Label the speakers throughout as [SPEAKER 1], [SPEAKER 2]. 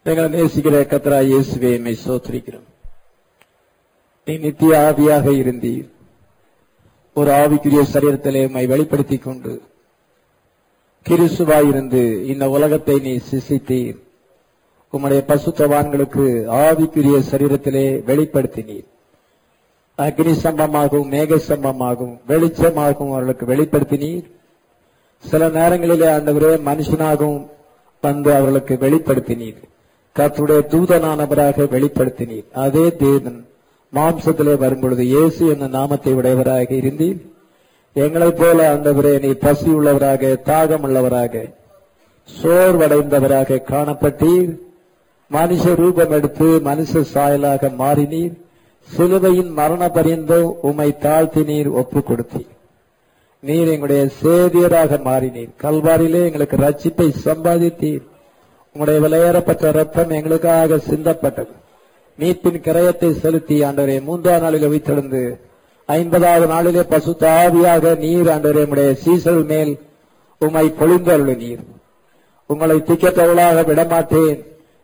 [SPEAKER 1] எங்களை நேசிக்கிற கத்ரா இயேசுவே மை சோத்திரிக்கிறோம் நீ நித்திய ஆவியாக இருந்தீர் ஒரு ஆவிக்குரிய சரீரத்திலே உம்மை வெளிப்படுத்திக் கொண்டு கிறிசுவாயிருந்து இந்த உலகத்தை நீ சிசித்தீர் உம்முடைய பசுத்தவான்களுக்கு ஆவிக்குரிய சரீரத்திலே வெளிப்படுத்தினீர் அக்னி சம்பமாகவும் மேக சம்பமாகவும் வெளிச்சமாகவும் அவர்களுக்கு வெளிப்படுத்தினீர் சில நேரங்களிலே ஆண்டவரே மனுஷனாகவும் வந்து அவர்களுக்கு வெளிப்படுத்தினீர் கர்த்தருடைய தூதனானவராக வெளிப்படுத்தினீர் அதே தேவன் மாம்சத்திலே வரும்பொழுது இயேசு என்ற நாமத்தை உடையவராக இருந்தீர் எங்களைப் போல ஆண்டவரே நீ பசி உள்ளவராக தாகம் உள்ளவராக சோர்வடைந்தவராக காணப்பட்டீர் மனுஷ ரூபம் எடுத்து மனுஷ சாயலாக மாறினீர் சிலுவையின் மரண பரியந்தோ உம்மை தாழ்த்தினீர் ஒப்பு கொடுத்தீர் நீர் எங்களுடைய சேவியராக மாறினீர் கல்வாரியிலே எங்களுக்கு ரட்சிப்பை சம்பாதித்தீர் உங்களுடைய விலையேறப்பட்ட ரத்தம் எங்களுக்காக சிந்தப்பட்டது மீட்பின் கிரயத்தை செலுத்தி ஆண்டவரே மூன்றாம் நாளில் வைத்திருந்து ஐம்பதாவது நாளிலே பசுத்த ஆவியாக நீர் ஆண்டவரே உடைய சீசல் மேல் உம்மை பொழிந்தருளு நீர் உங்களை திக்கத்தவளாக விடமாட்டேன்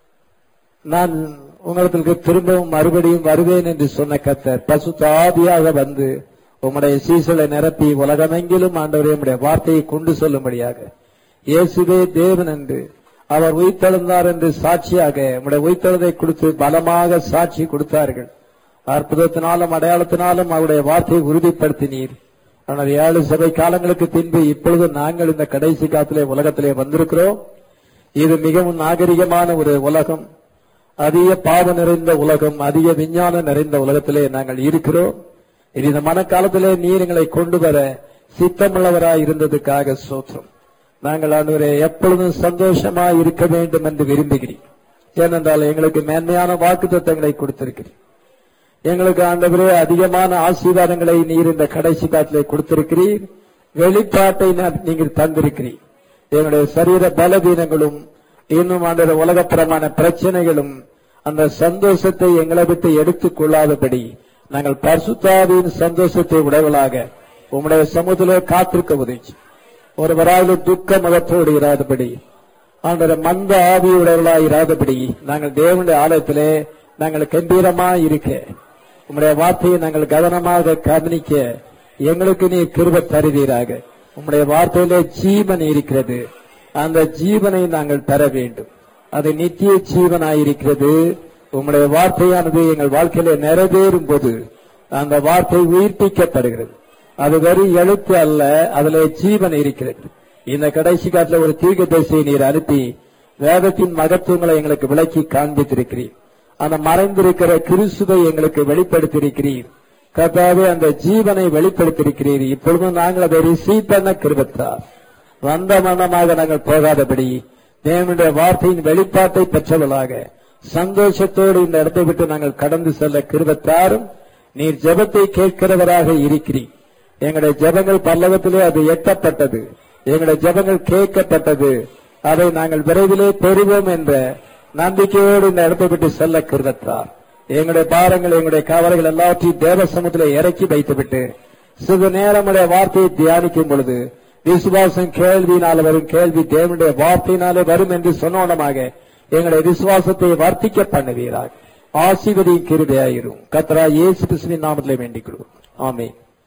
[SPEAKER 1] நான் உங்களுக்கு திரும்பவும் மறுபடியும் வருவேன் என்று சொன்ன கத்தர் பசுத்த ஆவியாக வந்து உம்முடைய சீசலை நிரப்பி உலகமெங்கிலும் ஆண்டவரே உம்முடைய வார்த்தையை கொண்டு சொல்லும்படியாக இயேசுவே தேவன் என்று அவர் உயிர்த்தெழுந்தார் என்று சாட்சியாக உம்முடைய உயிர்த்தெழுதை கொடுத்து பலமாக சாட்சி கொடுத்தார்கள் அற்புதத்தினாலும் அடையாளத்தினாலும் அவருடைய வார்த்தையை உறுதிப்படுத்தினீர் ஆனால் ஏழு சபை காலங்களுக்கு பின்பு இப்பொழுது நாங்கள் இந்த கடைசி காலத்திலே உலகத்திலே வந்திருக்கிறோம் இது மிகவும் நாகரிகமான ஒரு உலகம் அதிக பாவ நிறைந்த உலகம் அதிக விஞ்ஞானம் நிறைந்த உலகத்திலே நாங்கள் இருக்கிறோம் இது இந்த மனக்காலத்திலே நீர் எங்களை கொண்டு வர சித்தமுள்ளவராய் இருந்ததுக்காக சோத்திரம் நாங்கள் ஆண்டவரே எப்பொழுதும் சந்தோஷமாய் இருக்க வேண்டும் என்று விரும்புகிறேன் ஏனென்றால் எங்களுக்கு மேன்மையான வாக்கு தத்தங்களை கொடுத்திருக்கிறேன் எங்களுக்கு ஆண்டவரே அதிகமான ஆசீர்வாதங்களை நீர் இந்த கடைசி காலத்திலே கொடுத்திருக்கிறீர் வெளிப்பாட்டை நான் நீங்கள் தந்திருக்கிறீர் எங்களுடைய சரீர பலவீனங்களும் இன்னும் ஆண்டவர உலகப்புறமான பிரச்சனைகளும் அந்த சந்தோஷத்தை எங்களை விட்டு எடுத்துக் கொள்ளாதபடி நாங்கள் பரிசுத்தாவின் சந்தோஷத்தை உடையவளாக உம்முடைய சமூகத்திலே காத்திருக்க உதவி ஒருவரால் துக்க முகத்தோடு இராதபடி ஆண்டவர் மந்த ஆவியுடையவர்களாய் இராதபடி நாங்கள் தேவனுடைய ஆலயத்திலே நாங்கள் கம்பீரமாய் இருக்க உம்முடைய வார்த்தையை நாங்கள் கவனமாக கவனிக்க எங்களுக்கு நீ கிருப தருவீராக உம்முடைய வார்த்தையிலே ஜீவன் இருக்கிறது அந்த ஜீவனை நாங்கள் பெற வேண்டும் அது நித்திய ஜீவனாயிருக்கிறது உம்முடைய வார்த்தையானது எங்கள் வாழ்க்கையில நிறைவேறும் போது அந்த வார்த்தை உயிர்ப்பிக்கப்படுகிறது அது வெறும் எழுத்து அல்ல அதுல ஜீவன் இருக்கிறது இந்த கடைசி காலத்துல ஒரு தீர்க்க தரிசியை நீர் அனுப்பி வேதத்தின் மகத்துவங்களை எங்களுக்கு விளக்கி காண்பித்திருக்கிறீர் அந்த மறைந்திருக்கிற கிறிஸ்துவை எங்களுக்கு வெளிப்படுத்தியிருக்கிறீர் கர்த்தாவே அந்த ஜீவனை வெளிப்படுத்தியிருக்கிறீர் இப்பொழுது நாங்கள் அதை ரிசீவ் பண்ண கிருபத்தார் வந்த மனமாக நாங்கள் போகாதபடி தேவனுடைய வார்த்தையின் வெளிப்பாட்டை பெற்றவர்களாக சந்தோஷத்தோடு இந்த இடத்தை விட்டு நாங்கள் கடந்து செல்ல கிருபத்தாரும் நீர் ஜெபத்தை கேட்கிறவராக இருக்கிறீர் எங்களுடைய ஜெபங்கள் பல்லவத்திலே அது எட்டப்பட்டது எங்களுடைய ஜெபங்கள் கேட்கப்பட்டது அதை நாங்கள் விரைவிலே பெறுவோம் என்ற நம்பிக்கையோடு இந்த இடத்தை விட்டு செல்ல கிருபத்தார் எங்களுடைய பாரங்கள் எங்களுடைய கவலைகள் எல்லாவற்றையும் தேவ சமூகத்திலே இறக்கி வைத்துவிட்டு சிறு நேரமுடைய வார்த்தையை தியானிக்கும் பொழுது விசுவாசம் கேள்வியினால வரும் கேள்வி தேவனுடைய வார்த்தையினாலே வரும் என்று சொன்னோனமாக எங்களுடைய விசுவாசத்தை வர்த்திக்க பண்ணுவீராக ஆசீர்வதியும் கிருபையாயிரும் கத்ரா இயேசு கிறிஸ்துவின் நாமத்திலே வேண்டிக் கொள்வோம் ஆமே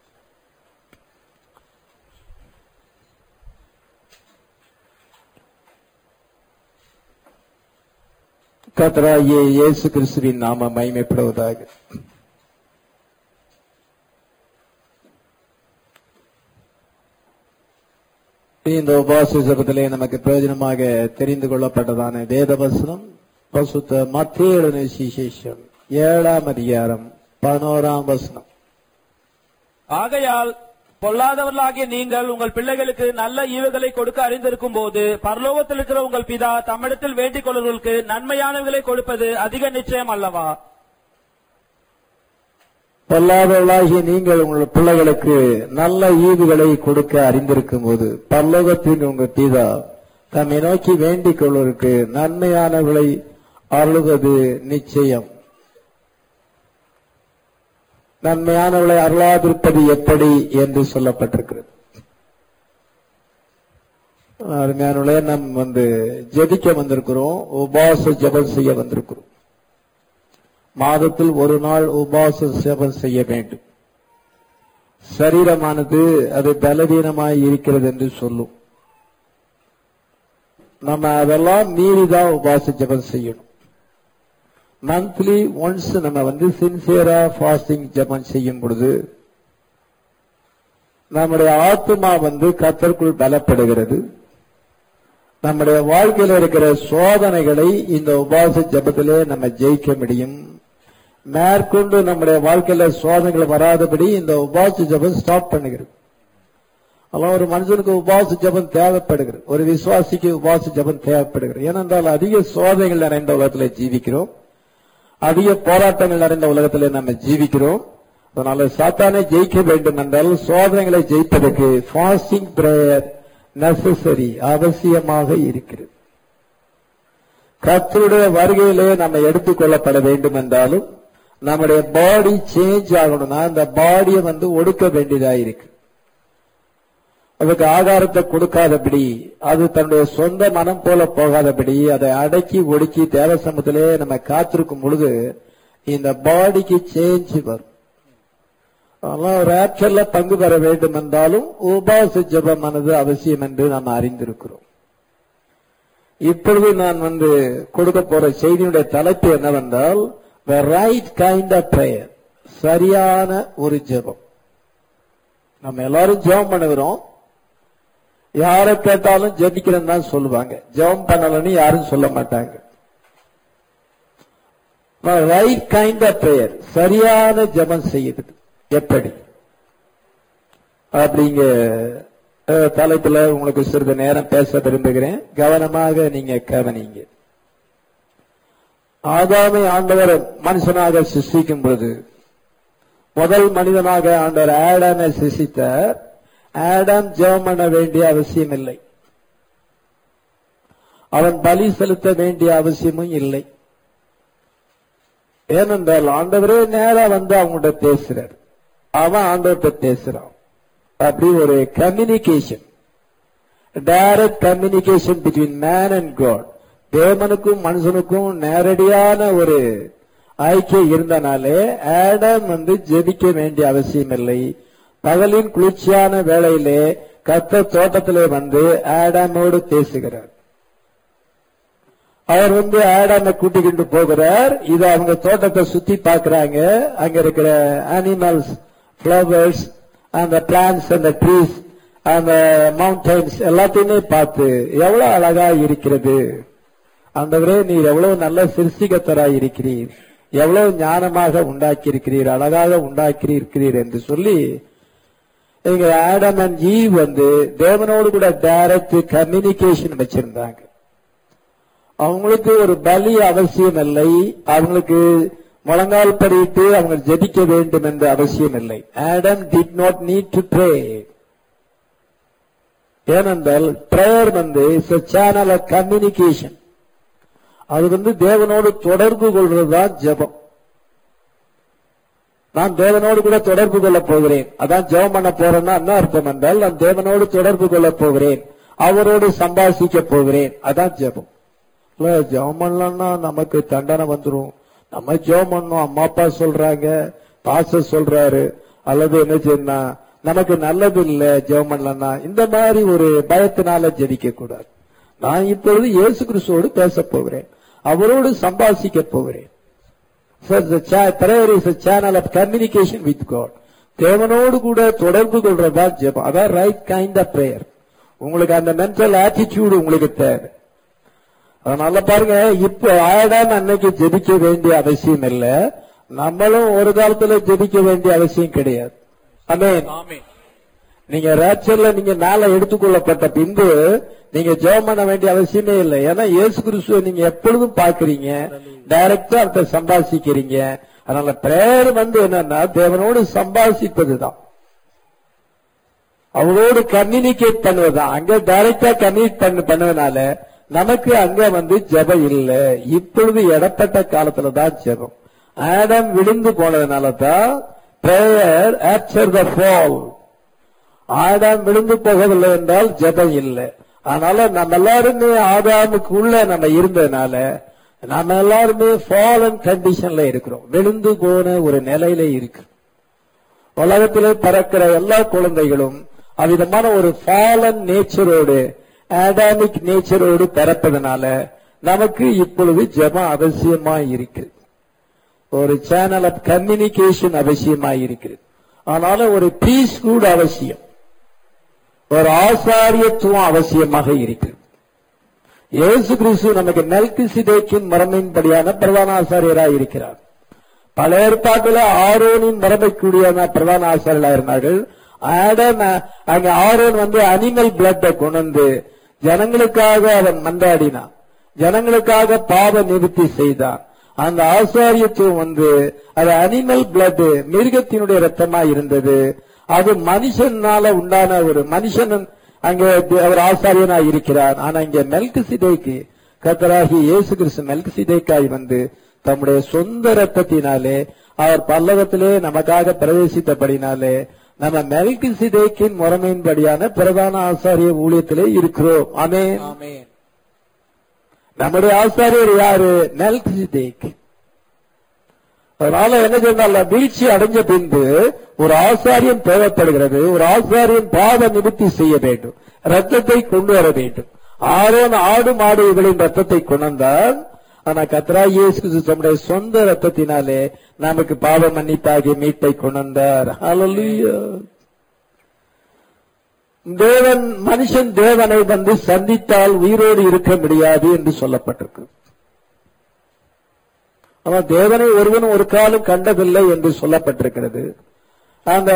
[SPEAKER 1] கத்ரா இயேசு கிறிஸ்துவின் நாம மகிமைப்படுவதாக இந்த உபாச ஜபத்திலே நமக்கு பிரயோஜனமாக தெரிந்து கொள்ளப்பட்டதான வேத வசனம் பசுத்த மத்திய சிசேஷம் ஏழாம் அதிகாரம் பதினோராம் வசனம்
[SPEAKER 2] ஆகையால் பொல்லாதவர்களாகிய நீங்கள் உங்கள் பிள்ளைகளுக்கு நல்ல ஈவுகளை கொடுக்க அறிந்திருக்கும் போது பரலோகத்தில் இருக்கிற உங்கள் பிதா தம்மிடத்தில் வேண்டிக் கொள்வர்களுக்கு நன்மையானவைகளை கொடுப்பது அதிக நிச்சயம் அல்லவா
[SPEAKER 1] பொல்லாதவர்களாகிய நீங்கள் உங்கள் பிள்ளைகளுக்கு நல்ல ஈவுகளை கொடுக்க அறிந்திருக்கும் போது பரலோகத்தின் உங்கள் பிதா தம்மை நோக்கி வேண்டிக் கொள்வதற்கு நன்மையானவர்களை அருளுவது நிச்சயம் நன்மையானவர்களை அருளாதிருப்பது எப்படி என்று சொல்லப்பட்டிருக்கிறது அருமையானவர்களே நாம் வந்து ஜெபிக்க வந்திருக்கிறோம் உபாச ஜெபம் செய்ய வந்திருக்கிறோம் மாதத்தில் ஒரு நாள் உபாச ஜெபம் செய்ய வேண்டும் சரீரமானது அது பலவீனமாய் இருக்கிறது என்று சொல்லும் நம்ம அதெல்லாம் மீறிதான் உபாச ஜெபம் செய்யணும் மந்த்லி ஒன்ஸ் நம்ம வந்து சின்சியரா ஃபாஸ்டிங் ஜெபம் செய்யும் பொழுது நம்முடைய ஆத்மா வந்து கத்தருக்குள் பலப்படுகிறது நம்முடைய வாழ்க்கையில் இருக்கிற சோதனைகளை இந்த உபாச ஜபத்திலே நம்ம ஜெயிக்க முடியும் மேற்கொண்டு நம்முடைய வாழ்க்கையில சோதனைகள் வராதபடி இந்த உபாச ஜபம் ஸ்டாப் பண்ணுகிறது அதெல்லாம் ஒரு மனுஷனுக்கு உபாச ஜபம் தேவைப்படுகிறது ஒரு விசுவாசிக்கு உபாச ஜபம் தேவைப்படுகிறது ஏனென்றால் அதிக சோதனைகள் நிறைந்த உலகத்தில் ஜீவிக்கிறோம் அதிக போராட்டங்கள் நிறைந்த உலகத்தில் நம்ம ஜீவிக்கிறோம் அதனால சாத்தானை ஜெயிக்க வேண்டும் என்றால் சோதனைகளை ஜெயிப்பதற்கு ஃபாஸ்டிங் பிரேயர் நெசசரி அவசியமாக இருக்கிறது கத்தருடைய வருகையிலே நம்ம எடுத்துக்கொள்ளப்பட வேண்டும் என்றாலும் நம்முடைய பாடி சேஞ்ச் ஆகணும்னா அந்த பாடியை வந்து ஒடுக்க வேண்டியதா இருக்கு அதுக்கு ஆகாரத்தை கொடுக்காதபடி அது தன்னுடைய சொந்த மனம் போல போகாதபடி அதை அடக்கி ஒடுக்கி தேவசமத்திலே நம்ம காத்திருக்கும் பொழுது இந்த பாடிக்கு சேஞ்ச் வரும் அதெல்லாம் ஒரு ஆக்சல்ல பங்கு பெற வேண்டும் என்றாலும் உபாச ஜபமானது அவசியம் என்று நாம் அறிந்திருக்கிறோம் இப்பொழுது நான் வந்து கொடுக்க போற செய்தியுடைய தலைப்பு என்னவென்றால் the right kind of prayer சரியான ஒரு ஜெபம் நம்ம எல்லாரும் ஜெபம் பண்ணுகிறோம் யாரை கேட்டாலும் ஜெபிக்கிறேன்னு தான் சொல்லுவாங்க ஜெபம் பண்ணலன்னு யாரும் சொல்ல மாட்டாங்க ரைட் கைண்ட் ஆஃப் பிரேயர் சரியான ஜெபம் செய்யுது எப்படி அப்படிங்க அஹ், தலைப்புல உங்களுக்கு சிறிது நேரம் பேச விரும்புகிறேன் கவனமாக நீங்க கவனிங்க ஆதாமை ஆண்டவர் மனுஷனாக சிருஷ்டிக்கும் பொழுது முதல் மனிதனாக ஆண்டவர் ஆடாமை சிருஷ்டித்தார் ஆடாம் ஜெபம் பண்ண வேண்டிய அவசியம் இல்லை அவன் பலி செலுத்த வேண்டிய அவசியமும் இல்லை ஏனென்றால் ஆண்டவரே நேரா வந்து அவங்கள்ட்ட பேசுறார் அவன் ஆண்டவர்கிட்ட பேசுறான் அப்படி ஒரு communication direct communication between man and God தேவனுக்கும் மனுஷனுக்கும் நேரடியான ஒரு ஐக்கியம் இருந்தனாலே ஆடம் வந்து ஜெபிக்க வேண்டிய அவசியம் இல்லை பகலின் குளிர்ச்சியான வேளையிலே கத்த தோட்டத்திலே வந்து ஆடாமோடு பேசுகிறார் அவர் வந்து ஆடாம கூட்டிக்கிட்டு போகிறார் இது அவங்க தோட்டத்தை சுத்தி பார்க்கறாங்க அங்க இருக்கிற அனிமல்ஸ் ஃபிளவர்ஸ் அந்த பிளான்ஸ் அந்த ட்ரீஸ் அந்த மவுண்டைன்ஸ் எல்லாத்தையுமே பார்த்து எவ்வளவு அழகா இருக்கிறது ஆண்டவரே நீர் எவ்வளவு நல்ல சிருஷ்டிகத்தராய் இருக்கிறீர் எவ்வளவு ஞானமாக உண்டாக்கி இருக்கிறீர் அழகாக உண்டாக்கி இருக்கிறீர் என்று சொல்லி எங்க ஆடம் அண்ட் ஈ வந்து தேவனோடு கூட டைரக்ட் கம்யூனிகேஷன் வச்சிருந்தாங்க அவங்களுக்கு ஒரு பலி அவசியம் இல்லை அவங்களுக்கு முழங்கால் படிட்டு அவங்க ஜெபிக்க வேண்டும் என்ற அவசியம் இல்லை Adam did not need to pray ஏனென்றால் பிரேயர் வந்து சேனல் ஆஃப் கம்யூனிகேஷன் அது வந்து தேவனோடு தொடர்பு கொள்வதுதான் ஜெபம் நான் தேவனோடு கூட தொடர்பு கொள்ள போகிறேன் அதான் ஜெபம் பண்ண போறேன்னா என்ன அர்த்தம் என்றால் நான் தேவனோடு தொடர்பு கொள்ள போகிறேன் அவரோடு சம்பாஷிக்க போகிறேன் அதான் ஜெபம் இல்ல ஜெபம் பண்ணலன்னா நமக்கு தண்டனை வந்துரும் நம்ம ஜெபம் பண்ணோம் அம்மா அப்பா சொல்றாங்க பாச சொல்றாரு அல்லது என்ன செய்யணும்னா நமக்கு நல்லது இல்ல ஜெபம் பண்ணலன்னா இந்த மாதிரி ஒரு பயத்தினால ஜெபிக்க கூடாது நான் இப்பொழுது இயேசு கிறிஸ்துவோடு பேச போகிறேன் அவரோடு சம்பாஷிக்க போகிறேன் So the cha- prayer is a channel of communication with God. தேவனோடு கூட தொடர்பு கொள்றதா ஜெபம் அதான் ரைட் கைண்ட் ஆஃப் பிரேயர் உங்களுக்கு அந்த மென்டல் ஆட்டிடியூடு உங்களுக்கு தேவை அதனால பாருங்க இப்போ ஆடாம அன்னைக்கு ஜெபிக்க வேண்டிய அவசியம் இல்ல நம்மளும் ஒரு காலத்துல ஜெபிக்க வேண்டிய அவசியம் கிடையாது ஆமென்
[SPEAKER 2] ஆமென்
[SPEAKER 1] நீங்க ரேச்சர்ல நீங்க மேல எடுத்துக்கொள்ளப்பட்ட பின்பு நீங்க ஜெபம் பண்ண வேண்டிய அவசியமே இல்லை ஏன்னா இயேசு கிறிஸ்துவ நீங்க எப்பொழுதும் பாக்குறீங்க டைரக்டா அவர்கிட்ட சம்பாஷிக்கிறீங்க அதனால பிரேயர் வந்து என்னன்னா தேவனோடு சம்பாஷிப்பதுதான் அவரோடு கம்யூனிகேட் பண்ணுவதுதான் அங்க டைரக்டா கம்யூனிகேட் பண்ண பண்ணுவதனால நமக்கு அங்க வந்து ஜெபம் இல்ல இப்பொழுது இடப்பட்ட காலத்துல தான் ஜெபம் ஆடம் விழுந்து போனதுனால தான் prayer after the fall Adam விழுந்து போகவில்லை என்றால் ஜெபம் இல்லை அதனால நம்ம எல்லாருமே ஆதாமுக்குள்ள நம்ம இருந்ததுனால நம்ம எல்லாருமே ஃபாலன் கண்டிஷன்ல இருக்கிறோம் விழுந்து போன ஒரு நிலையில இருக்கு உலகத்திலே பறக்கிற எல்லா குழந்தைகளும் அவ்விதமான ஒரு ஃபாலன் நேச்சரோடு ஆடாமிக் நேச்சரோடு பிறப்பதனால நமக்கு இப்பொழுது ஜெபம் அவசியமா இருக்கு ஒரு சேனல் ஆஃப் கம்யூனிகேஷன் அவசியமா இருக்கிறது ஆனால ஒரு பீஸ் கூட அவசியம் ஒரு ஆசாரியத்துவம் அவசியமாக இருக்கிறது இயேசு கிறிஸ்து நமக்கு நல்கு சிதைக்கும் மரமின்படியான பிரதான ஆசாரியராக இருக்கிறார் பல ஏற்பாட்டில் ஆரோனின் மரபைக்கூடியான பிரதான ஆசாரியர்களாக இருந்தார்கள் ஆடம் அங்க ஆரோன் வந்து அனிமல் பிளட்டை கொண்டு வந்து ஜனங்களுக்காக அவன் மன்றாடினான் ஜனங்களுக்காக பாவ நிவர்த்தி செய்தான் அந்த ஆசாரியத்துவம் வந்து அது அனிமல் பிளட் மிருகத்தினுடைய ரத்தமா இருந்தது அது மனுஷனால உண்டான ஒரு மனுஷன் அங்கே அவர் ஆசாரியனா இருக்கிறார் ஆனா இங்க மெல்கு சிதைக்கு கத்தராகி இயேசு கிறிஸ்து மெல்கு சிதைக்காய் வந்து தம்முடைய சொந்த ரத்தத்தினாலே அவர் பல்லவத்திலே நமக்காக பிரவேசித்தபடினாலே நம்ம மெல்கு சிதைக்கின் முறைமையின்படியான பிரதான ஆசாரிய ஊழியத்திலே இருக்கிறோம் ஆமே
[SPEAKER 2] ஆமென்
[SPEAKER 1] நம்முடைய ஆசாரியர் யாரு மெல்கு சிதைக் அதனால என்ன சொன்னால வீழ்ச்சி அடைஞ்ச பின்பு ஒரு ஆசாரியம் தேவைப்படுகிறது ஒரு ஆசாரியம் பாவ நிவர்த்தி செய்ய வேண்டும் ரத்தத்தை கொண்டு வர வேண்டும் ஆரோன் ஆடு மாடு இவளின் ரத்தத்தை கொண்டு வந்தால் ஆனா கத்ரா இயேசு கிறிஸ்து தம்முடைய சொந்த ரத்தத்தினாலே நமக்கு பாவ மன்னிப்பாகிய மீட்பை கொண்டு வந்தார் ஹalleluya தேவன் மனுஷன் தேவனை வந்து சந்தித்தால் உயிரோடு இருக்க முடியாது என்று சொல்லப்பட்டிருக்கு அவன் தேவனை ஒருவன் ஒரு காலம் கண்டதில்லை என்று சொல்லப்பட்டிருக்கிறது அந்த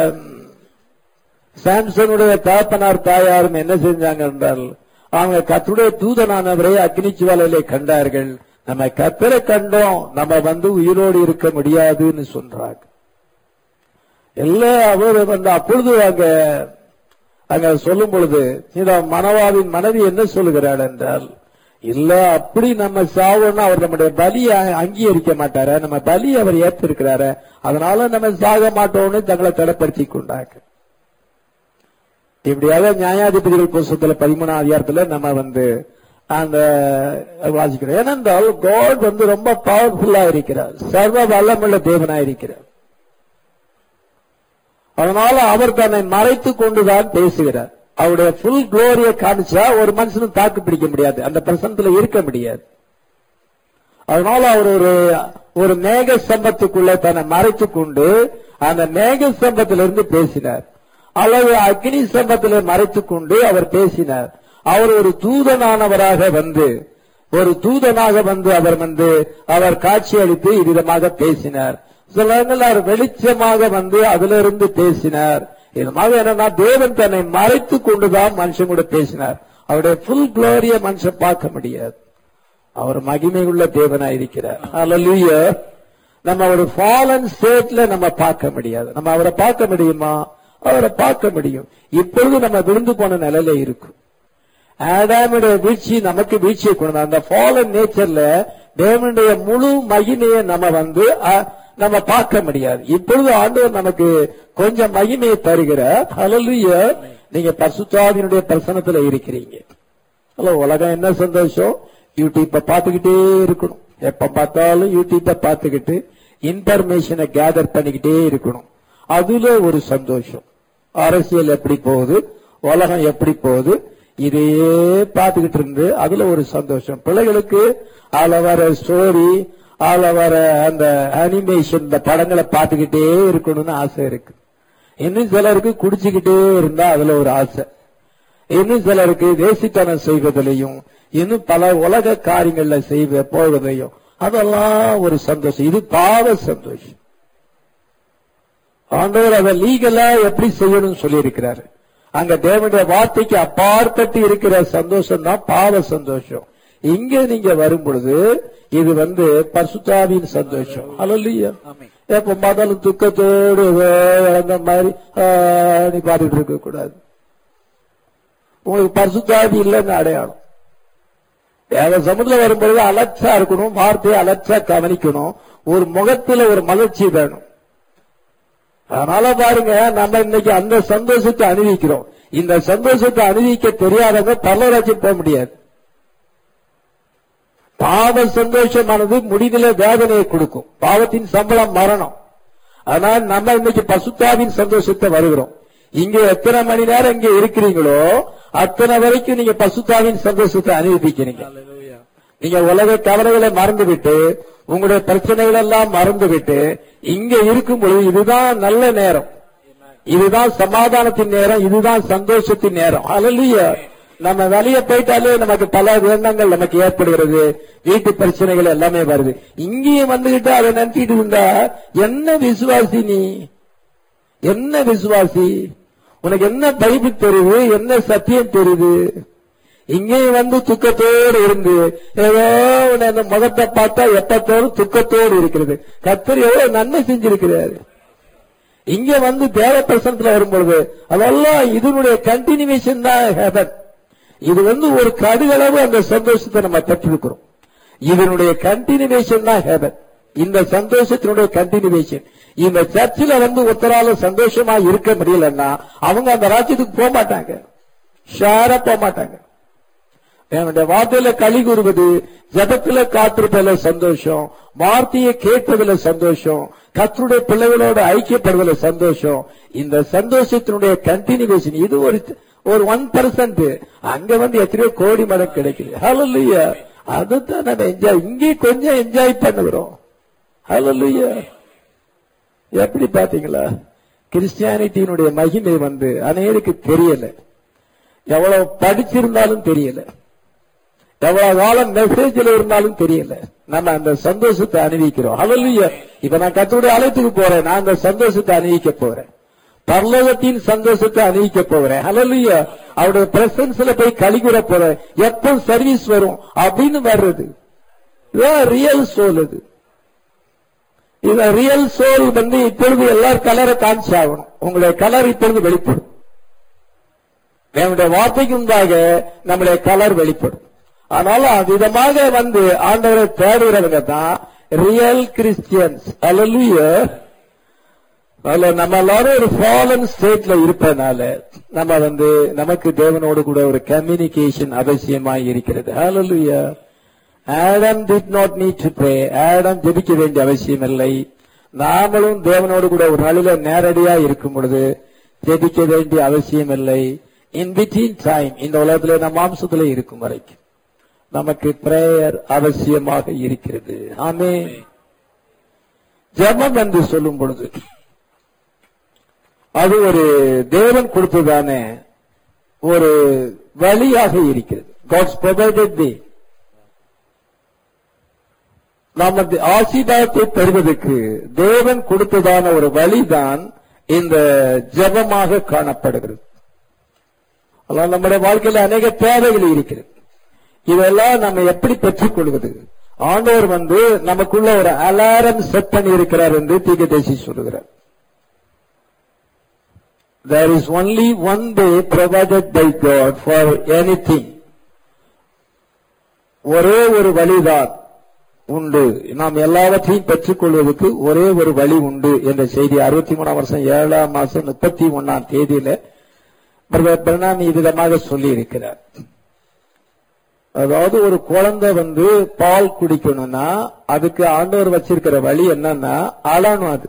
[SPEAKER 1] சாம்சனுடைய தாப்பனார் தாயாரும் என்ன செஞ்சாங்க என்றால் அவங்க கத்துடைய தூதனானவரை அக்னி ஜுவாலையிலே கண்டார்கள் நம்ம கத்தரை கண்டோம் நம்ம வந்து உயிரோடு இருக்க முடியாதுன்னு சொல்றாங்க எல்லா அவர் வந்து அப்பொழுது அங்க அங்க சொல்லும் பொழுது இந்த மனவாவின் மனைவி என்ன சொல்லுகிறாள் என்றால் இல்ல அப்படி நம்ம சாவோம்னா அவர் நம்முடைய பலியை அங்கீகரிக்க மாட்டாரு நம்ம பலி அவர் ஏற்றிருக்கிறாரு அதனால நம்ம சாக மாட்டோம்னு தங்களை தடைப்படுத்தி கொண்டாங்க இப்படியாக நியாயாதிபதிகள் புஸ்தகத்துல பதிமூணாம் அதிகாரத்துல நம்ம வந்து அந்த வாசிக்கிறோம் ஏனென்றால் காட் வந்து ரொம்ப பவர்ஃபுல்லா இருக்கிறார் சர்வ வல்லமுள்ள தேவனா இருக்கிறார் அதனால அவர் தன்னை மறைத்து கொண்டுதான் பேசுகிறார் அவருடைய ஃபுல் குளோரியை காமிச்சா ஒரு மனுஷனும் தாக்கு பிடிக்க முடியாது அந்த பிரசனத்துல இருக்க முடியாது அதனால அவர் ஒரு ஒரு மேக சம்பத்துக்குள்ள தன்னை மறைத்து கொண்டு அந்த மேக சம்பத்திலிருந்து பேசினார் அல்லது அக்னி சம்பத்திலே மறைத்துக் கொண்டு அவர் பேசினார் அவர் ஒரு தூதனானவராக வந்து ஒரு தூதனாக வந்து அவர் வந்து அவர் காட்சியளித்து இவ்விதமாக பேசினார் சில இடங்கள் அவர் வெளிச்சமாக வந்து அதிலிருந்து பேசினார் இதமாக என்னன்னா தேவன் தன்னை மறைத்து கொண்டுதான் மனுஷன் கூட பேசினார் அவருடைய ஃபுல் குளோரிய மனுஷன் பார்க்க முடியாது அவர் மகிமை உள்ள தேவனா இருக்கிறார் Hallelujah. நம்ம ஒரு ஃபாலன் ஸ்டேட்ல நம்ம பார்க்க முடியாது நம்ம அவரை பார்க்க முடியுமா அவரை பார்க்க முடியும் இப்பொழுது நம்ம விழுந்து போன நிலையில இருக்கும் ஆடாமுடைய வீழ்ச்சி நமக்கு வீழ்ச்சியை கொண்டு அந்த ஃபாலன் நேச்சர்ல தேவனுடைய முழு மகிமையை நம்ம வந்து அஹ், நம்ம பார்க்க முடியாது இப்பொழுது ஆண்டவர் நமக்கு கொஞ்சம் மகிமையை தருகிறார் ஹalleluya நீங்க பசுத்தாவினுடைய பிரசனத்துல இருக்கிறீங்க ஹலோ உலகம் என்ன சந்தோஷம் யூடியூப்ப பார்த்துக்கிட்டே இருக்கணும் எப்ப பார்த்தாலும் யூடியூப்ப பார்த்துக்கிட்டு இன்ஃபர்மேஷனை கேதர் பண்ணிக்கிட்டே இருக்கணும் அதுல ஒரு சந்தோஷம் அரசியல் எப்படி போகுது உலகம் எப்படி போகுது இதையே பார்த்துக்கிட்டு இருந்து அதுல ஒரு சந்தோஷம் பிள்ளைகளுக்கு அதுல வர ஸ்டோரி அதுல வர அந்த அனிமேஷன் இந்த படங்களை பார்த்துக்கிட்டே இருக்கணும்னு ஆசை இருக்கு இன்னும் சிலருக்கு குடிச்சுக்கிட்டே இருந்தா அதுல ஒரு ஆசை இன்னும் சிலருக்கு தேசித்தனம் செய்வதிலையும் இன்னும் பல உலக காரியங்கள்ல செய்வ போவதையும் அதெல்லாம் ஒரு சந்தோஷம் இது பாவ சந்தோஷம் ஆண்டவர் அதை லீகலா எப்படி செய்யணும்னு சொல்லியிருக்கிறாரு அங்க தேவனுடைய வார்த்தைக்கு அப்பாற்பட்டு இருக்கிற சந்தோஷம் தான் பாவ சந்தோஷம் இங்க நீங்க வரும் பொழுது இது வந்து பசுத்தாவின் சந்தோஷம் அல்லையா
[SPEAKER 2] ஆமென்.
[SPEAKER 1] எப்ப பார்த்தாலும் துக்கத்தோடு அந்த மாதிரி ஆ, நீ பாத்துட்டு இருக்க கூடாது உங்களுக்கு பரிசுத்தாவி இல்லைன்னு அடையாளம் வேத சமுதிரம் வரும்பொழுது அலட்சா இருக்கணும் வார்த்தையை அலட்சா கவனிக்கணும் ஒரு முகத்துல ஒரு மலர்ச்சி வேணும் அதனால பாருங்க நம்ம இன்னைக்கு அந்த சந்தோஷத்தை அனுபவிக்கிறோம் இந்த சந்தோஷத்தை அனுபவிக்க தெரியாதவங்க பரலராஜ்யம் போக முடியாது பாவ சந்தோஷமானது முடிவில வேதனையை கொடுக்கும் பாவத்தின் சம்பளம் மரணம் ஆனால் நம்ம இன்னைக்கு பசுத்தாவின் சந்தோஷத்தை வருகிறோம் இங்க எத்தனை மணி நேரம் இங்க இருக்கிறீங்களோ அத்தனை வரைக்கும் நீங்க பசுத்தாவின் சந்தோஷத்தை அனுபவிக்கிறீங்க நீங்க உலக கவலைகளை மறந்து விட்டு உங்களுடைய பிரச்சனைகள் எல்லாம் மறந்து விட்டு இங்க இருக்கும் பொழுது இதுதான் நல்ல நேரம் இதுதான் சமாதானத்தின் நேரம் இதுதான் சந்தோஷத்தின் நேரம் அல்ல நம்ம வெளியே போயிட்டாலே நமக்கு பல எண்ணங்கள் நமக்கு ஏற்படுகிறது வீட்டு பிரச்சனைகள் எல்லாமே வருது இங்கேயும் வந்துகிட்டு அதை நினைச்சிட்டு இருந்தா என்ன விசுவாசி நீ என்ன விசுவாசி உனக்கு என்ன பைபிள் தெரியுது என்ன சத்தியம் தெரியுது இங்கேயும் வந்து துக்கத்தோடு இருந்து ஏதோ உன்னை அந்த முகத்தை பார்த்தா எப்பத்தோடு துக்கத்தோடு இருக்கிறது கத்தர் எவ்வளவு நன்மை செஞ்சிருக்கிறாரு இங்க வந்து தேவ பிரசனத்துல வரும்பொழுது அதெல்லாம் இதனுடைய கண்டினியூஷன் தான் ஹெவன் இது வந்து ஒரு கடுகளவு அந்த சந்தோஷத்தை நம்ம பெற்றிருக்கிறோம் இதனுடைய கண்டினியூஷன் தான் ஹெவன் இந்த சந்தோஷத்தினுடைய கண்டினியூஷன் இந்த சர்ச்சில் வந்து ஒருத்தரால சந்தோஷமா இருக்க முடியலன்னா அவங்க அந்த ராஜ்யத்துக்கு போக மாட்டாங்க ஷேரா போக மாட்டாங்க என்னுடைய வார்த்தையில களி கூறுவது ஜபத்துல காத்திருப்பதுல சந்தோஷம் வார்த்தையை கேட்பதுல சந்தோஷம் கத்தருடைய பிள்ளைகளோட ஐக்கியப்படுவதில் சந்தோஷம் இந்த சந்தோஷத்தினுடைய கண்டினியூவேஷன் இது ஒரு ஒரு ஒன் பர்சன்ட் அங்க வந்து எத்தனையோ கோடி மடம் கிடைக்குது ஹலோ அதுதான் நம்ம என்ஜாய் இங்கே கொஞ்சம் என்ஜாய் பண்ணுகிறோம் ஹலோ எப்படி பாத்தீங்களா கிறிஸ்டியானிட்டியினுடைய மகிமை வந்து அநேருக்கு தெரியல எவ்வளவு படிச்சிருந்தாலும் தெரியல எவ்வளவு காலம் மெசேஜ்ல இருந்தாலும் தெரியல நம்ம அந்த சந்தோஷத்தை அணிவிக்கிறோம் அழலிய இப்ப நான் கத்தோடைய அழைத்துக்கு போறேன் நான் அந்த சந்தோஷத்தை அணிவிக்க போறேன் பரலோகத்தின் சந்தோஷத்தை அணிவிக்க போகிறேன் அழலிய அவருடைய பிரசன்ஸ்ல போய் கழிகுற போறேன் எப்போ சர்வீஸ் வரும் அப்படின்னு வர்றது ரியல் சோல் இது இந்த ரியல் சோல் வந்து இப்பொழுது எல்லாரும் கலரை காமிச்சாகணும் உங்களுடைய கலர் இப்பொழுது வெளிப்படும் நம்முடைய வார்த்தைக்கு முன்பாக நம்முடைய கலர் வெளிப்படும் ஆனாலும் விதமாக வந்து ஆண்டவரை தேடுகிறவங்க தான் ரியல் கிறிஸ்டியன்ஸ் அல்ல அதுல நம்ம எல்லாரும் ஒரு ஃபாலன் ஸ்டேட்ல இருப்பதனால நம்ம வந்து நமக்கு தேவனோடு கூட ஒரு கம்யூனிகேஷன் அவசியமாய் இருக்கிறது hallelujah Adam did not need to pray Adam ஜெபிக்க வேண்டிய அவசியம் இல்லை நாமளும் தேவனோடு கூட ஒரு நாளில நேரடியா இருக்கும் பொழுது ஜெபிக்க வேண்டிய அவசியம் இல்லை இன் பிட்வீன் டைம் இந்த உலகத்துல நம்ம மாம்சத்துல இருக்கும் வரைக்கும் நமக்கு பிரேயர் அவசியமாக இருக்கிறது ஆமே ஜெபம் என்று சொல்லும் பொழுது அது ஒரு தேவன் கொடுத்ததான ஒரு வழியாக இருக்கிறது காட்ஸ் ப்ரொவைடட் வே நமது ஆசீர்வாதத்தை பெறுவதற்கு தேவன் கொடுத்ததான ஒரு வழிதான் இந்த ஜெபமாக காணப்படுகிறது அதனால் நம்முடைய வாழ்க்கையில் அநேக தேவைகள் இருக்கிறது இதெல்லாம் நம்ம எப்படி பெற்றுக் கொள்வது ஆண்டவர் வந்து நமக்குள்ள ஒரு அலாரம் செட் பண்ணி இருக்கிறார் என்று தீகதேசி சொல்லுகிறார் There is only one way provided by God for anything. ஒரே ஒரு வழிதான் உண்டு நாம் எல்லாவற்றையும் பெற்றுக்கொள்வதற்கு ஒரே ஒரு வழி உண்டு என்ற செய்தி அறுபத்தி மூணாம் வருஷம் ஏழாம் மாசம் முப்பத்தி ஒன்னாம் தேதியில பிரணாமி விதமாக சொல்லி இருக்கிறார் அதாவது ஒரு குழந்தை வந்து பால் குடிக்கணும்னா அதுக்கு ஆண்டவர் வச்சிருக்கிற வழி என்னன்னா அழணும் அது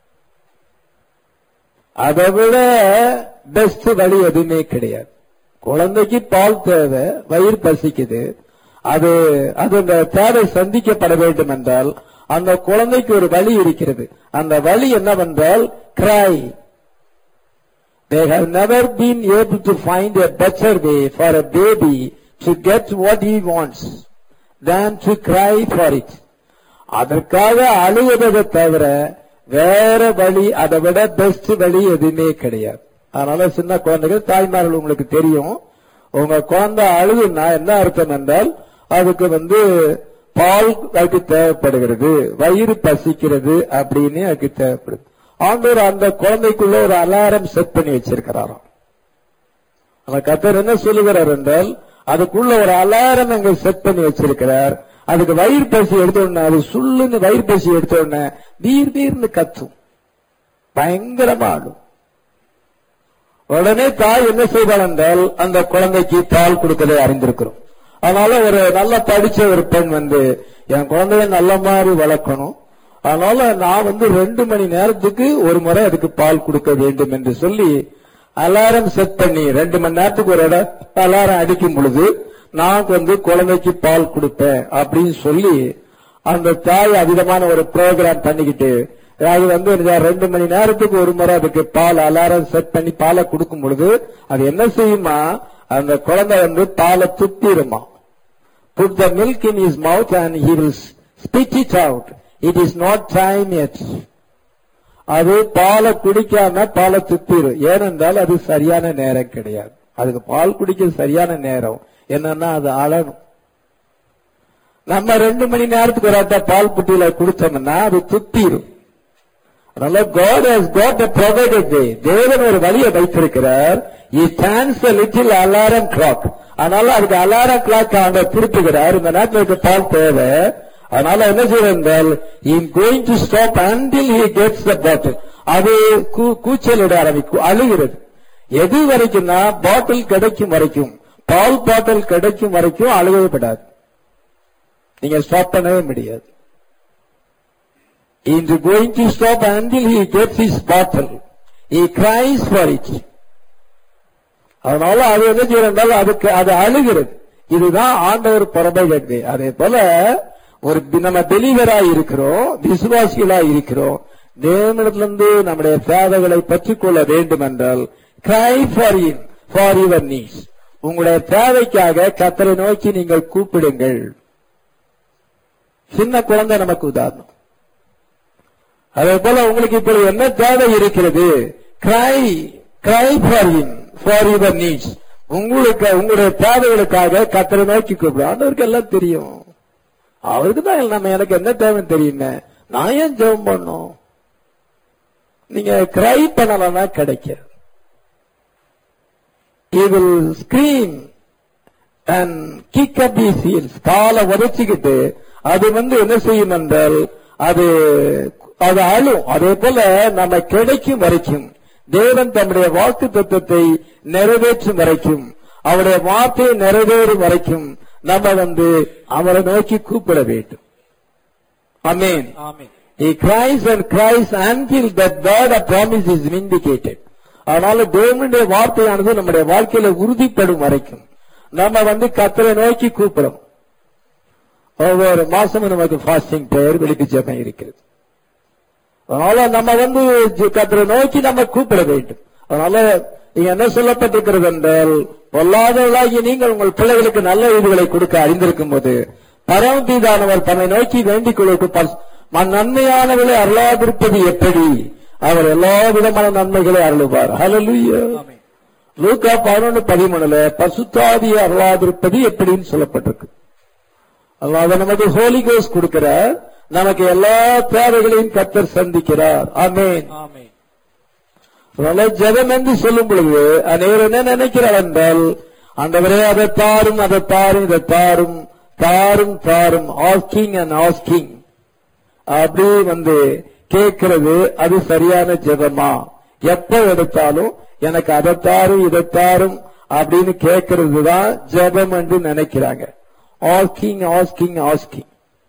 [SPEAKER 1] அதை விட பெஸ்ட் வழி எதுவுமே கிடையாது குழந்தைக்கு பால் தேவை வயிறு பசிக்குது அது அது அந்த தேவை சந்திக்கப்பட வேண்டும் என்றால் அந்த குழந்தைக்கு ஒரு வழி இருக்கிறது அந்த வழி என்னவென்றால் கிராய் They have never been able to find a better way for a baby to get what he wants than to cry for it. அதற்காக அழுவதை தவிர வேற வழி அதை விட பெஸ்ட் வழி எதுவுமே கிடையாது அதனால சின்ன குழந்தைகள் தாய்மார்கள் உங்களுக்கு தெரியும் உங்க குழந்தை அழுதுன்னா என்ன அர்த்தம் என்றால் அதுக்கு வந்து பால் அதுக்கு தேவைப்படுகிறது வயிறு பசிக்கிறது அப்படின்னு அதுக்கு தேவைப்படுது ஆண்டவர் அந்த குழந்தைக்குள்ள ஒரு அலாரம் செட் பண்ணி வச்சிருக்கிறாராம் அந்த கத்தர் என்ன சொல்லுகிறார் என்றால் அதுக்குள்ள ஒரு அலாரம் அங்க செட் பண்ணி வச்சிருக்கிறார் அதுக்கு வயிறு பசி எடுத்த உடனே அது சுள்ளுன்னு வயிறு பசி எடுத்த உடனே வீர் வீர்னு கத்தும் பயங்கரமா ஆடும் உடனே தாய் என்ன செய்வாள் என்றால் அந்த குழந்தைக்கு பால் கொடுக்கதை அறிந்திருக்கிறோம் அதனால ஒரு நல்ல படிச்ச ஒரு பெண் வந்து என் குழந்தைய நல்ல மாதிரி வளர்க்கணும் அதனால நான் வந்து ரெண்டு மணி நேரத்துக்கு ஒரு முறை அதுக்கு பால் கொடுக்க வேண்டும் என்று சொல்லி அலாரம் செட் பண்ணி ரெண்டு மணி நேரத்துக்கு ஒரு இடம் அலாரம் அடிக்கும் பொழுது நான் வந்து குழந்தைக்கு பால் கொடுப்பேன் அப்படின்னு சொல்லி அந்த தாய் அதிகமான ஒரு ப்ரோக்ராம் பண்ணிக்கிட்டு அது வந்து இந்த ரெண்டு மணி நேரத்துக்கு ஒரு முறை அதுக்கு பால் அலாரம் செட் பண்ணி பாலை கொடுக்கும் பொழுது அது என்ன செய்யுமா அந்த குழந்தை வந்து பாலை துப்பிடுமா put the milk in his mouth and he will spit it out. It is not time yet. அது பாலை குடிக்காம பாலை துப்பிடும் ஏனென்றால் அது சரியான நேரம் கிடையாது அதுக்கு பால் குடிக்க சரியான நேரம் என்னன்னா அது அழணும் நம்ம ரெண்டு மணி நேரத்துக்கு ஒரு ஆட்டா பால் புட்டியில குடிச்சோம்னா அது துப்பிடும் அதனால God has got a provided way. தேவன் ஒரு வழியை வைத்திருக்கிறார் He stands a little alarm clock. அதனால அதுக்கு அலாரம் கிளாக் அங்க திருப்புகிறார் இந்த நேரத்தில் இருக்க பால் தேவை அதனால என்ன செய்ய என்றால் in going to stop until he gets the bottle அது கூ- கூச்சலிட ஆரம்பிக்கும் அழுகிறது எது வரைக்கும்னா பாட்டில் கிடைக்கும் வரைக்கும் பால் பாட்டில் கிடைக்கும் வரைக்கும் அழுகப்படாது நீங்க ஸ்டாப் பண்ணவே முடியாது is going to stop until he gets his bottle. He cries for it. அதனால அது என்ன செய்யறால் அதுக்கு அது அழுகிறது இதுதான் ஆண்டவர் புறம்பை அதே போல ஒரு பி- நம்ம பெலிவரா இருக்கிறோம் விசுவாசிகளா இருக்கிறோம் தேவனிடத்திலிருந்து நம்முடைய தேவைகளை பற்றிக்கொள்ள வேண்டும் என்றால் cry for in for your needs உங்களுடைய தேவைக்காக கத்தரை நோக்கி நீங்கள் கூப்பிடுங்கள் சின்ன குழந்தை நமக்கு உதாரணம் அதே போல உங்களுக்கு இப்பொழுது என்ன தேவை இருக்கிறது cry cry for in for your needs உங்களுக்கு உங்களுடைய தேவைகளுக்காக கத்தரை நோக்கி கூப்பிடும் ஆண்டவருக்கு எல்லாம் தெரியும் அவருக்கு தான் நம்ம எனக்கு என்ன தேவைன்னு தெரியுமே நான் ஏன் ஜெபம் பண்ணோம் நீங்க கிரை பண்ணலன்னா கிடைக்காது he will scream and kick up his heels காலை உதச்சிக்கிட்டு அது வந்து என்ன செய்யும் என்றால் அது அது அழும் அதே போல நம்ம கிடைக்கும் வரைக்கும் தேவன் தம்முடைய வாக்கு தத்துவத்தை நிறைவேற்றும் வரைக்கும் அவருடைய வார்த்தை நிறைவேறும் வரைக்கும் நம்ம வந்து அவரை நோக்கி கூப்பிட வேண்டும் அமேன்
[SPEAKER 2] ஆமென்
[SPEAKER 1] He cries and cries until that word of promise is vindicated. அதனால தேவனுடைய வார்த்தையானது நம்முடைய வாழ்க்கையில உறுதிப்படும் வரைக்கும் நம்ம வந்து கத்தரை நோக்கி கூப்பிடும் ஒவ்வொரு மாசமும் நமக்கு ஃபாஸ்டிங் பிரேயர் வெளிக்கு ஜெபம் இருக்கிறது அதனால நம்ம வந்து ஜி- கத்தரை நோக்கி நம்ம கூப்பிட வேண்டும் அதனால இங்க என்ன சொல்லப்பட்டிருக்கிறது என்றால் பொல்லாதவர்களாகிய நீங்கள் உங்கள் பிள்ளைகளுக்கு நல்ல இதுகளை கொடுக்க அறிந்திருக்கும் போது பரமபீதானவர் தம்மை நோக்கி வேண்டிக் கொள்ளுக்கு நன்மையானவர்களை அருளாதிருப்பது எப்படி அவர் எல்லா விதமான நன்மைகளை அருளுவார் ஹalleluya
[SPEAKER 2] ஆமென்
[SPEAKER 1] லூக்கா பதினொன்று பதிமூணுல பசுத்தாதியை அருளாதிருப்பது எப்படின்னு சொல்லப்பட்டிருக்கு அல்லாத நமக்கு ஹோலி கோஸ் கொடுக்கிறார் நமக்கு எல்லா தேவைகளையும் கத்தர் சந்திக்கிறார் ஆமென்
[SPEAKER 2] ஆமென்
[SPEAKER 1] அதனால ஜெபம் என்று சொல்லும் பொழுது அனைவர் என்ன நினைக்கிறார் என்றால் ஆண்டவரே அதை தாரும் அதை தாரும் இதை தாரும் தாரும் தாரும் ஆஸ்கிங் அண்ட் ஆஸ்கிங் அப்படி வந்து கேட்கிறது அது சரியான ஜெபமா எப்ப எடுத்தாலும் எனக்கு அதை தாரும் இதை தாரும் அப்படின்னு கேட்கறது தான் ஜெபம் என்று நினைக்கிறாங்க ஆஸ்கிங் ஆஸ்கிங் ஆஸ்கிங்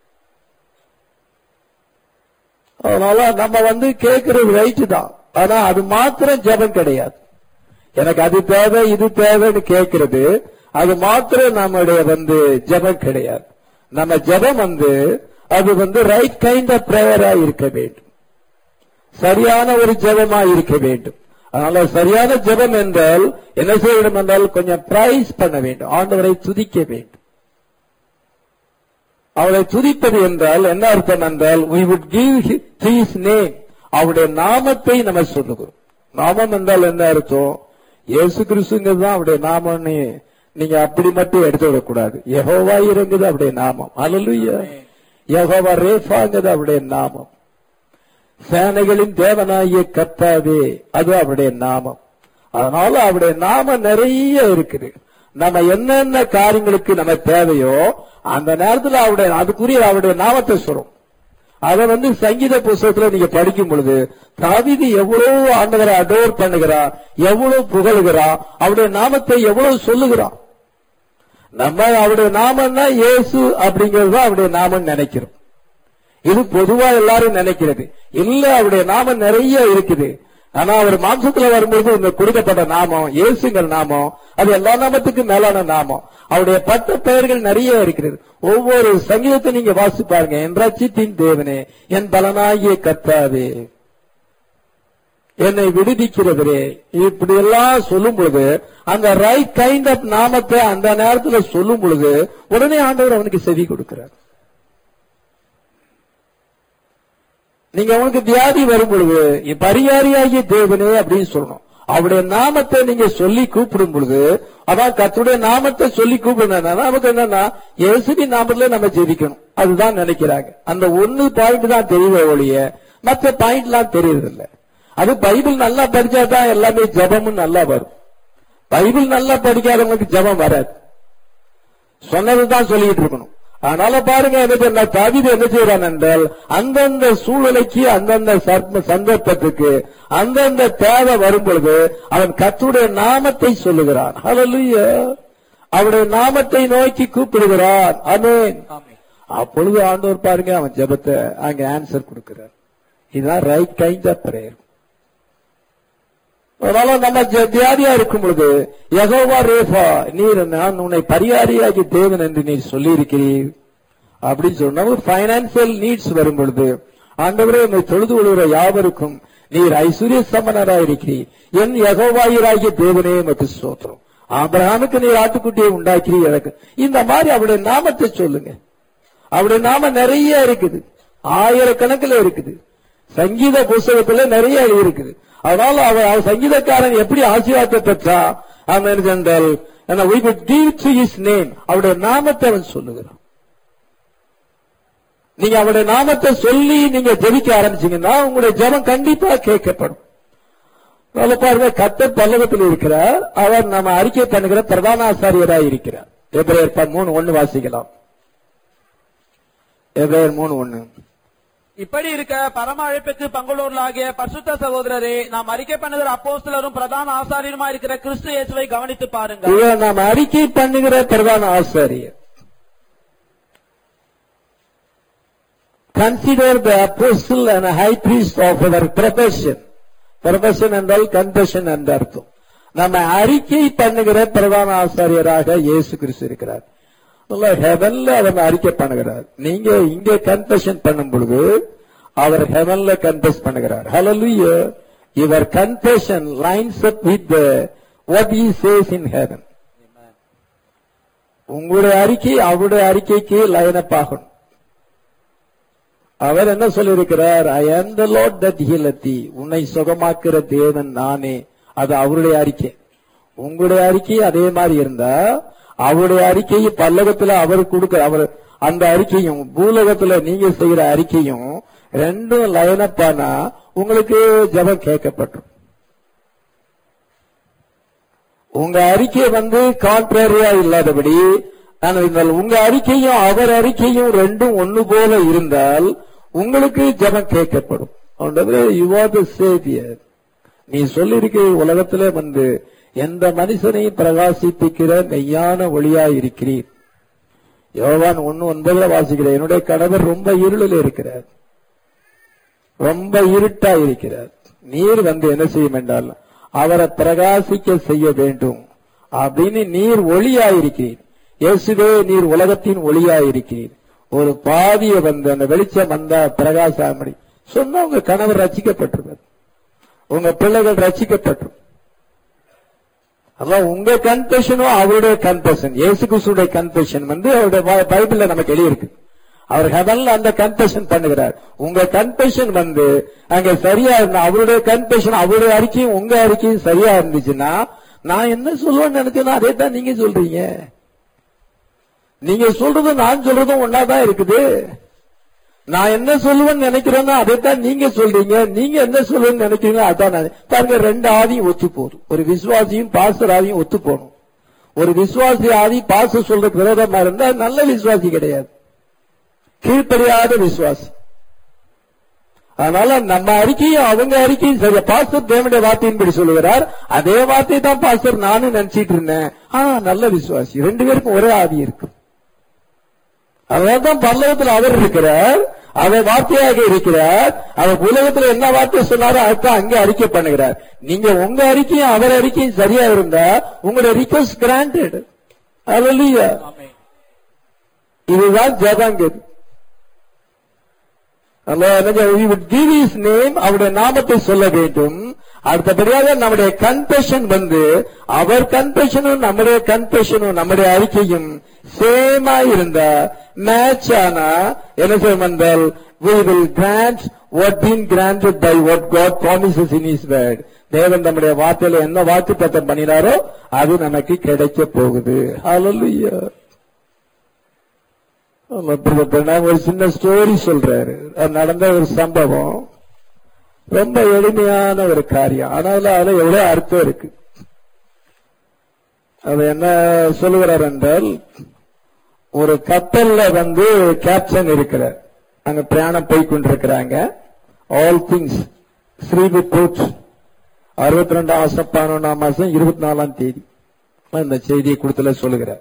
[SPEAKER 1] அதனால நம்ம வந்து கேட்கறது ரைட் தான் ஆனா அது மாத்திரம் ஜெபம் கிடையாது எனக்கு அது தேவை இது தேவைன்னு கேட்கறது அது மாத்திரம் நம்முடைய வந்து ஜெபம் கிடையாது நம்ம ஜெபம் வந்து அது வந்து ரைட் கைண்ட் ஆஃப் பிரேயரா இருக்க வேண்டும் சரியான ஒரு ஜெபமா இருக்க வேண்டும் அதனால சரியான ஜெபம் என்றால் என்ன செய்ய வேண்டும் என்றால் கொஞ்சம் பிரைஸ் பண்ண வேண்டும் ஆண்டவரை துதிக்க வேண்டும் அவரை துதிப்பது என்றால் என்ன அர்த்தம் என்றால் we would give his name அவருடைய நாமத்தை நம்ம சொல்லுகிறோம் நாமம் என்றால் என்ன அர்த்தம் இயேசு கிறிஸ்துங்கிறது தான் அவருடைய நாமம்னு நீங்க அப்படி மட்டும் எடுத்து விடக்கூடாது யெகோவா இருந்தது அவருடைய நாமம் அல்லலுயா யெகோவா ரேஃபாங்கிறது அவருடைய நாமம் சேனைகளின் தேவனாகிய கர்த்தாவே அது அவருடைய நாமம் அதனால அவருடைய நாமம் நிறைய இருக்குது நம்ம என்னென்ன காரியங்களுக்கு நம்ம தேவையோ அந்த நேரத்தில் அவருடைய அதுக்குரிய அவருடைய நாமத்தை சொல்றோம் அதை வந்து சங்கீத புஸ்தகத்துல நீங்க படிக்கும் பொழுது தாவீது எவ்வளவு ஆண்டவரை அடோர் பண்ணுகிறான் எவ்வளவு புகழுகிறான் அவருடைய நாமத்தை எவ்வளவு சொல்லுகிறான் நம்ம அவருடைய நாமம் தான் இயேசு அப்படிங்கிறது தான் அவருடைய நாமம் நினைக்கிறோம் இது பொதுவா எல்லாரும் நினைக்கிறது இல்ல அவருடைய நாமம் நிறைய இருக்குது ஆனா அவர் மாம்சத்துல வரும்போது இந்த கொடுக்கப்பட்ட நாமம் இயேசுங்கிற நாமம் அது எல்லா நாமத்துக்கும் மேலான நாமம் அவருடைய பட்ட பெயர்கள் நிறைய இருக்கிறது ஒவ்வொரு சங்கீதத்தை நீங்க வாசி பாருங்க என் ரட்சித்தின் தேவனே என் பலனாகிய கர்த்தாவே என்னை விடுவிக்கிறவரே இப்படி எல்லாம் சொல்லும் பொழுது அந்த ரைட் கைண்ட் ஆஃப் நாமத்தை அந்த நேரத்துல சொல்லும் பொழுது உடனே ஆண்டவர் அவனுக்கு செவி கொடுக்கிறார் நீங்க அவனுக்கு வியாதி வரும் பொழுது என் பரிகாரியாகிய தேவனே அப்படின்னு சொல்லணும் அவருடைய நாமத்தை நீங்க சொல்லி கூப்பிடும் பொழுது அதான் கர்த்தருடைய நாமத்தை சொல்லி கூப்பிடணும் நமக்கு என்னன்னா இயேசுவின் நாமத்துல நம்ம ஜெபிக்கணும் அதுதான் நினைக்கிறாங்க அந்த ஒன்னு பாயிண்ட் தான் தெரியுத ஒழிய மற்ற பாயிண்ட் எல்லாம் தெரியறதில்ல அது பைபிள் நல்லா படிச்சா தான் எல்லாமே ஜபமும் நல்லா வரும் பைபிள் நல்லா படிக்காதவங்களுக்கு ஜபம் வராது சொன்னதுதான் சொல்லிட்டு இருக்கணும் அதனால பாருங்க என்ன சொன்னா தாவீது என்ன செய்யறான் என்றால் அந்தந்த சூழ்நிலைக்கு அந்தந்த சர்ப்ப- சந்தர்ப்பத்துக்கு அந்தந்த தேவை வரும் பொழுது அவன் கர்த்தருடைய நாமத்தை சொல்லுகிறான் ஹalleluya அவருடைய நாமத்தை நோக்கி கூப்பிடுகிறான் ஆமென்
[SPEAKER 2] ஆமென்.
[SPEAKER 1] அப்பொழுது ஆண்டவர் பாருங்க அவன் ஜெபத்தை அங்க ஆன்சர் கொடுக்கிறார் இதுதான் ரைட் கைண்ட் ஆஃப் பிரேயர் அதனால நம்ம ஜ- வியாதியா இருக்கும் பொழுது யெகோவா ரேஃபா நீர் நான் உன்னை பரிகாரியாகி தேவன் என்று நீர் சொல்லியிருக்கிறீர் அப்படின்னு சொன்னா ஒரு பைனான்சியல் நீட்ஸ் வரும் பொழுது ஆண்டவரே உன்னை தொழுது கொள்கிற யாவருக்கும் நீர் ஐஸ்வர்ய சமனராயிருக்கிறீர் என் யகோவாயிராகிய தேவனே மற்றும் சோத்திரம் ஆபிரகாமுக்கு நீர் ஆட்டுக்குட்டியை உண்டாக்கிறீர் எனக்கு இந்த மாதிரி அவருடைய நாமத்தை சொல்லுங்க அவருடைய நாம நிறைய இருக்குது ஆயிரக்கணக்கில் இருக்குது சங்கீத புஸ்தகத்துல நிறைய இருக்குது அதனால அவன் அவன் சங்கீதக்காரன் எப்படி ஆசீர்வாதத்தை பெற்றா அவன் என்றால் we could give to his name அவருடைய நாமத்தை அவன் சொல்லுகிறான் நீங்க அவருடைய நாமத்தை சொல்லி நீங்க ஜெபிக்க ஆரம்பிச்சீங்கன்னா உங்களுடைய ஜெபம் கண்டிப்பா கேட்கப்படும் அதனால பாருங்க கத்தர் பல்லவத்தில் இருக்கிறார் அவர் நம்ம அறிக்கை பண்ணுகிற பிரதான ஆசாரியராய் இருக்கிறார் எப்ரேயர் ப- மூணு ஒண்ணு வாசிக்கலாம் எப்ரேயர் மூணு ஒண்ணு
[SPEAKER 2] இப்படி இருக்க பரம அழைப்புக்கு பங்குள்ளவர்களாகிய பரிசுத்த சகோதரரே நாம் அறிக்கை பண்ணுகிற அப்போஸ்தலரும் பிரதான ஆசாரியருமா இருக்கிற கிறிஸ்து இயேசுவை கவனித்து பாருங்கள்
[SPEAKER 1] இதை நாம் அறிக்கை பண்ணுகிற பிரதான ஆசாரியர் consider the apostle and high priest of our profession profession என்றால் கன்ஃபெஷன் என்ற அர்த்தம் நம்ம அறிக்கை பண்ணுகிற பிரதான ஆசாரியராக இயேசு கிறிஸ்து இருக்கிறார் ஹெவன்ல அவர் அறிக்கை பண்ணுகிறார் நீங்க இங்க கன்ஃபெஷன் பண்ணும் பொழுது அவர் ஹெவன்ல கன்ஃபெஸ் பண்ணுகிறார் hallelujah your confession lines up with what he says in heaven உங்களுடைய அறிக்கை அவருடைய அறிக்கைக்கு லைன் அப் ஆகணும் அவர் என்ன சொல்லியிருக்கிறார் ஐ am the lord that healeth thee உன்னை சுகமாக்குற தேவன் நானே அது அவருடைய அறிக்கை உங்களுடைய அறிக்கை அதே மாதிரி இருந்தா அவருடைய அறிக்கையை பல்லகத்துல அவர் கொடுக்கிற அவர் அந்த அறிக்கையும் பூலகத்துல நீங்க செய்யற அறிக்கையும் ரெண்டும் லைன் அப் ஆனா உங்களுக்கு ஜெபம் கேட்கப்படும் உங்க அறிக்கை வந்து கான்ட்ரரியா இல்லாதபடி ஆனால் இந்த உங்க அறிக்கையும் அவர் அறிக்கையும் ரெண்டும் ஒண்ணு போல இருந்தால் உங்களுக்கு ஜெபம் கேட்கப்படும் யூ ஆர் த சேவியர் நீ சொல்லியிருக்க உலகத்திலே வந்து எந்த மனுஷனையும் பிரகாசிப்பிக்கிற மெய்யான ஒளியா இருக்கிறீர் யோவான் ஒன்னு ஒன்பதுல வாசிக்கிறேன் என்னுடைய கணவர் ரொம்ப இருளில் இருக்கிறார் ரொம்ப இருட்டா இருக்கிறார் நீர் வந்து என்ன செய்யும் என்றால் அவரை பிரகாசிக்க செய்ய வேண்டும் அப்படின்னு நீர் ஒளியாயிருக்கிறீர் இயேசுவே நீர் உலகத்தின் ஒளியாயிருக்கிறீர் ஒரு பாதிய வந்து அந்த வெளிச்சம் வந்தா பிரகாசாமடி சொன்னா உங்க கணவர் ரசிக்கப்பட்டிருப்பார் உங்க பிள்ளைகள் ரசிக்கப்பட்டிருக்கும் அதான் உங்க கன்ஃபெஷனும் அவருடைய கன்ஃபெஷன் இயேசு கிறிஸ்துடைய கன்ஃபெஷன் வந்து அவருடைய பை- பைபிள்ல நமக்கு எழுதியிருக்கு அவர் ஹெவன்ல அந்த கன்ஃபெஷன் பண்ணுகிறார் உங்க கன்ஃபெஷன் வந்து அங்க சரியா இருந்தா அவருடைய கன்ஃபெஷன் அவருடைய அறிக்கையும் உங்க அறிக்கையும் சரியா இருந்துச்சுன்னா நான் என்ன சொல்லுவேன்னு நினைச்சேன்னா அதே தான் நீங்க சொல்றீங்க நீங்க சொல்றதும் நான் சொல்றதும் ஒன்னாதான் இருக்குது நான் என்ன சொல்லுவேன்னு நினைக்கிறேன்னா அதைத்தான் நீங்க சொல்றீங்க நீங்க என்ன சொல்லுவேன்னு நினைக்கிறீங்க அதான் நான் பாருங்க ரெண்டு ஆதியும் ஒத்து போகுது ஒரு விசுவாசியும் பாஸ்டர் ஆதியும் ஒத்து போகணும் ஒரு விசுவாசி ஆதி பாஸ்டர் சொல்றதுக்கு விரோதமா இருந்தா நல்ல விசுவாசி கிடையாது கீழ்ப்படியாத விசுவாசி அதனால நம்ம அறிக்கையும் அவங்க அறிக்கையும் சரி பாஸ்டர் தேவனுடைய வார்த்தையின்படி சொல்லுகிறார் அதே வார்த்தை தான் பாஸ்டர் நானும் நினைச்சிட்டு இருந்தேன் ஆனா நல்ல விசுவாசி ரெண்டு பேருக்கும் ஒரே ஆவி இருக்கு அதனால்தான் பல்லவத்தில் அவர் இருக்கிறார் அவர் வார்த்தையாக இருக்கிறார் அவர் உலகத்துல என்ன வார்த்தை சொன்னாரோ அதுதான் அங்கே அறிக்கை பண்ணுகிறார் நீங்க உங்க அறிக்கையும் அவர் அறிக்கையும் சரியா இருந்தா உங்களோட ரிக்வஸ்ட் கிராண்டட் அல்லையா
[SPEAKER 2] ஆமென்.
[SPEAKER 1] இதுதான் ஜபாங்கது கிவ் இஸ் நேம் அவருடைய நாமத்தை சொல்ல வேண்டும் அடுத்தபடியாக நம்முடைய கன்பெஷன் வந்து அவர் கன்பெஷனும் நம்முடைய கன்பெஷனும் நம்முடைய அறிக்கையும் சேமா இருந்தா மேட்ச் ஆனா என்ன செய்யும் என்றால் we will grant what been granted by what God promises in his word தேவன் நம்முடைய வார்த்தையில என்ன வாக்கு தத்தம் பண்ணினாரோ அது நமக்கு கிடைக்க போகுது ஹalleluya ஆமா, பிரதர் பிரணாம் ஒரு சின்ன ஸ்டோரி சொல்றாரு அது நடந்த ஒரு சம்பவம் ரொம்ப எளிமையான ஒரு காரியம் ஆனாலும் அதுல எவ்வளவு அர்த்தம் இருக்கு அது என்ன சொல்லுகிறார் என்றால் ஒரு கப்பல்ல வந்து கேப்டன் இருக்கிறார் அங்க பிரயாணம் போய் கொண்டிருக்கிறாங்க ஆல் திங்ஸ் ஸ்ரீவிபூட் அறுபத்தி ரெண்டாம் மாசம் பதினொன்றாம் மாசம் இருபத்தி நாலாம் தேதி இந்த செய்தியை கொடுத்துல சொல்லுகிறார்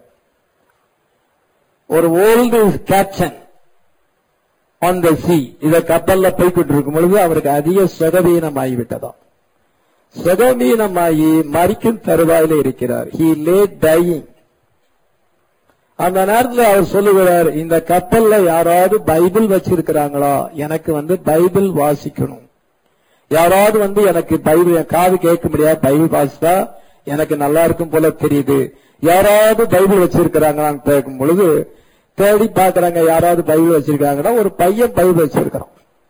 [SPEAKER 1] ஒரு old captain on the sea இத கப்பல்ல போய்கிட்டு இருக்கும் பொழுது அவருக்கு அதிக சுகவீனம் ஆகிவிட்டதாம் சுகவீனமாகி மறிக்கும் தருவாயில இருக்கிறார் ஹி லே டையிங் அந்த நேரத்தில் அவர் சொல்லுகிறார் இந்த கப்பல்ல யாராவது பைபிள் வச்சிருக்கிறாங்களா எனக்கு வந்து பைபிள் வாசிக்கணும் யாராவது வந்து எனக்கு பைபிள் என் காது கேட்க முடியாது பைபிள் வாசித்தா எனக்கு நல்லா இருக்கும் போல தெரியுது யாராவது பைபிள் வச்சிருக்கிறாங்களான்னு கேட்கும் பொழுது தேடி பார்க்கறாங்க யாராவது பைபிள் வச்சிருக்காங்கன்னா ஒரு பையன் பைபிள் வச்சிருக்கிறான்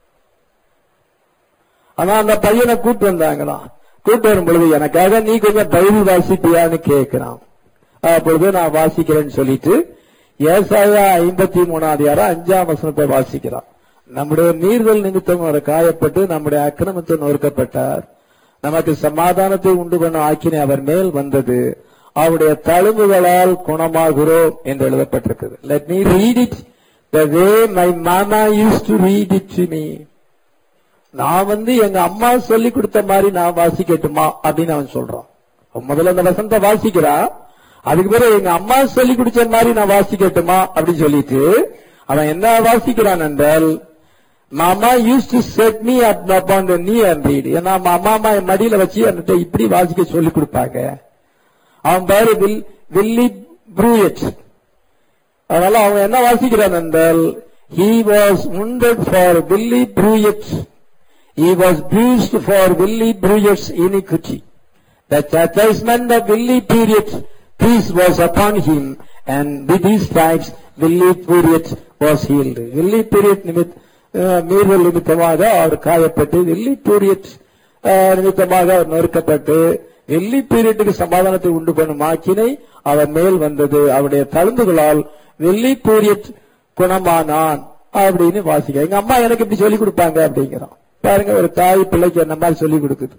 [SPEAKER 1] ஆனா அந்த பையனை கூட்டு வந்தாங்களாம் கூட்டு வரும் பொழுது எனக்காக நீ கொஞ்சம் பைபிள் வாசிப்பியான்னு கேட்கிறான் அப்பொழுது நான் வாசிக்கிறேன்னு சொல்லிட்டு ஏசாயா ஐம்பத்தி மூணாவது யாரா அஞ்சாம் வசனத்தை வாசிக்கிறான் நம்முடைய நீர்கள் நிமித்தம் அவர் காயப்பட்டு நம்முடைய அக்கிரமத்தை நொறுக்கப்பட்டார் நமக்கு சமாதானத்தை உண்டு பண்ண ஆக்கினை அவர் மேல் வந்தது அவருடைய தழும்புகளால் குணமாகிறோம் என்று எழுதப்பட்டிருக்கிறது let me read it the way my மாமா used to read it to me நான் வந்து எங்க அம்மா சொல்லி கொடுத்த மாதிரி நான் வாசிக்கட்டுமா அப்படின்னு அவன் சொல்றான் அவன் முதல்ல அந்த வசனத்தை வாசிக்கிறான் அதுக்கு பிறகு எங்க அம்மா சொல்லி கொடுத்த மாதிரி நான் வாசிக்கட்டுமா அப்படின்னு சொல்லிட்டு அவன் என்ன வாசிக்கிறான் என்றால் மாமா used to set me up upon knee and read ஏன்னா மாமா அம்மா என் மடியில வச்சு என்கிட்ட இப்படி வாசிக்க சொல்லி கொடுப்பாங்க அவன் பேரு வில் வில்லி ப்ரூயட் அதனால அவன் என்ன வாசிக்கிறான் என்றால் he was wounded for Billy Bruyett. He was bruised for Billy Bruyett's iniquity. The chastisement of Billy Bruyett peace was upon him, and with his stripes Billy Bruyett was healed. Billy Bruyett Nimit அஹ், மீறுதல் நிமித்தமாக அவர் காயப்பட்டு வில்லி period நிமித்தமாக அவர் நொறுக்கப்பட்டு வெள்ளி பீரியட்டுக்கு சமாதானத்தை உண்டு பண்ணும் ஆக்கினை அவர் மேல் வந்தது அவருடைய தழும்புகளால் வெள்ளி பீரியட் குணமானான் அப்படின்னு வாசிக்க எங்க அம்மா எனக்கு இப்படி சொல்லி கொடுப்பாங்க அப்படிங்கிறான் பாருங்க ஒரு தாய் பிள்ளைக்கு என்ன மாதிரி சொல்லி கொடுக்குது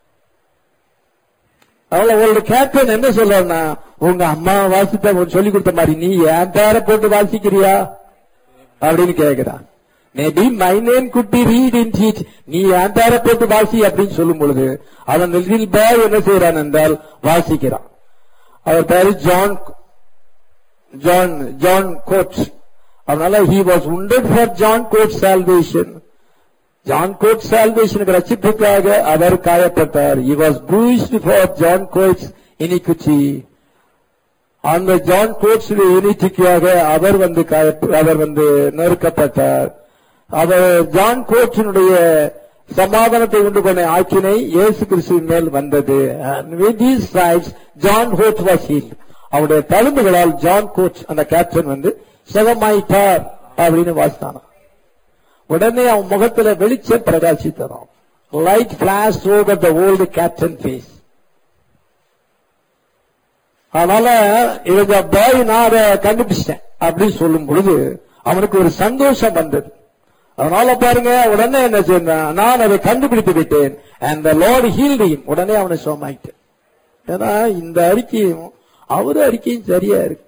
[SPEAKER 1] அவள ஒரு கேப்டன் என்ன சொல்றா உங்க அம்மா வாசித்த சொல்லி கொடுத்த மாதிரி நீ என் பேர போட்டு வாசிக்கிறியா அப்படின்னு கேக்குறான் maybe my name could be read in teach நீ என் பேர போட்டு வாசி அப்படின்னு சொல்லும் பொழுது அவன் லிட்டில் பாய் என்ன செய்யறான் என்றால் வாசிக்கிறான் அவர் பேரு ஜான் ஜான் ஜான் கோட் அதனால he was wounded for John Code salvation John Code சால்வேஷனுக்கு ரட்சிப்புக்காக அவர் காயப்பட்டார் he was bruised for John Code's iniquity அந்த ஜான் கோட்ஸ் யூனிட்டிக்காக அவர் வந்து காய- அவர் வந்து நெருக்கப்பட்டார் அவர் ஜான் கோட்ஸினுடைய சமாதானத்தை உண்டு பண்ண ஆக்கினை இயேசு கிறிஸ்துவின் மேல் வந்தது And with these stripes, John Code's was healed அவருடைய தழும்புகளால் ஜான் கோட்ஸ் அந்த கேப்டன் வந்து சுகமாயிட்டார் அப்படின்னு வாசித்தானாம் உடனே அவன் முகத்துல வெளிச்சம் பிரகாசித்ததாம் light flash over the old captain face அதனால இவங்க பாய் நான் அதை கண்டுபிடிச்சிட்டேன் அப்படின்னு சொல்லும் பொழுது அவனுக்கு ஒரு சந்தோஷம் வந்தது அதனால பாருங்க உடனே என்ன செய்தான் நான் அதை கண்டுபிடித்து விட்டேன் and the lord healed him உடனே அவனை சோமாயிட்டேன் ஏன்னா இந்த அறிக்கையும் அவரு அறிக்கையும் சரியா இருக்கு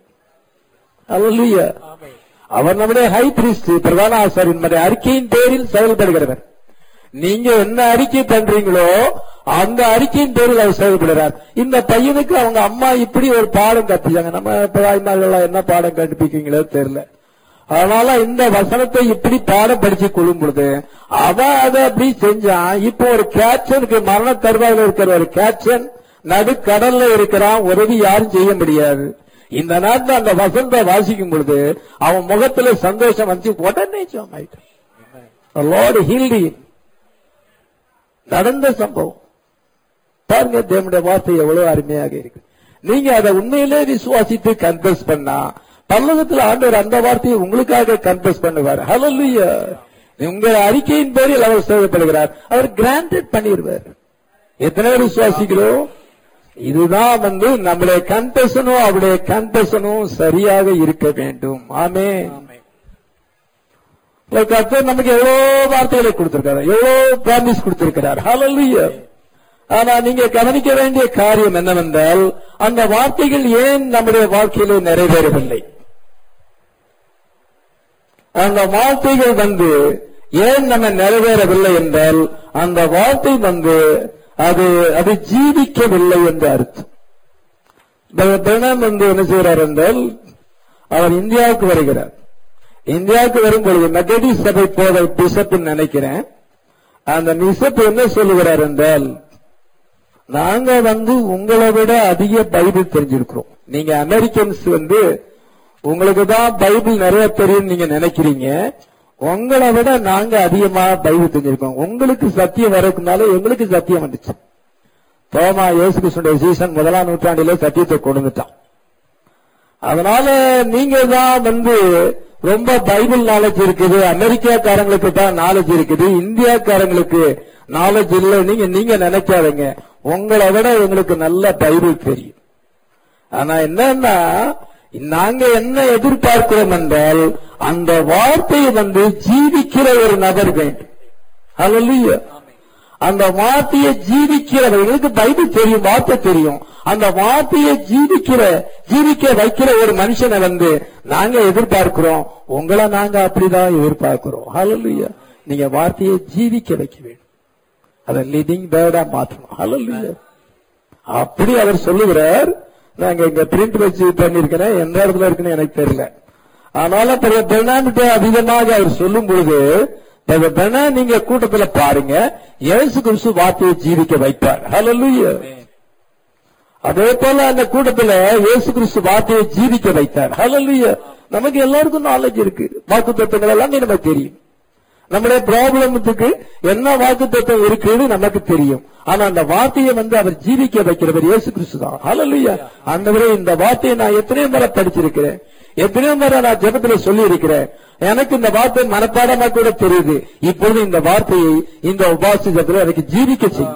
[SPEAKER 1] அல்லேலூயா
[SPEAKER 2] ஆமென்.
[SPEAKER 1] அவர் நம்முடைய ஹை பிரிஸ்ட் பிரதான ஆசாரியன் நம்முடைய அறிக்கையின் பேரில் செயல்படுகிறவர் நீங்க என்ன அறிக்கை பண்றீங்களோ அந்த அறிக்கையின் பேரில் அவர் செயல்படுறார் இந்த பையனுக்கு அவங்க அம்மா இப்படி ஒரு பாடம் கற்பிச்சாங்க நம்ம தாய்மார்கள் என்ன பாடம் கற்பிக்கீங்களோ தெரியல அதனால இந்த வசனத்தை இப்படி பாடம் படிச்சு கொள்ளும் பொழுது அவன் அதை அப்படி செஞ்சான் இப்போ ஒரு கேட்சனுக்கு மரண தருவாயில் இருக்கிற ஒரு கேட்சன் நடுக்கடல்ல இருக்கிறான் உதவி யாரும் செய்ய முடியாது இந்த நேரத்தில் அந்த வசனத்தை வாசிக்கும் பொழுது அவன் முகத்துல சந்தோஷம் வந்து உடனே சொன்னாயிட்டான் லார்டு ஹீல்டி நடந்த சம்பவம் பாருங்க தேவனுடைய வார்த்தை எவ்வளவு அருமையாக இருக்கு நீங்க அதை உண்மையிலே விசுவாசித்து கன்ஃபஸ் பண்ணா பல்லவத்தில் ஆண்டவர் அந்த வார்த்தையை உங்களுக்காக கன்ஃபஸ் பண்ணுவார் ஹalleluya உங்க அறிக்கையின் பேரில் அவர் சேவைப்படுகிறார் அவர் கிராண்டட் பண்ணிடுவார் எத்தனை பேர் விசுவாசிகளோ இதுதான் வந்து நம்முடைய கன்ஃபெஷனும் அவருடைய கன்ஃபெஷனும் சரியாக இருக்க வேண்டும் ஆமே கர்த்தர் நமக்கு எவ்வளவு வார்த்தைகளை கொடுத்திருக்காரு எவ்வளவு ப்ராமிஸ் கொடுத்திருக்கிறார் ஹalleluya ஆனா நீங்க கவனிக்க வேண்டிய காரியம் என்னவென்றால் அந்த வார்த்தைகள் ஏன் நம்முடைய வாழ்க்கையிலே நிறைவேறவில்லை அந்த வார்த்தைகள் வந்து ஏன் நம்ம நிறைவேறவில்லை என்றால் அந்த வார்த்தை வந்து அது அது ஜீவிக்கவில்லை என்று அர்த்தம் பிரணம் வந்து என்ன செய்கிறார் என்றால் அவர் இந்தியாவுக்கு வருகிறார் இந்தியாவுக்கு வரும்பொழுது மெகடி சபை போத பிசப் நினைக்கிறேன் அந்த பிசப் என்ன சொல்லுகிறார் என்றால் நாங்க வந்து உங்களை விட அதிக பைபிள் தெரிஞ்சிருக்கிறோம் நீங்க அமெரிக்கன்ஸ் வந்து உங்களுக்கு தான் பைபிள் நிறைய தெரியும் நீங்க நினைக்கிறீங்க உங்களை விட நாங்க அதிகமா பைபிள் தெரிஞ்சிருக்கோம் உங்களுக்கு சத்தியம் வரக்குனால எங்களுக்கு சத்தியம் வந்துச்சு தோமா இயேசு கிருஷ்ணனுடைய சீசன் முதலாம் நூற்றாண்டிலே சத்தியத்தை கொடுத்துட்டான் அதனால நீங்க தான் வந்து ரொம்ப பைபிள் நாலேஜ் இருக்குது அமெரிக்காக்காரங்களுக்கு தான் நாலேஜ் இருக்குது இந்தியாக்காரங்களுக்கு நாலேஜ் இல்லை நீங்க நீங்க நினைக்காதீங்க உங்களை விட எங்களுக்கு நல்ல பைபிள் தெரியும் ஆனா என்னன்னா நாங்க என்ன எதிர்பார்க்கிறோம் என்றால் அந்த வார்த்தையை வந்து ஜீவிக்கிற ஒரு நபர் வேண்டும் அல்ல அந்த வார்த்தையை ஜீவிக்கிறவர்களுக்கு பைபிள் தெரியும் வார்த்தை தெரியும் அந்த வார்த்தையை ஜீவிக்கிற ஜீவிக்க வைக்கிற ஒரு மனுஷனை வந்து நாங்க எதிர்பார்க்கிறோம் உங்களை நாங்க அப்படிதான் எதிர்பார்க்கிறோம் ஹalleluya நீங்க வார்த்தையை ஜீவிக்க வைக்க வேண்டும் அதை லிவிங் பேர்டா மாற்றணும் ஹalleluya அப்படி அவர் சொல்லுகிறார் நாங்க இங்க பிரிண்ட் வச்சு பண்ணிருக்கிறேன் எந்த இடத்துல இருக்குன்னு எனக்கு தெரியல ஆனாலும் பெர்னாமிட்ட அதிகமாக அவர் சொல்லும் பொழுது பெர்னா நீங்க கூட்டத்துல பாருங்க இயேசு கிறிஸ்து வார்த்தையை ஜீவிக்க வைப்பார் ஹalleluya அதே போல அந்த கூட்டத்துல இயேசு கிறிஸ்து வார்த்தையை ஜீவிக்க வைத்தார் ஹalleluya நமக்கு எல்லாருக்கும் நாலேஜ் இருக்கு வாக்கு தத்துவங்கள் எல்லாமே நமக்கு தெரியும் நம்முடைய ப்ராப்ளத்துக்கு என்ன வாக்கு தத்துவம் இருக்குன்னு நமக்கு தெரியும் ஆனா அந்த வார்த்தையை வந்து அவர் ஜீவிக்க வைக்கிறவர் இயேசு கிறிஸ்து தான் ஹalleluya ஆண்டவரே இந்த வார்த்தையை நான் எத்தனையோ முறை படிச்சிருக்கிறேன் எத்தனையோ முறை நான் ஜெபத்துல சொல்லி இருக்கிறேன் எனக்கு இந்த வார்த்தை மனப்பாடமா கூட தெரியுது இப்பொழுது இந்த வார்த்தையை இந்த உபாசிதத்தில் எனக்கு ஜீவிக்க செய்யும்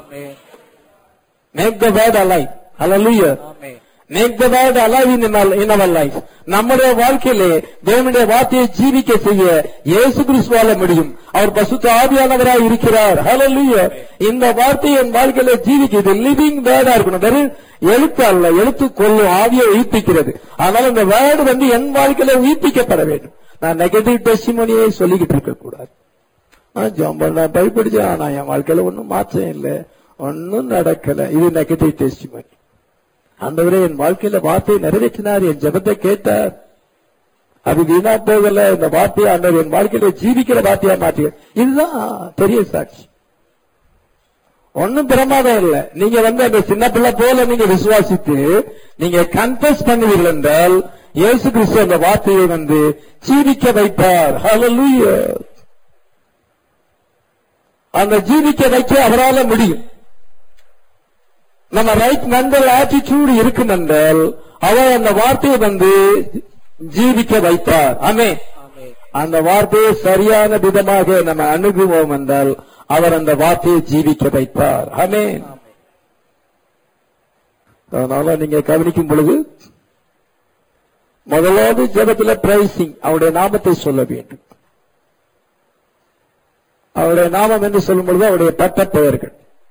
[SPEAKER 1] make the word alive hallelujah make the word alive in in our life நம்முடைய வாழ்க்கையிலே தேவனுடைய வார்த்தையை ஜீவிக்க செய்ய இயேசு கிறிஸ்துவால முடியும் அவர் பசுத்த ஆவியானவராய் இருக்கிறார் ஹalleluya இந்த வார்த்தை என் வாழ்க்கையில ஜீவிக்குது லிவிங் வேர்டா இருக்கணும் வெறும் எழுத்து அல்ல எழுத்து கொள்ளும் ஆவியை உயிர்ப்பிக்கிறது அதனால இந்த வேர்டு வந்து என் வாழ்க்கையில உயிர்ப்பிக்கப்பட வேண்டும் நான் நெகட்டிவ் டெஸ்டிமோனியை சொல்லிக்கிட்டு இருக்க கூடாது நான் ஜம்பல் நான் பயப்படுச்சேன் ஆனா என் வாழ்க்கையில ஒன்னும் மாற்றம் இல்லை ஒன்னும் நடக்கல இது நெகட்டிவ் டெஸ்டிமோனி ஆண்டவரே என் வாழ்க்கையில வார்த்தையை நிறைவேற்றினார் என் ஜெபத்தை கேட்டார் அது வீணா போகல இந்த வார்த்தையை ஆண்டவர் என் வாழ்க்கையில ஜீவிக்கிற வார்த்தையா மாற்றி இதுதான் பெரிய சாட்சி ஒன்னும் பிரமாதம் இல்ல நீங்க வந்து அந்த சின்ன பிள்ளை போல நீங்க விசுவாசித்து நீங்க கன்ஃபஸ் பண்ணுவீர்கள் என்றால் இயேசு கிறிஸ்து அந்த வார்த்தையை வந்து ஜீவிக்க வைப்பார் ஹalleluya அந்த ஜீவிக்க வைக்க அவரால முடியும் நம்ம ரைட் மென்டல் ஆட்டிடியூட் இருக்கும் என்றால் அவர் அந்த வார்த்தையை வந்து ஜீவிக்க வைப்பார் ஆமே அந்த வார்த்தையை சரியான விதமாக நம்ம அணுகுவோம் என்றால் அவர் அந்த வார்த்தையை ஜீவிக்க வைப்பார் ஆமே அதனால நீங்க கவனிக்கும் பொழுது முதலாவது ஜெபத்துல பிரைசிங் அவருடைய நாமத்தை சொல்ல வேண்டும் அவருடைய நாமம் என்று சொல்லும் பொழுது அவருடைய பட்ட பெயர்கள்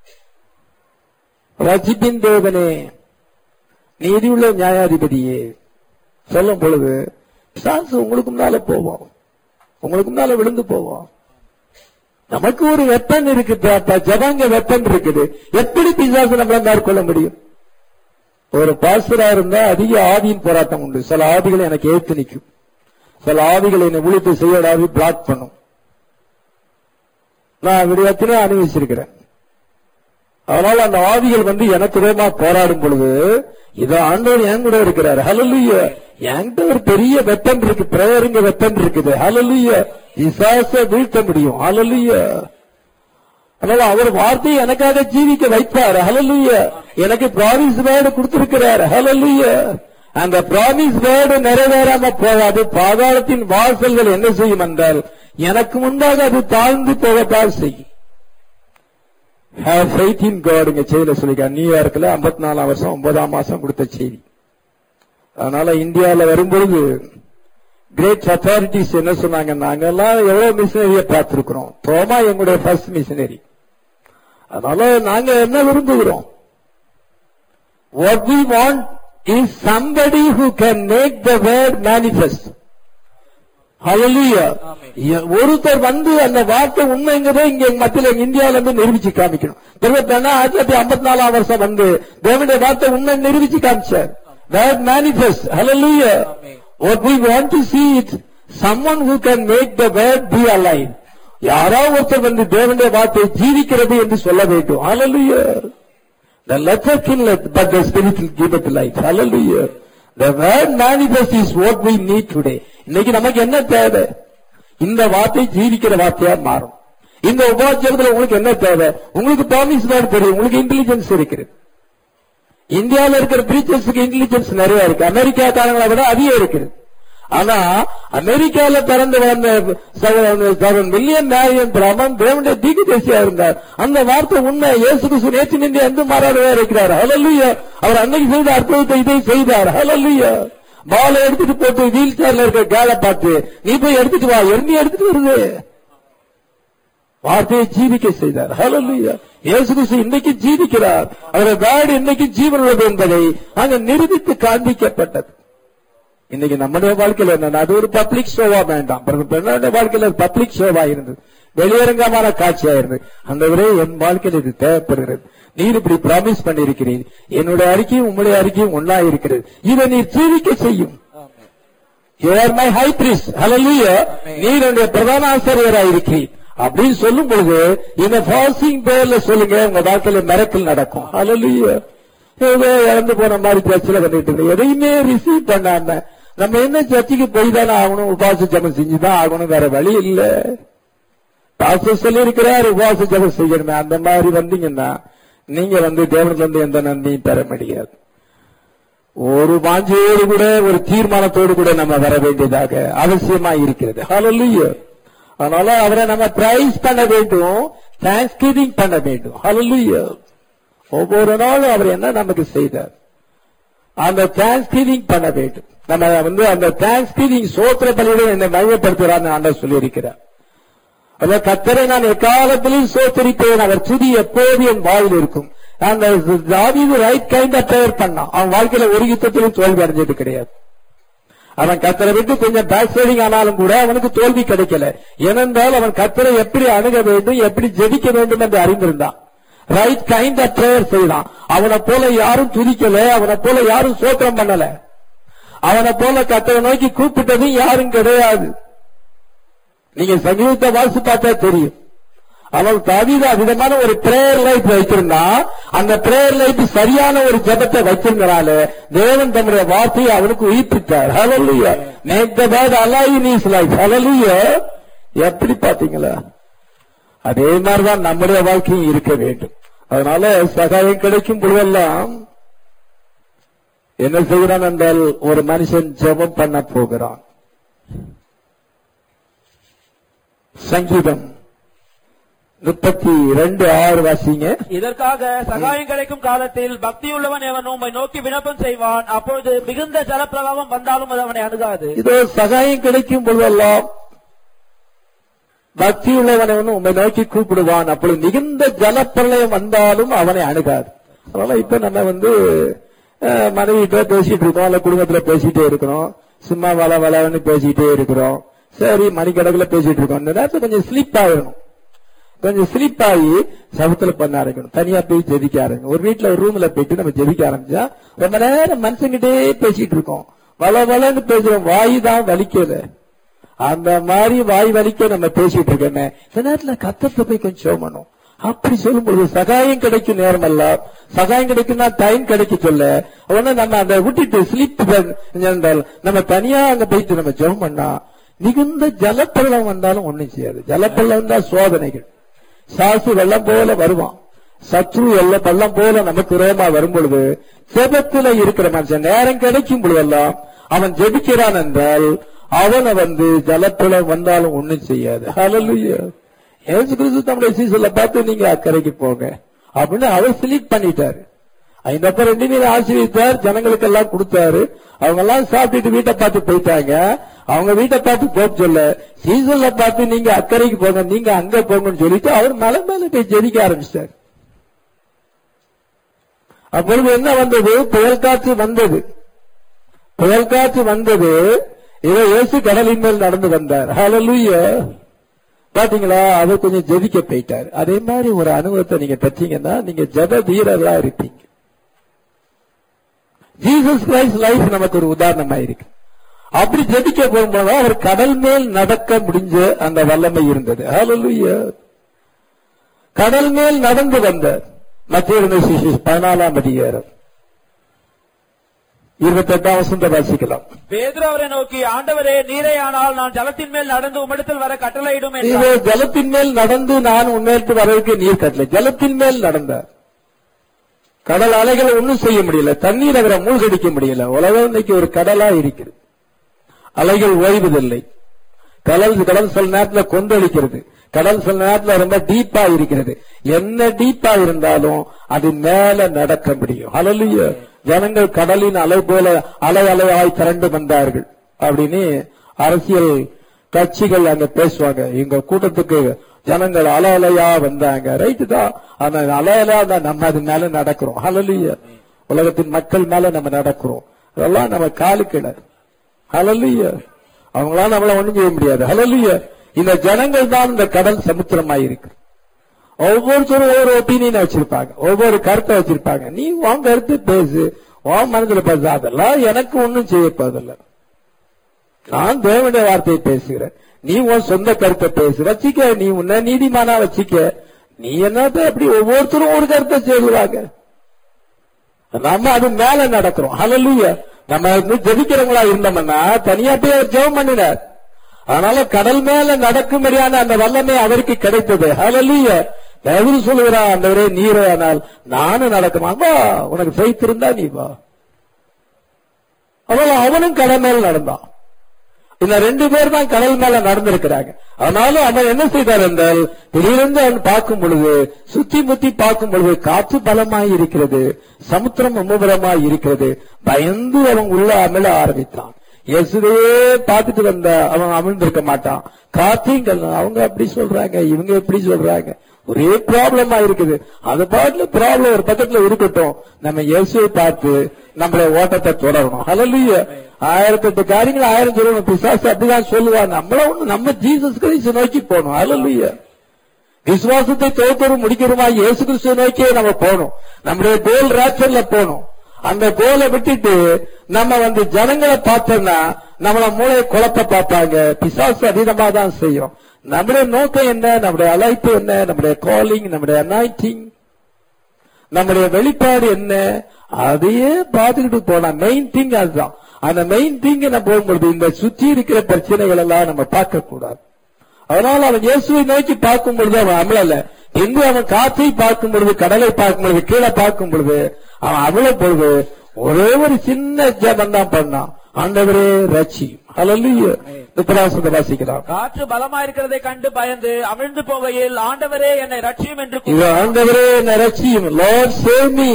[SPEAKER 1] ரஜிபின் தேவனே நீதியுள்ள நியாயாதிபதியே சொல்லும் பொழுது சாசு உங்களுக்கு முன்னால போவோம் உங்களுக்கு முன்னால விழுந்து போவோம் நமக்கு ஒரு வெப்பன் இருக்கு தாத்தா ஜபங்க வெப்பன் இருக்குது எப்படி பிசாசு நம்மள மேற்கொள்ள முடியும் ஒரு பாஸ்டரா இருந்தா அதிக ஆவியின் போராட்டம் உண்டு சில ஆவிகள் எனக்கு ஏத்து நிற்கும் சில ஆவிகள் என்னை விழித்து செய்யடாவி பிளாக் பண்ணும் நான் விடயத்திலே அனுபவிச்சிருக்கிறேன் அதனால அந்த ஆவிகள் வந்து எனக்கு விதமா போராடும் பொழுது இதை ஆண்டவர் என் கூட இருக்கிறார் ஹலலுய என்கிட்ட ஒரு பெரிய வெப்பன் இருக்கு பிரேயருங்க வெப்பன் இருக்குது ஹலலுய இசாச வீழ்த்த முடியும் ஹலலுய அதனால அவர் வார்த்தையை எனக்காக ஜீவிக்க வைப்பார் ஹலலுய எனக்கு ப்ராமிஸ் வேர்டு கொடுத்திருக்கிறார் ஹலலுய அந்த ப்ராமிஸ் வேர்டு நிறைவேறாம போகாது பாதாளத்தின் வாசல்கள் என்ன செய்யும் என்றால் எனக்கு முன்பாக அது தாழ்ந்து போகத்தான் செய்யும் ஹேவ் ஃபெய்த் இன் காட் இங்க செய்தியில சொல்லிருக்காங்க நியூயார்க்ல ஐம்பத்தி நாலாம் வருஷம் ஒன்பதாம் மாசம் கொடுத்த செய்தி அதனால இந்தியாவில் வரும்பொழுது கிரேட் அத்தாரிட்டிஸ் என்ன சொன்னாங்க நாங்கெல்லாம் எவ்வளவு மிஷினரிய பார்த்திருக்கிறோம் தோமா எங்களுடைய ஃபர்ஸ்ட் மிஷினரி அதனால நாங்க என்ன விரும்புகிறோம் what we want is somebody who can make the word manifest Hallelujah. ஒருத்தர் வந்து அந்த வார்த்தை உண்மைங்கிறத இங்க எங்க மத்தியில இந்தியாவில இருந்து நிரூபிச்சு காமிக்கணும் திருவத்தனா ஆயிரத்தி தொள்ளாயிரத்தி ஐம்பத்தி நாலாம் வருஷம் வந்து தேவனுடைய வார்த்தை உண்மை நிரூபிச்சு காமிச்சார் word manifest Hallelujah. What we want to see is someone who can make the word be alive. யாராவது ஒருத்தர் வந்து தேவனுடைய வார்த்தை ஜீவிக்கிறது என்று சொல்ல வேண்டும் Hallelujah. The letter can let, but the spirit will give it life. Hallelujah. The word manifest is what we need today. இன்னைக்கு நமக்கு என்ன தேவை இந்த வார்த்தை ஜீவிக்கிற வார்த்தையா மாறும் இந்த உபாத்தியத்தில் உங்களுக்கு என்ன தேவை உங்களுக்கு ப்ராமிஸ் வேர்டு தெரியும் உங்களுக்கு இன்டெலிஜென்ஸ் இருக்குது இந்தியாவில் இருக்கிற பிரீச்சர்ஸுக்கு இன்டெலிஜென்ஸ் நிறைய இருக்கு அமெரிக்காக்காரங்களை விட அதிகம் இருக்குது ஆனா அமெரிக்கால பிறந்து வந்த மில்லியன் மேரியன் பிராமன் தேவனுடைய தீக்கு தேசியா இருந்தார் அந்த வார்த்தை உண்மை இயேசு கிறிஸ்து நேற்று நின்று எந்த மாறாடவே இருக்கிறார் ஹலல்லுயா அவர் அன்னைக்கு செய்த அற்புதத்தை இதை செய்தார் ஹலல்லுயா பாலை எடுத்துட்டு போட்டு வீல் சேர்ல இருக்க கேலை பார்த்து நீ போய் எடுத்துட்டு வா எண்ணி எடுத்துட்டு வருது வார்த்தையை ஜீவிக்க செய்தார் ஹalleluya இயேசு கிறிஸ்து இன்னைக்கு ஜீவிக்கிறார் அவருடைய வேர்டு இன்னைக்கு ஜீவன் உள்ளது என்பதை அங்க நிரூபித்து காண்பிக்கப்பட்டது இன்னைக்கு நம்முடைய வாழ்க்கையில என்ன அது ஒரு பப்ளிக் ஷோவா வேண்டாம் பெண்ணோட வாழ்க்கையில பப்ளிக் ஷோவா இருந்தது வெளியரங்கமான காட்சியா இருந்தது அந்த ஒரே என் வாழ்க்கையில் இது தேவைப்படுகிறது நீர் இப்படி ப்ராமிஸ் பண்ணியிருக்கிறீர் என்னுடைய அறிக்கையும் உங்களுடைய அறிக்கையும் ஒன்னா இருக்கிறது இதை நீர் ஜீவிக்க செய்யும் you are my high priest hallelujah நீர் என்னுடைய பிரதான ஆசிரியராக இருக்கிறீர் அப்படின்னு சொல்லும் பொழுது இந்த ஃபாஸ்டிங் பேர்ல சொல்லுங்க உங்க வாழ்க்கையில மிரக்கல் நடக்கும் ஹalleluya ஏதோ இறந்து போன மாதிரி சர்ச்சில் பண்ணிட்டு இருக்கு எதையுமே ரிசீவ் பண்ணாம நம்ம என்ன சர்ச்சுக்கு போய் தானே ஆகணும் உபாச ஜபம் செஞ்சுதான் ஆகணும் வேற வழி இல்ல பாஸ்டர் சொல்லி இருக்கிறார் உபாச ஜபம் செய்யணுமே அந்த மாதிரி வந்தீங்கன்னா நீங்க வந்து தேவனுக்கு வந்து எந்த நன்மையும் பெற முடியாது ஒரு வாஞ்சையோடு கூட ஒரு தீர்மானத்தோடு கூட நம்ம வர வேண்டியதாக அவசியமா இருக்கிறது ஹalleluya அதனால அவரை நம்ம பிரைஸ் பண்ண வேண்டும் தேங்க்ஸ் பண்ண வேண்டும் ஹalleluya ஒவ்வொரு நாளும் அவர் என்ன நமக்கு செய்தார் அந்த தேங்க்ஸ் பண்ண வேண்டும் நம்ம வந்து அந்த தேங்க்ஸ் கிவிங் சோத்திர பலியுடன் என்னை மையப்படுத்துகிறார் ஆண்டவர் சொல்லியிருக்கிறார் அந்த கத்தரை நான் எக்காலத்திலும் சோத்தரிப்பேன் அவர் துதி எப்போது என் வாயில் இருக்கும் அந்த தாவீது ரைட் கைண்ட் ஆஃப் பிரேயர் பண்ணான் அவன் வாழ்க்கையில ஒரு யுத்தத்திலும் தோல்வி அடைஞ்சது கிடையாது அவன் கத்தரை விட்டு கொஞ்சம் பேக் சைடிங் ஆனாலும் கூட அவனுக்கு தோல்வி கிடைக்கல ஏனென்றால் அவன் கத்தரை எப்படி அணுக வேண்டும் எப்படி ஜெபிக்க வேண்டும் என்று அறிந்திருந்தான் ரைட் கைண்ட் ஆஃப் பிரேயர் செய்தான் அவனை போல யாரும் துதிக்கல அவனை போல யாரும் சோத்திரம் பண்ணல அவனை போல கத்தரை நோக்கி கூப்பிட்டதும் யாரும் கிடையாது நீங்க சங்கீதத்தை வாசி பார்த்தா தெரியும் அவன் தாவீது விதமான ஒரு பிரேயர் லைஃப் வைத்திருந்தா அந்த பிரேயர் லைஃப் சரியான ஒரு ஜபத்தை வச்சிருந்தனால தேவன் தம்முடைய வார்த்தையை அவனுக்கு உயிர்ப்பித்தார் hallelujah make the bat alive in his life hallelujah எப்படி பாத்தீங்களா அதே மாதிரிதான் நம்முடைய வாழ்க்கையும் இருக்க வேண்டும் அதனால சகாயம் கிடைக்கும் பொழுதெல்லாம் என்ன செய்கிறான் என்றால் ஒரு மனுஷன் ஜெபம் பண்ண போகிறான் சங்கீதம் முப்பத்தி ரெண்டு ஆறு வாசிங்க
[SPEAKER 2] இதற்காக சகாயம் கிடைக்கும் காலத்தில் பக்தியுள்ளவன் எவன் உம்மை நோக்கி விண்ணப்பம் செய்வான் அப்பொழுது மிகுந்த ஜலப்பிரவாகம் வந்தாலும் அது அவனை அணுகாது
[SPEAKER 1] இதோ சகாயம் கிடைக்கும் பொழுதெல்லாம் பக்தி உள்ளவன் உண்மை நோக்கி கூப்பிடுவான் அப்பொழுது மிகுந்த ஜலப்பிரளயம் வந்தாலும் அவனை அணுகாது அதனால இப்ப நம்ம வந்து அஹ், மனைவிட்ட பேசிட்டு இருக்கோம் இல்ல குடும்பத்துல பேசிட்டே இருக்கிறோம் சும்மா வள வளன்னு பேசிட்டே இருக்கிறோம் சரி மணிக்கணக்கில் பேசிட்டு இருக்கோம் இந்த நேரத்துல கொஞ்சம் ஸ்லீப் ஆயிடணும் கொஞ்சம் ஸ்லிப் ஆகி சவுத்துல பண்ண ஆரம்பிக்கணும் தனியா போய் ஜெபிக்க ஆரம்பிக்கணும் ஒரு வீட்டுல ஒரு ரூம்ல போயிட்டு நம்ம ஜெபிக்க ஆரம்பிச்சா ரொம்ப நேரம் மனுஷங்கிட்டே பேசிட்டு இருக்கோம் வள வளன்னு பேசுறோம் வாய் தான் வலிக்கல அந்த மாதிரி வாய் வலிக்க நம்ம பேசிட்டு இருக்கோமே இந்த நேரத்துல கத்தத்தை போய் கொஞ்சம் show பண்ணும் அப்படி சொல்லும் பொழுது சகாயம் கிடைக்கும் நேரம் அல்ல சகாயம் கிடைக்கும்னா டைம் கிடைக்க சொல்ல உடனே நம்ம அதை விட்டுட்டு ஸ்லிப் நம்ம தனியா அங்க போயிட்டு நம்ம ஜெபம் பண்ணா மிகுந்த ஜலப்பள்ளம் வந்தாலும் ஒண்ணும் செய்யாது ஜலப்பள்ளம் வந்தா சோதனைகள் சாசு வெள்ளம் போல வருவான் சத்ரு எல்லாம் பள்ளம் போல நமக்கு விரோதமா வரும் பொழுது செபத்துல இருக்கிற மனுஷன் நேரம் கிடைக்கும் பொழுதெல்லாம் அவன் ஜெபிக்கிறான் என்றால் அவனை வந்து ஜலப்புலம் வந்தாலும் ஒண்ணும் செய்யாது ஹalleluya ஏசு கிறிஸ்து தம்முடைய சீசல்ல பார்த்து நீங்க அக்கறைக்கு போங்க அப்படின்னு அவர் சிலிப் பண்ணிட்டாரு இந்த அப்ப ரெண்டு நீர் ஆசீர்வித்தார் ஜனங்களுக்கு எல்லாம் கொடுத்தாரு அவங்க எல்லாம் சாப்பிட்டுட்டு வீட்டை பார்த்து போயிட்டாங்க அவங்க வீட்டை பார்த்து போக சொல்ல சீசன்ல பார்த்து நீங்க அக்கறைக்கு போங்க நீங்க அங்க போங்கன்னு சொல்லிட்டு அவர் மலை மேல போய் ஜெதிக்க ஆரம்பிச்சார் அப்பொழுது என்ன வந்தது புயல் காற்று வந்தது புயல் காற்று வந்தது இதை இயேசு கடலின் மேல் நடந்து வந்தார் ஹalleluya பாத்தீங்களா அவர் கொஞ்சம் ஜெபிக்க போயிட்டார் அதே மாதிரி ஒரு அனுபவத்தை நீங்க பெற்றீங்கன்னா நீங்க ஜெப வீரர்களா இருப்பீங்க ஜீசஸ் கிரைஸ்ட் லைஃப் நமக்கு ஒரு உதாரணமா இருக்கு அப்படி ஜெபிக்க போகும்போது அவர் கடல் மேல் நடக்க முடிஞ்ச அந்த வல்லமை இருந்தது ஹalleluya கடல் மேல் நடந்து வந்தார் மத்திய பதினாலாம் அதிகாரம் இருபத்தி எட்டாம் வசந்த வாசிக்கலாம்
[SPEAKER 2] பேதுரு அவரை நோக்கி ஆண்டவரே நீரே ஆனால் நான் ஜலத்தின் மேல் நடந்து உம்மிடத்தில் வர கட்டளையிடும்
[SPEAKER 1] இது
[SPEAKER 2] என்றார்
[SPEAKER 1] ஜலத்தின் மேல் நடந்து நான் உண்மையிட்டு வரதுக்கு நீர் கட்டல ஜலத்தின் மேல் நடந்தார் கடல் அலைகளை ஒண்ணும் செய்ய முடியல தண்ணீர் அவரை மூழ்கடிக்க முடியல உலகம் இன்னைக்கு ஒரு கடலா இருக்குது அலைகள் ஓய்வதில்லை கடல் கடல் சில நேரத்துல கொந்தளிக்கிறது கடல் சில நேரத்துல ரொம்ப டீப்பா இருக்கிறது என்ன டீப்பா இருந்தாலும் அது மேல நடக்க முடியும் ஹalleluya ஜனங்கள் கடலின் அலை போல அலை அலையாய் திரண்டு வந்தார்கள் அப்படின்னு அரசியல் கட்சிகள் அங்க பேசுவாங்க எங்க கூட்டத்துக்கு ஜனங்கள் அலை அலையா வந்தாங்க ரைட்டு தான் ஆனா அலை அலையா தான் நம்ம அது மேல நடக்கிறோம் ஹalleluya உலகத்தின் மக்கள் மேல நம்ம நடக்கிறோம் அதெல்லாம் நம்ம காலுக்கிட ஹalleluya அவங்களால நம்மள ஒண்ணும் செய்ய முடியாது ஹalleluya இந்த ஜனங்கள் தான் இந்த கடல் சமுத்திரமாய் இருக்கு ஒவ்வொருத்தரும் ஒவ்வொரு ஒப்பீனியன் வச்சிருப்பாங்க ஒவ்வொரு கருத்தை வச்சிருப்பாங்க நீ உன் கருத்து பேசு உன் மனதுல பேசு அதெல்லாம் எனக்கு ஒண்ணும் செய்யப்போதில்ல நான் தேவனுடைய வார்த்தையை பேசுகிறேன் நீ உன் சொந்த கருத்தை பேசு வச்சிக்க நீ உன்ன நீதிமானா வச்சிக்க நீ என்னத்த அப்படி ஒவ்வொருத்தரும் ஒரு கருத்தை சொல்லுவாங்க நம்ம அது மேல நடக்கிறோம் ஹalleluya நம்ம வந்து ஜெபிக்கிறவங்களா இருந்தோம்னா தனியா போய் அவர் ஜெபம் பண்ணினார் அதனால கடல் மேல நடக்கும்படியான அந்த வல்லமை அவருக்கு கிடைத்தது ஹalleluya எவரு சொல்லுகிறான் ஆண்டவரே நீரே ஆனால் நானும் நடக்குமா வா உனக்கு ஃபெய்த் இருந்தா நீ வா அதனால அவனும் கடல் மேல நடந்தான் இந்த ரெண்டு பேர் தான் கடல் மேல நடந்திருக்கிறாங்க அதனால அவன் என்ன செய்தார் என்றால் திடீரென்று அவன் பார்க்கும் பொழுது சுத்தி முத்தி பார்க்கும் பொழுது காற்று பலமாய் இருக்கிறது சமுத்திரம் மும்முரமாய் இருக்கிறது பயந்து அவன் உள்ள அமிழ ஆரம்பித்தான் இயேசுவையே பார்த்துட்டு வந்த அவன் அமிழ்ந்திருக்க மாட்டான் காத்தையும் கல்ல அவங்க அப்படி சொல்றாங்க இவங்க எப்படி சொல்றாங்க ஒரே ப்ராப்ளமா இருக்குது அது பாட்டுல ப்ராப்ளம் ஒரு பக்கத்துல இருக்கட்டும் நம்ம இயேசுவை பார்த்து நம்மள ஓட்டத்தை தொடரணும் ஹalleluya ஆயிரத்தி எட்டு காரியங்கள் ஆயிரம் சொல்லணும் பிசாசு அப்படிதான் சொல்லுவாங்க நம்மள ஒண்ணு நம்ம ஜீசஸ் கிறிஸ்து நோக்கி போகணும் ஹalleluya விசுவாசத்தை தோத்தரும் முடிக்கிறோமா இயேசு கிறிஸ்துவ நோக்கியே நம்ம போகணும் நம்முடைய கோல் ராச்சர்ல போகணும் அந்த கோலை விட்டுட்டு நம்ம வந்து ஜனங்களை பார்த்தோம்னா நம்மள மூளையை குழப்ப பார்ப்பாங்க பிசாசு அதிகமா தான் செய்யும் நம்முடைய நோக்கம் என்ன நம்முடைய அழைப்பு என்ன நம்முடைய காலிங் நம்முடைய அனாய்டிங் நம்முடைய வெளிப்பாடு என்ன அதையே பார்த்துக்கிட்டு போனா மெயின் திங் அதுதான் அந்த மெயின் திங் நம்ம போகும்பொழுது இந்த சுற்றி இருக்கிற பிரச்சனைகள் எல்லாம் நம்ம பார்க்க கூடாது அதனால அவன் இயேசுவை நோக்கி பார்க்கும் பொழுது அவன் அமலல்ல எங்கு அவன் காற்றை பார்க்கும் பொழுது கடலை பார்க்கும் பொழுது கீழே பார்க்கும் பொழுது அவன் அமல பொழுது ஒரே ஒரு சின்ன ஜபம் தான் பண்ணான் ஆண்டவரே ரச்சி ஹalleluya முப்பதாசத்தை வாசிக்கலாம்
[SPEAKER 2] காற்று பலமாயிருக்கிறதை கண்டு பயந்து அமிழ்ந்து போகையில் ஆண்டவரே என்னை ரட்சியும் என்று
[SPEAKER 1] இது
[SPEAKER 2] கூறி
[SPEAKER 1] ஆண்டவரே என்னை ரட்சியும் லார்ட் சேவ் மீ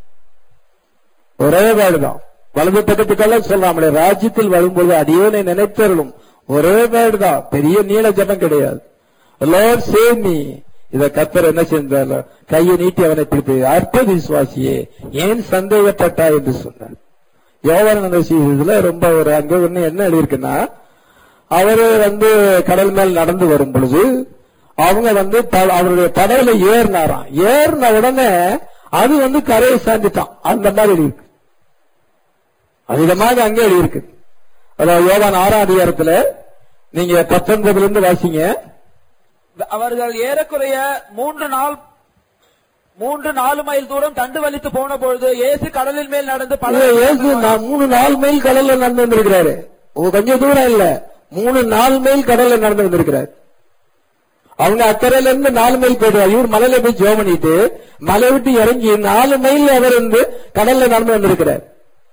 [SPEAKER 1] ஒரே வேர்டு தான் வலது பக்கத்துக்கெல்லாம் சொல்றாமலே ராஜ்யத்தில் வரும்போது அடியோனை நினைத்தருளும் ஒரே வேர்டு தான் பெரிய நீள ஜபம் கிடையாது லார்ட் சேவ் மீ இத கத்தர் என்ன செஞ்சார் கையை நீட்டி அவனை பிடித்து அற்ப விசுவாசியே ஏன் சந்தேகப்பட்டா என்று சொன்னார் யோவான இதுல ரொம்ப ஒரு அங்க ஒண்ணு என்ன எழுதியிருக்குன்னா அவரு வந்து கடல் மேல் நடந்து வரும் பொழுது அவங்க வந்து ப- அவருடைய படகுல ஏறினாராம் ஏறின உடனே அது வந்து கரையை சார்ந்துட்டான் அந்த மாதிரி இருக்கு அதிகமாக அங்கே இருக்கு அதாவது யோவான் ஆறாம் அதிகாரத்துல நீங்க பத்தொன்பதுல இருந்து வாசிங்க
[SPEAKER 2] அவர்கள் ஏறக்குறைய மூன்று நாள் மூன்று நாலு மைல் தூரம் தண்டு வலித்து போன பொழுது இயேசு கடலின் மேல் நடந்து பல
[SPEAKER 1] இல்ல, இயேசு நான் மூணு நாலு மைல் கடல்ல நடந்து வந்திருக்கிறாரு ஓ, கொஞ்சம் தூரம் இல்ல மூணு நாலு மைல் கடல்ல நடந்து வந்திருக்கிறாரு அவங்க அக்கறையில இருந்து நாலு மைல் போயிடுவார் இவர் மலையில போய் ஜோம் பண்ணிட்டு மலை விட்டு இறங்கி நாலு மைல் அவர் வந்து கடல்ல நடந்து வந்திருக்கிறார்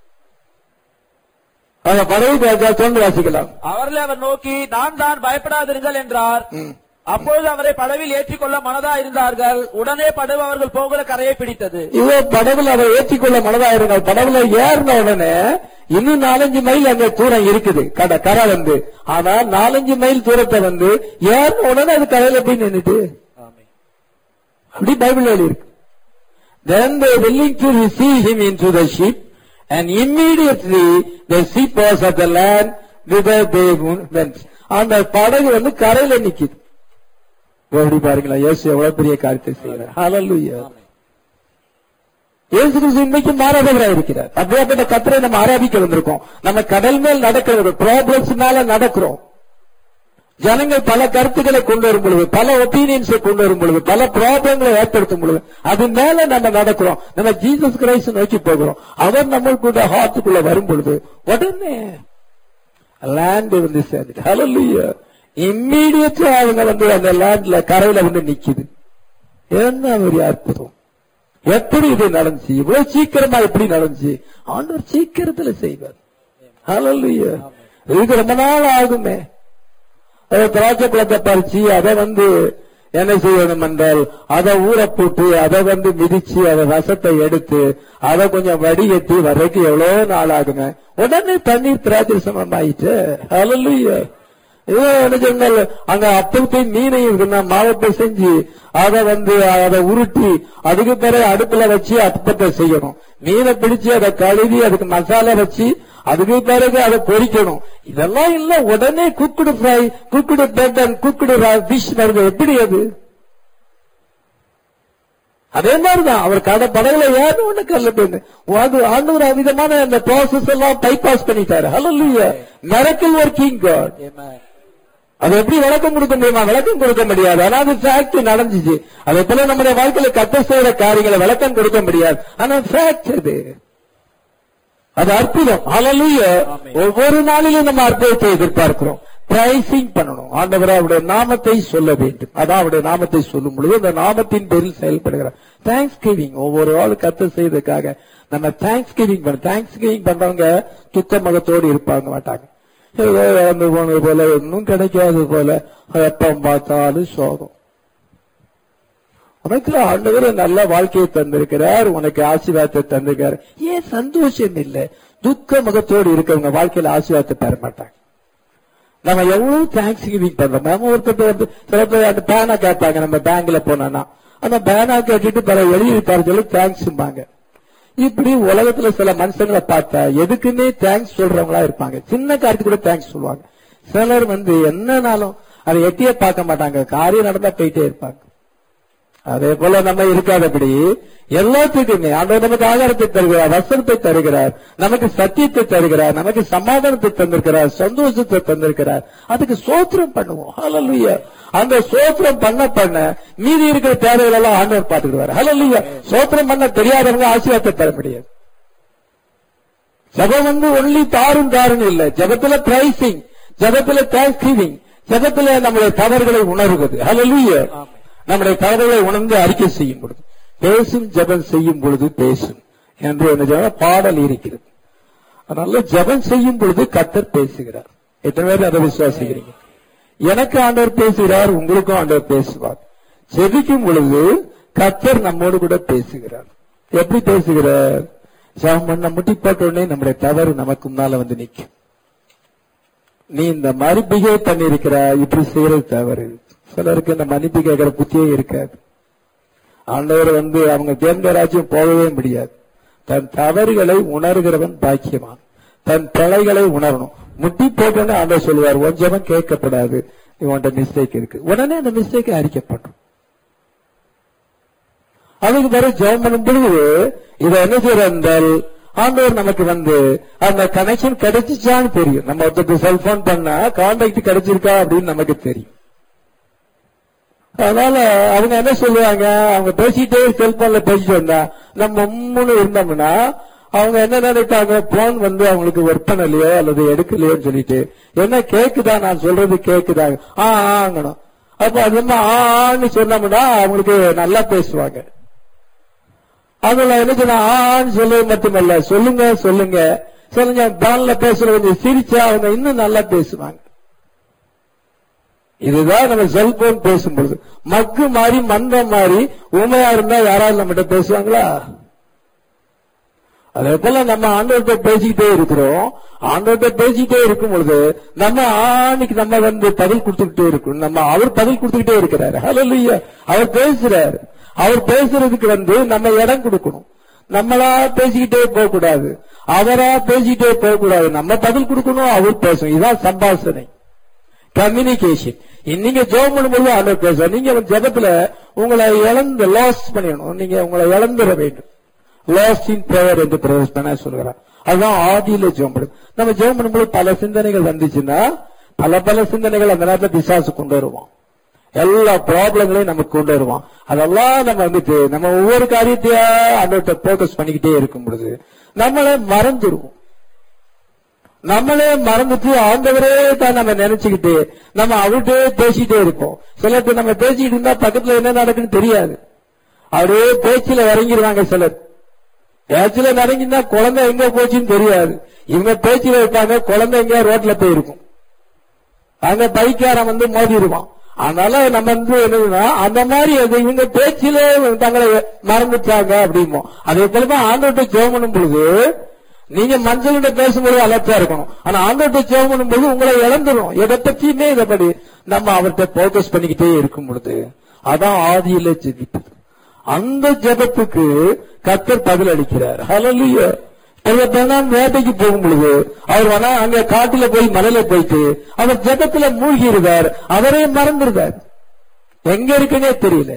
[SPEAKER 1] அவங்க படகு தோன்று வாசிக்கலாம்
[SPEAKER 2] அவர்களை அவர் நோக்கி நான் தான் பயப்படாதிருங்கள் என்றார்
[SPEAKER 1] ம்.
[SPEAKER 2] அப்பொழுது அவரை படவில் ஏற்றிக்கொள்ள மனதா இருந்தார்கள் உடனே படகு அவர்கள் போகிற கரையை பிடித்தது
[SPEAKER 1] இவ படகுல அதை ஏற்றிக்கொள்ள மனதாயிருந்தால் படகுல ஏறின உடனே இன்னும் நாலஞ்சு மைல் அங்க தூரம் இருக்குது கட கரை வந்து ஆனா நாலஞ்சு மைல் தூரத்தை வந்து ஏறின உடனே அது கரையில போய் நின்னுட்டு அப்படி பைபிள் எழுதி இருக்கு Then they willing to receive him into the ship, and immediately the ship was at the land whither they went. அந்த படகு வந்து கரையில நிக்குது எப்படி பாருங்களா இயேசு எவ்வளவு பெரிய காரியத்தை செய்யறார் ஹalleluya இயேசு கிறிஸ்து இன்னைக்கு மாறாதவராக இருக்கிறார் அப்படியாப்பட்ட கத்தரை நம்ம ஆராதிக்க வந்திருக்கோம் நம்ம கடல் மேல் நடக்கிறது ப்ராப்ளம்ஸ் மேல நடக்கிறோம் ஜனங்கள் பல கருத்துக்களை கொண்டு வரும் பொழுது பல ஒப்பீனியன்ஸை கொண்டு வரும் பொழுது பல ப்ராப்ளங்களை ஏற்படுத்தும் பொழுது அது மேல நம்ம நடக்கிறோம் நம்ம ஜீசஸ் கிரைஸ்ட் நோக்கி போகிறோம் அவர் நம்மளுக்குள்ள ஹார்ட்டுக்குள்ள வரும் பொழுது உடனே லேண்ட் வந்து சேர்ந்துட்டு ஹalleluya இம்மீடியட்டா அவங்க வந்து அந்த லேண்ட்ல கரையில வந்து நிக்குது என்ன ஒரு அற்புதம் எப்படி இது நடந்துச்சு இவ்வளவு சீக்கிரமா எப்படி நடந்துச்சு ஆண்டவர் சீக்கிரத்துல செய்வார் ஹalleluya இதுக்கு ரொம்ப நாள் ஆகுமே அதை திராட்சை பழத்தை பறிச்சு அதை வந்து என்ன செய்யணும் என்றால் அதை ஊற போட்டு அதை வந்து மிதிச்சு அதை ரசத்தை எடுத்து அதை கொஞ்சம் வடிகட்டி வர்றதுக்கு எவ்வளவு நாள் ஆகுமே உடனே தண்ணீர் திராட்சை சமம் ஆயிட்டு ஹalleluya இதோ என்ன சொன்னால் அங்க அப்பத்தை மீனையும் இருக்குன்னா மாவத்தை செஞ்சு அதை வந்து அதை உருட்டி அதுக்கு பிறகு அடுப்புல வச்சு அப்பத்தை செய்யணும் மீனை பிடிச்சு அதை கழுவி அதுக்கு மசாலா வச்சு அதுக்கு பிறகு அதை பொரிக்கணும் இதெல்லாம் இல்ல உடனே cooked fry cooked baton cooked fish வருது எப்படி அது அதே மாதிரிதான் அவர் கடை படகுல ஏன்னு ஒண்ணு கல்ல போயிரு அது ஆண்டவர் அவிதமான அந்த ப்ராசஸ் எல்லாம் பைபாஸ் பண்ணிட்டாரு ஹalleluya மிரக்கல் ஒர்க்கிங் காட் அது எப்படி விளக்கம் கொடுக்க முடியுமா விளக்கம் கொடுக்க முடியாது ஆனா அது ஃபேக்ட் நடந்துச்சு அதே போல நம்முடைய வாழ்க்கையில கத்த செய்யற காரியங்களை விளக்கம் கொடுக்க முடியாது ஆனா ஃபேக்ட் அது அது அற்புதம் ஹalleluya ஒவ்வொரு நாளிலும் நம்ம அற்புதத்தை எதிர்பார்க்கிறோம் பிரைசிங் பண்ணணும் ஆண்டவர் அவருடைய நாமத்தை சொல்ல வேண்டும் அதான் அவருடைய நாமத்தை சொல்லும் பொழுது அந்த நாமத்தின் பேரில் செயல்படுகிறார் தேங்க்ஸ் கிவிங் ஒவ்வொரு ஆள் கத்த செய்ததுக்காக நம்ம தேங்க்ஸ் கிவிங் பண்ண தேங்க்ஸ் கிவிங் பண்றவங்க துக்க மகத்தோடு இருப்பாங்க மாட்டாங்க ஏதோ இறந்து போனது போல ஒன்னும் கிடைக்காது போல எப்ப பார்த்தாலும் சோகம் உனக்கு ஆண்டவர் நல்ல வாழ்க்கையை தந்திருக்கிறார் உனக்கு ஆசீர்வாதத்தை தந்திருக்கார் ஏன் சந்தோஷம் இல்லை துக்க முகத்தோடு இருக்கவங்க வாழ்க்கையில ஆசீர்வாதத்தை பெற மாட்டாங்க நம்ம எவ்வளவு தேங்க்ஸ் கிவிங் பண்றோம் நம்ம ஒருத்தர் வந்து சில பேர் அந்த பேனா கேட்பாங்க நம்ம பேங்க்ல போனோம்னா அந்த பேனா கேட்டுட்டு பிற எழுதி தர சொல்லி தேங்க்ஸ்பாங்க இப்படி உலகத்துல சில மனுஷங்களை பார்த்தா எதுக்குமே தேங்க்ஸ் சொல்றவங்களா இருப்பாங்க சின்ன காரியத்துக்கு கூட தேங்க்ஸ் சொல்லுவாங்க சிலர் வந்து என்னனாலும் அதை எட்டியே பார்க்க மாட்டாங்க காரியம் நடந்தா போயிட்டே இருப்பாங்க அதே போல நம்ம இருக்காதபடி எல்லாத்துக்குமே ஆண்டவர் நமக்கு ஆகாரத்தை தருகிறார் வசனத்தை தருகிறார் நமக்கு சத்தியத்தை தருகிறார் நமக்கு சமாதானத்தை தந்திருக்கிறார் சந்தோஷத்தை தந்திருக்கிறார் அதுக்கு சோத்திரம் பண்ணுவோம் ஹalleluya அந்த சோத்திரம் பண்ண பண்ண மீதி இருக்கிற தேவைகள் எல்லாம் ஆண்டவர் பார்த்துக்கிறார் ஹalleluya சோத்திரம் பண்ண தெரியாதவங்க ஆசீர்வாதத்தை பெற முடியாது ஜபம் வந்து ஒன்லி தாரும் தாரும் இல்ல ஜபத்துல பிரைசிங் ஜபத்துல தேங்க்ஸ் கிவிங் ஜபத்துல நம்முடைய தவறுகளை உணர்வது ஹalleluya நம்முடைய தவறுகளை உணர்ந்து அறிக்கை செய்யும் பொழுது பேசும் ஜபம் செய்யும் பொழுது பேசும் என்று என்ன சொல்ற பாடல் இருக்கிறது அதனால ஜபம் செய்யும் பொழுது கத்தர் பேசுகிறார் எத்தனை பேர் அதை விசுவாசிக்கிறீங்க எனக்கு ஆண்டவர் பேசுகிறார் உங்களுக்கும் ஆண்டவர் பேசுவார் செபிக்கும் பொழுது கத்தர் நம்மோடு கூட பேசுகிறார் எப்படி பேசுகிறார் ஜபம் பண்ண முட்டி போட்ட உடனே நம்முடைய தவறு நமக்கு முன்னால வந்து நிற்கும் நீ இந்த மாதிரி பிஹேவ் பண்ணிருக்கிற இப்படி செய்யறது தவறு சிலருக்கு இந்த மன்னிப்பு கேட்கிற புத்தியே இருக்காது ஆண்டவர் வந்து அவங்க தேர்ந்த ராஜ்யம் போகவே முடியாது தன் தவறுகளை உணர்கிறவன் பாக்கியமான் தன் பிழைகளை உணரணும் முட்டி போட்டோன்னு ஆண்டவர் சொல்லுவார் ஒஞ்சவன் கேட்கப்படாது இவன்கிட்ட மிஸ்டேக் இருக்கு உடனே அந்த மிஸ்டேக் அறிக்கப்படும் அதுக்கு பிறகு ஜெபம் பண்ணும் பொழுது இதை என்ன செய்யற என்றால் ஆண்டவர் நமக்கு வந்து அந்த கனெக்ஷன் கிடைச்சிச்சான்னு தெரியும் நம்ம ஒருத்தருக்கு செல்போன் பண்ணா கான்டாக்ட் கிடைச்சிருக்கா அப்படின்னு நமக்கு தெரியும் அதனால அவங்க என்ன சொல்லுவாங்க அவங்க பேசிட்டே செல்போன்ல பேசிட்டு வந்தா நம்ம உம்முன்னு இருந்தோம்னா அவங்க என்ன நினைப்பாங்க போன் வந்து அவங்களுக்கு ஒர்க் பண்ணலையோ அல்லது எடுக்கலையோன்னு சொல்லிட்டு என்ன கேக்குதா நான் சொல்றது கேக்குதா ஆ ஆங்கணும் அப்ப அது வந்து ஆ ஆன்னு சொன்னோம்னா அவங்களுக்கு நல்லா பேசுவாங்க அதுல என்ன சொன்னா ஆன்னு சொல்றது மட்டுமல்ல சொல்லுங்க சொல்லுங்க சொல்லுங்க பான்ல பேசுறது கொஞ்சம் சிரிச்சா அவங்க இன்னும் நல்லா பேசுவாங்க இதுதான் நம்ம செல்போன் பேசும்பொழுது மக்கு மாறி மந்தம் மாறி உண்மையா இருந்தா யாராவது நம்மகிட்ட பேசுவாங்களா அதே போல நம்ம ஆண்டவர்கிட்ட பேசிக்கிட்டே இருக்கிறோம் ஆண்டவர்கிட்ட பேசிக்கிட்டே இருக்கும் பொழுது நம்ம ஆணிக்கு நம்ம வந்து பதில் கொடுத்துக்கிட்டே இருக்கணும் நம்ம அவர் பதில் கொடுத்துக்கிட்டே இருக்கிறாரு ஹalleluya அவர் பேசுறாரு அவர் பேசுறதுக்கு வந்து நம்ம இடம் கொடுக்கணும் நம்மளா பேசிக்கிட்டே போக கூடாது அவரா பேசிக்கிட்டே போக கூடாது நம்ம பதில் கொடுக்கணும் அவர் பேசணும் இதுதான் சம்பாஷணை கம்யூனிகேஷன் நீங்க ஜெபம் பண்ணும்போது ஆண்டவர் பேச நீங்க ஜெபத்துல உங்களை இழந்து லாஸ் பண்ணிடணும் நீங்க உங்களை இழந்துட வேண்டும் லாஸ் இன் பிரேயர் என்று பிரவேச பண்ண சொல்கிறார் அதுதான் ஆதியில ஜெபம் பண்ணும் நம்ம ஜெபம் பண்ணும்போது பல சிந்தனைகள் வந்துச்சுன்னா பல பல சிந்தனைகள் அந்த நேரத்தில் பிசாசு கொண்டு வருவான் எல்லா ப்ராப்ளங்களையும் நமக்கு கொண்டு வருவான் அதெல்லாம் நம்ம வந்துட்டு நம்ம ஒவ்வொரு காரியத்தையா அந்த போக்கஸ் பண்ணிக்கிட்டே இருக்கும் பொழுது நம்மளை மறந்துடுவோம் நம்மளே மறந்துட்டு ஆண்டவரே தான் நம்ம நினைச்சுக்கிட்டு நம்ம அவர்கிட்டே பேசிட்டே இருப்போம் சிலருக்கு நம்ம பேசிக்கிட்டு இருந்தா பக்கத்துல என்ன நடக்குன்னு தெரியாது அப்படியே பேச்சில இறங்கிடுவாங்க சிலர் பேச்சில இறங்கினா குழந்தை எங்க போச்சுன்னு தெரியாது இவங்க பேச்சில இருப்பாங்க குழந்தை எங்கேயா ரோட்ல போயிருக்கும் அங்க பைக்காரன் வந்து மோதிடுவான் அதனால நம்ம வந்து என்னதுன்னா அந்த மாதிரி அது இவங்க பேச்சிலே தங்களை மறந்துட்டாங்க அப்படிமோ அதே போலதான் ஆண்டவர்கிட்ட ஜெபம் பண்ணும் பொழுது நீங்க மஞ்சள்கிட்ட பேசும்போது அலர்ட்டா இருக்கணும் ஆனா ஆண்டவர்கிட்ட ஜெபம் பண்ணும்போது உங்களை இழந்துடும் எதை பத்தியுமே இதைப்படி நம்ம அவர்கிட்ட போக்கஸ் பண்ணிக்கிட்டே இருக்கும் பொழுது அதான் ஆதியில ஜெபிப்பது அந்த ஜெபத்துக்கு கத்தர் பதில் அளிக்கிறார் ஹalleluya பெண்ணாம் வேட்டைக்கு போகும் பொழுது அவர் வேணா அங்க காட்டுல போய் மலையில போயிட்டு அவர் ஜெபத்துல மூழ்கி இருந்தார் அவரே மறந்திருந்தார் எங்க இருக்குன்னே தெரியல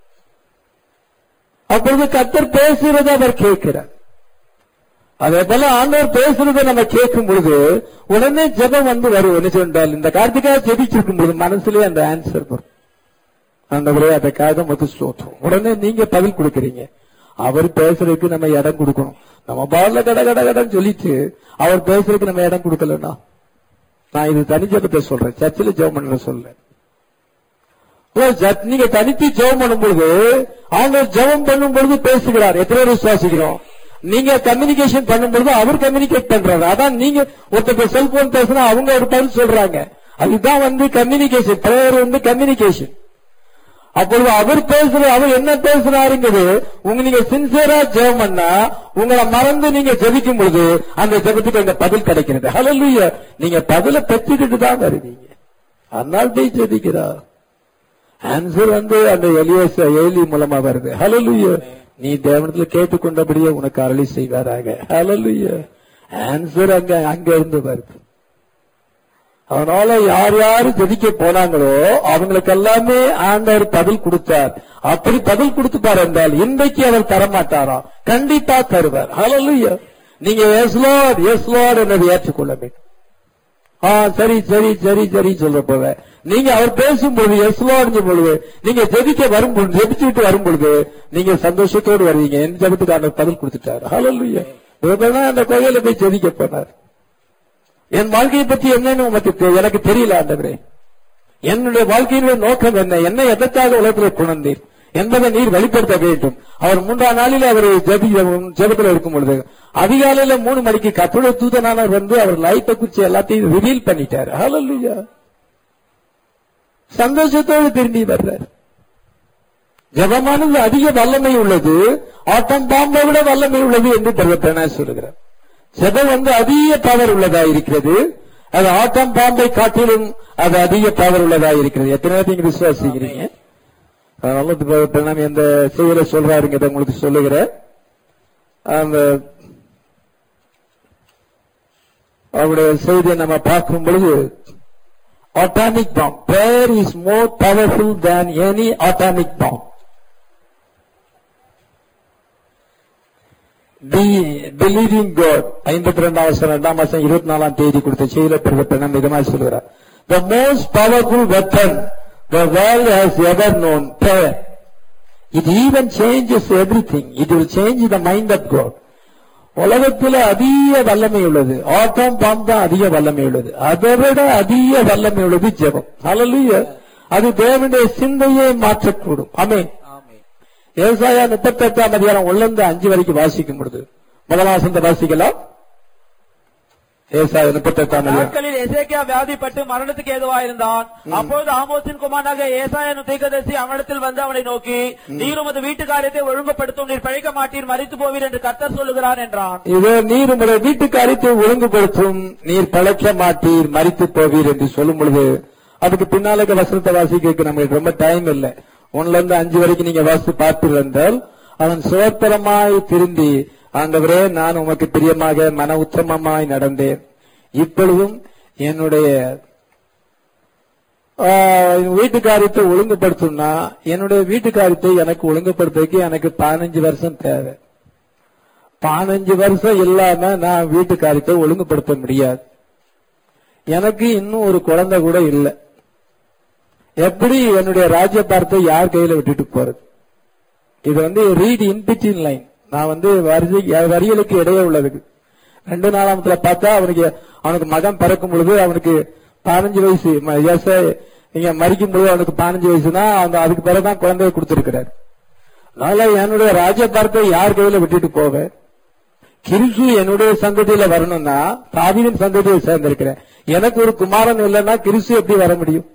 [SPEAKER 1] அப்பொழுது கத்தர் பேசுறத அவர் கேட்கிறார் அதே போல ஆண்டவர் பேசுறத நம்ம கேட்கும் பொழுது உடனே ஜெபம் வந்து வரும் என்ன சொன்னால் இந்த கார்த்திகா ஜெபிச்சிருக்கும் பொழுது மனசுலயே அந்த ஆன்சர் வரும் அந்த முறையை அதற்காக மொத்த ஸ்தோத்திரம் உடனே நீங்க பதில் கொடுக்கறீங்க அவர் பேசுறதுக்கு நம்ம இடம் கொடுக்கணும் நம்ம பாடல கட கட கடன்னு சொல்லிட்டு அவர் பேசுறதுக்கு நம்ம இடம் கொடுக்கலன்னா நான் இது தனி ஜெபத்தை சொல்றேன் சர்ச்சில் ஜெபம் பண்ண சொல்ல நீங்க தனித்து ஜெபம் பண்ணும் பொழுது அவங்க ஜெபம் பண்ணும் பொழுது பேசுகிறார் எத்தனை பேர் விசுவாசிக்கிறோம் நீங்க கம்யூனிகேஷன் பண்ணும்பொழுது அவர் கம்யூனிகேட் பண்றாரு அதான் நீங்க ஒருத்தர் செல்போன் பேசுனா அவங்க ஒரு பதில் சொல்றாங்க அதுதான் வந்து கம்யூனிகேஷன் பிரேயர் வந்து கம்யூனிகேஷன் அப்பொழுது அவர் பேசுற அவர் என்ன பேசுறாருங்கிறது உங்க நீங்க சின்சியரா ஜெபம் பண்ணா உங்களை மறந்து நீங்க ஜெபிக்கும் பொழுது அந்த ஜெபத்துக்கு அந்த பதில் கிடைக்கிறது ஹalleluya நீங்க பதில பெற்றுக்கிட்டு தான் வருவீங்க அதனால் போய் ஜெபிக்கிறார் ஆன்சர் வந்து அந்த எலியஸ் ஏலி மூலமா வருது ஹalleluya நீ தேவனத்துல கேட்டுக்கொண்டபடியே உனக்கு அருளி செய்வாராக ஹalleluya ஆன்சர் அங்க அங்க இருந்து வருது அதனால யார் யாரு ஜெபிக்க போனாங்களோ அவங்களுக்கு எல்லாமே ஆண்டவர் பதில் கொடுத்தார் அப்படி பதில் கொடுத்துப்பார் என்றால் இன்றைக்கு அவர் தரமாட்டாரா கண்டிப்பா தருவார் ஹalleluya நீங்க எஸ் லார்ட் எஸ் லார்ட் என்பதை ஏற்றுக்கொள்ள வேண்டும் ஆ சரி சரி சரி சரி சொல்ற போல நீங்க அவர் பேசும்பொழுது எஸ் லார்ட் பொழுது நீங்க ஜெபிக்க வரும்பொழுது ஜெபிச்சு விட்டு வரும்பொழுது நீங்க சந்தோஷத்தோடு வருவீங்க என் ஜெபத்துக்கு ஆண்டவர் பதில் கொடுத்துட்டார் ஹalleluya இவர்தான் அந்த கோயில போய் ஜெபிக்க போனார் என் வாழ்க்கையை பத்தி என்னன்னு உனக்கு தெ- எனக்கு தெரியல ஆண்டவரே என்னுடைய வாழ்க்கையினுடைய நோக்கம் என்ன என்ன எதற்காக உலகத்தில் குணந்தீர் என்பதை நீர் வெளிப்படுத்த வேண்டும் அவர் மூன்றாம் நாளில் அவர் ஜெபி ஜெபத்தில் இருக்கும் பொழுது அதிகாலையில மூணு மணிக்கு கத்தோட தூதனானவர் வந்து அவர் லைஃப்பை குறிச்சு எல்லாத்தையும் ரிவீல் பண்ணிட்டார் ஹalleluya சந்தோஷத்தோடு திரும்பி வர்றார் ஜபமானது அதிக வல்லமை உள்ளது ஆட்டம் பாம்பை விட வல்லமை உள்ளது என்று பரவத்தன சொல்லுகிறார் ஜெபம் வந்து அதிக பவர் உள்ளதா இருக்கிறது அது ஆட்டம் பாம்பை காட்டிலும் அது அதிக பவர் உள்ளதா இருக்கிறது எத்தனை பேர் நீங்க விசுவாசிக்கிறீங்க அதனால இது பிரணாமி எந்த செயலை சொல்றாருங்கிறத உங்களுக்கு சொல்லுகிறேன் அந்த அவருடைய செய்தியை நம்ம பார்க்கும் பொழுது atomic bomb. Prayer is more powerful than any atomic bomb. Be believing God. ஐம்பத்தி ரெண்டாம் வருஷம் ரெண்டாம் மாசம் இருபத்தி நாலாம் தேதி கொடுத்த செய்தியில பிறகு பெண்ணம் விதமாக சொல்கிறார் The most powerful weapon the world has ever known, prayer. It even changes everything. It will change the mind of God. உலகத்தில் அதிக வல்லமை உள்ளது ஆட்டம் பாம் தான் அதிக வல்லமை உள்ளது அதை விட அதிக வல்லமை உள்ளது ஜெபம் ஹalleluya அது தேவனுடைய சிந்தையை மாற்றக்கூடும் ஆமென் ஏசாயா முப்பத்தி எட்டாம் அதிகாரம் உள்ளந்து அஞ்சு வரைக்கும் வாசிக்கும் பொழுது முதலாம் வசந்த வாசிக்கலாம் ஏசாயா முப்பத்தி எட்டாம் அதிகாரம்
[SPEAKER 2] நாட்களில் எசேக்கியா வியாதிப்பட்டு மரணத்துக்கு ஏதுவாயிருந்தான் அப்பொழுது ஆமோசின் குமாரனாக ஏசாயனு தீர்க்கதரிசி அவனிடத்தில் வந்து அவனை நோக்கி நீர் உமது வீட்டு காரியத்தை ஒழுங்குபடுத்தும் நீர் பழைக்க மாட்டீர் மறித்து போவீர் என்று கர்த்தர் சொல்லுகிறார் என்றான்
[SPEAKER 1] இதோ நீர் உங்களுடைய வீட்டு காரியத்தை ஒழுங்குபடுத்தும் நீர் பழைக்க மாட்டீர் மறித்து போவீர் என்று சொல்லும் பொழுது அதுக்கு பின்னாலுக்கு வசனத்தை வாசிக்கிறதுக்கு நமக்கு ரொம்ப டைம் இல்லை ஒன்னுல இருந்து அஞ்சு வரைக்கும் நீங்க வாசித்து பார்த்திருந்தால் அவன் சுதந்திரமாய் திருந்தி ஆண்டவரே நான் உமக்கு பிரியமாக மன உத்தமமாய் நடந்தேன் இப்பொழுதும் என்னுடைய ஆஹ், வீட்டு காரியத்தை ஒழுங்குபடுத்தணும்னா என்னுடைய வீட்டு காரியத்தை எனக்கு ஒழுங்குபடுத்துறதுக்கு எனக்கு பதினஞ்சு வருஷம் தேவை பதினஞ்சு வருஷம் இல்லாம நான் வீட்டு காரியத்தை ஒழுங்குபடுத்த முடியாது எனக்கு இன்னும் ஒரு குழந்தை கூட இல்லை எப்படி என்னுடைய ராஜ்யபாரத்தை யார் கையில விட்டுட்டு போறது இது வந்து ரீட் இன்பிட்டின் லைன் நான் வந்து வரி வரிகளுக்கு இடையே உள்ளதுக்கு ரெண்டு நாளாமத்துல பார்த்தா அவனுக்கு அவனுக்கு மகன் பிறக்கும் பொழுது அவனுக்கு பதினஞ்சு வயசு ம- yes, நீங்க மறிக்கும் பொழுது அவனுக்கு பதினஞ்சு வயசுனா அந்த அதுக்கு பிறகுதான் குழந்தைய கொடுத்திருக்கிறார் அதனால என்னுடைய ராஜ்யபாரத்தை யார் கையில விட்டுட்டு போவேன் கிறிஸ்து என்னுடைய சந்ததியில வரணும்னா தாவீதின் சந்ததியை சேர்ந்திருக்கிறேன் எனக்கு ஒரு குமாரன் இல்லைன்னா கிறிஸ்து எப்படி வர முடியும்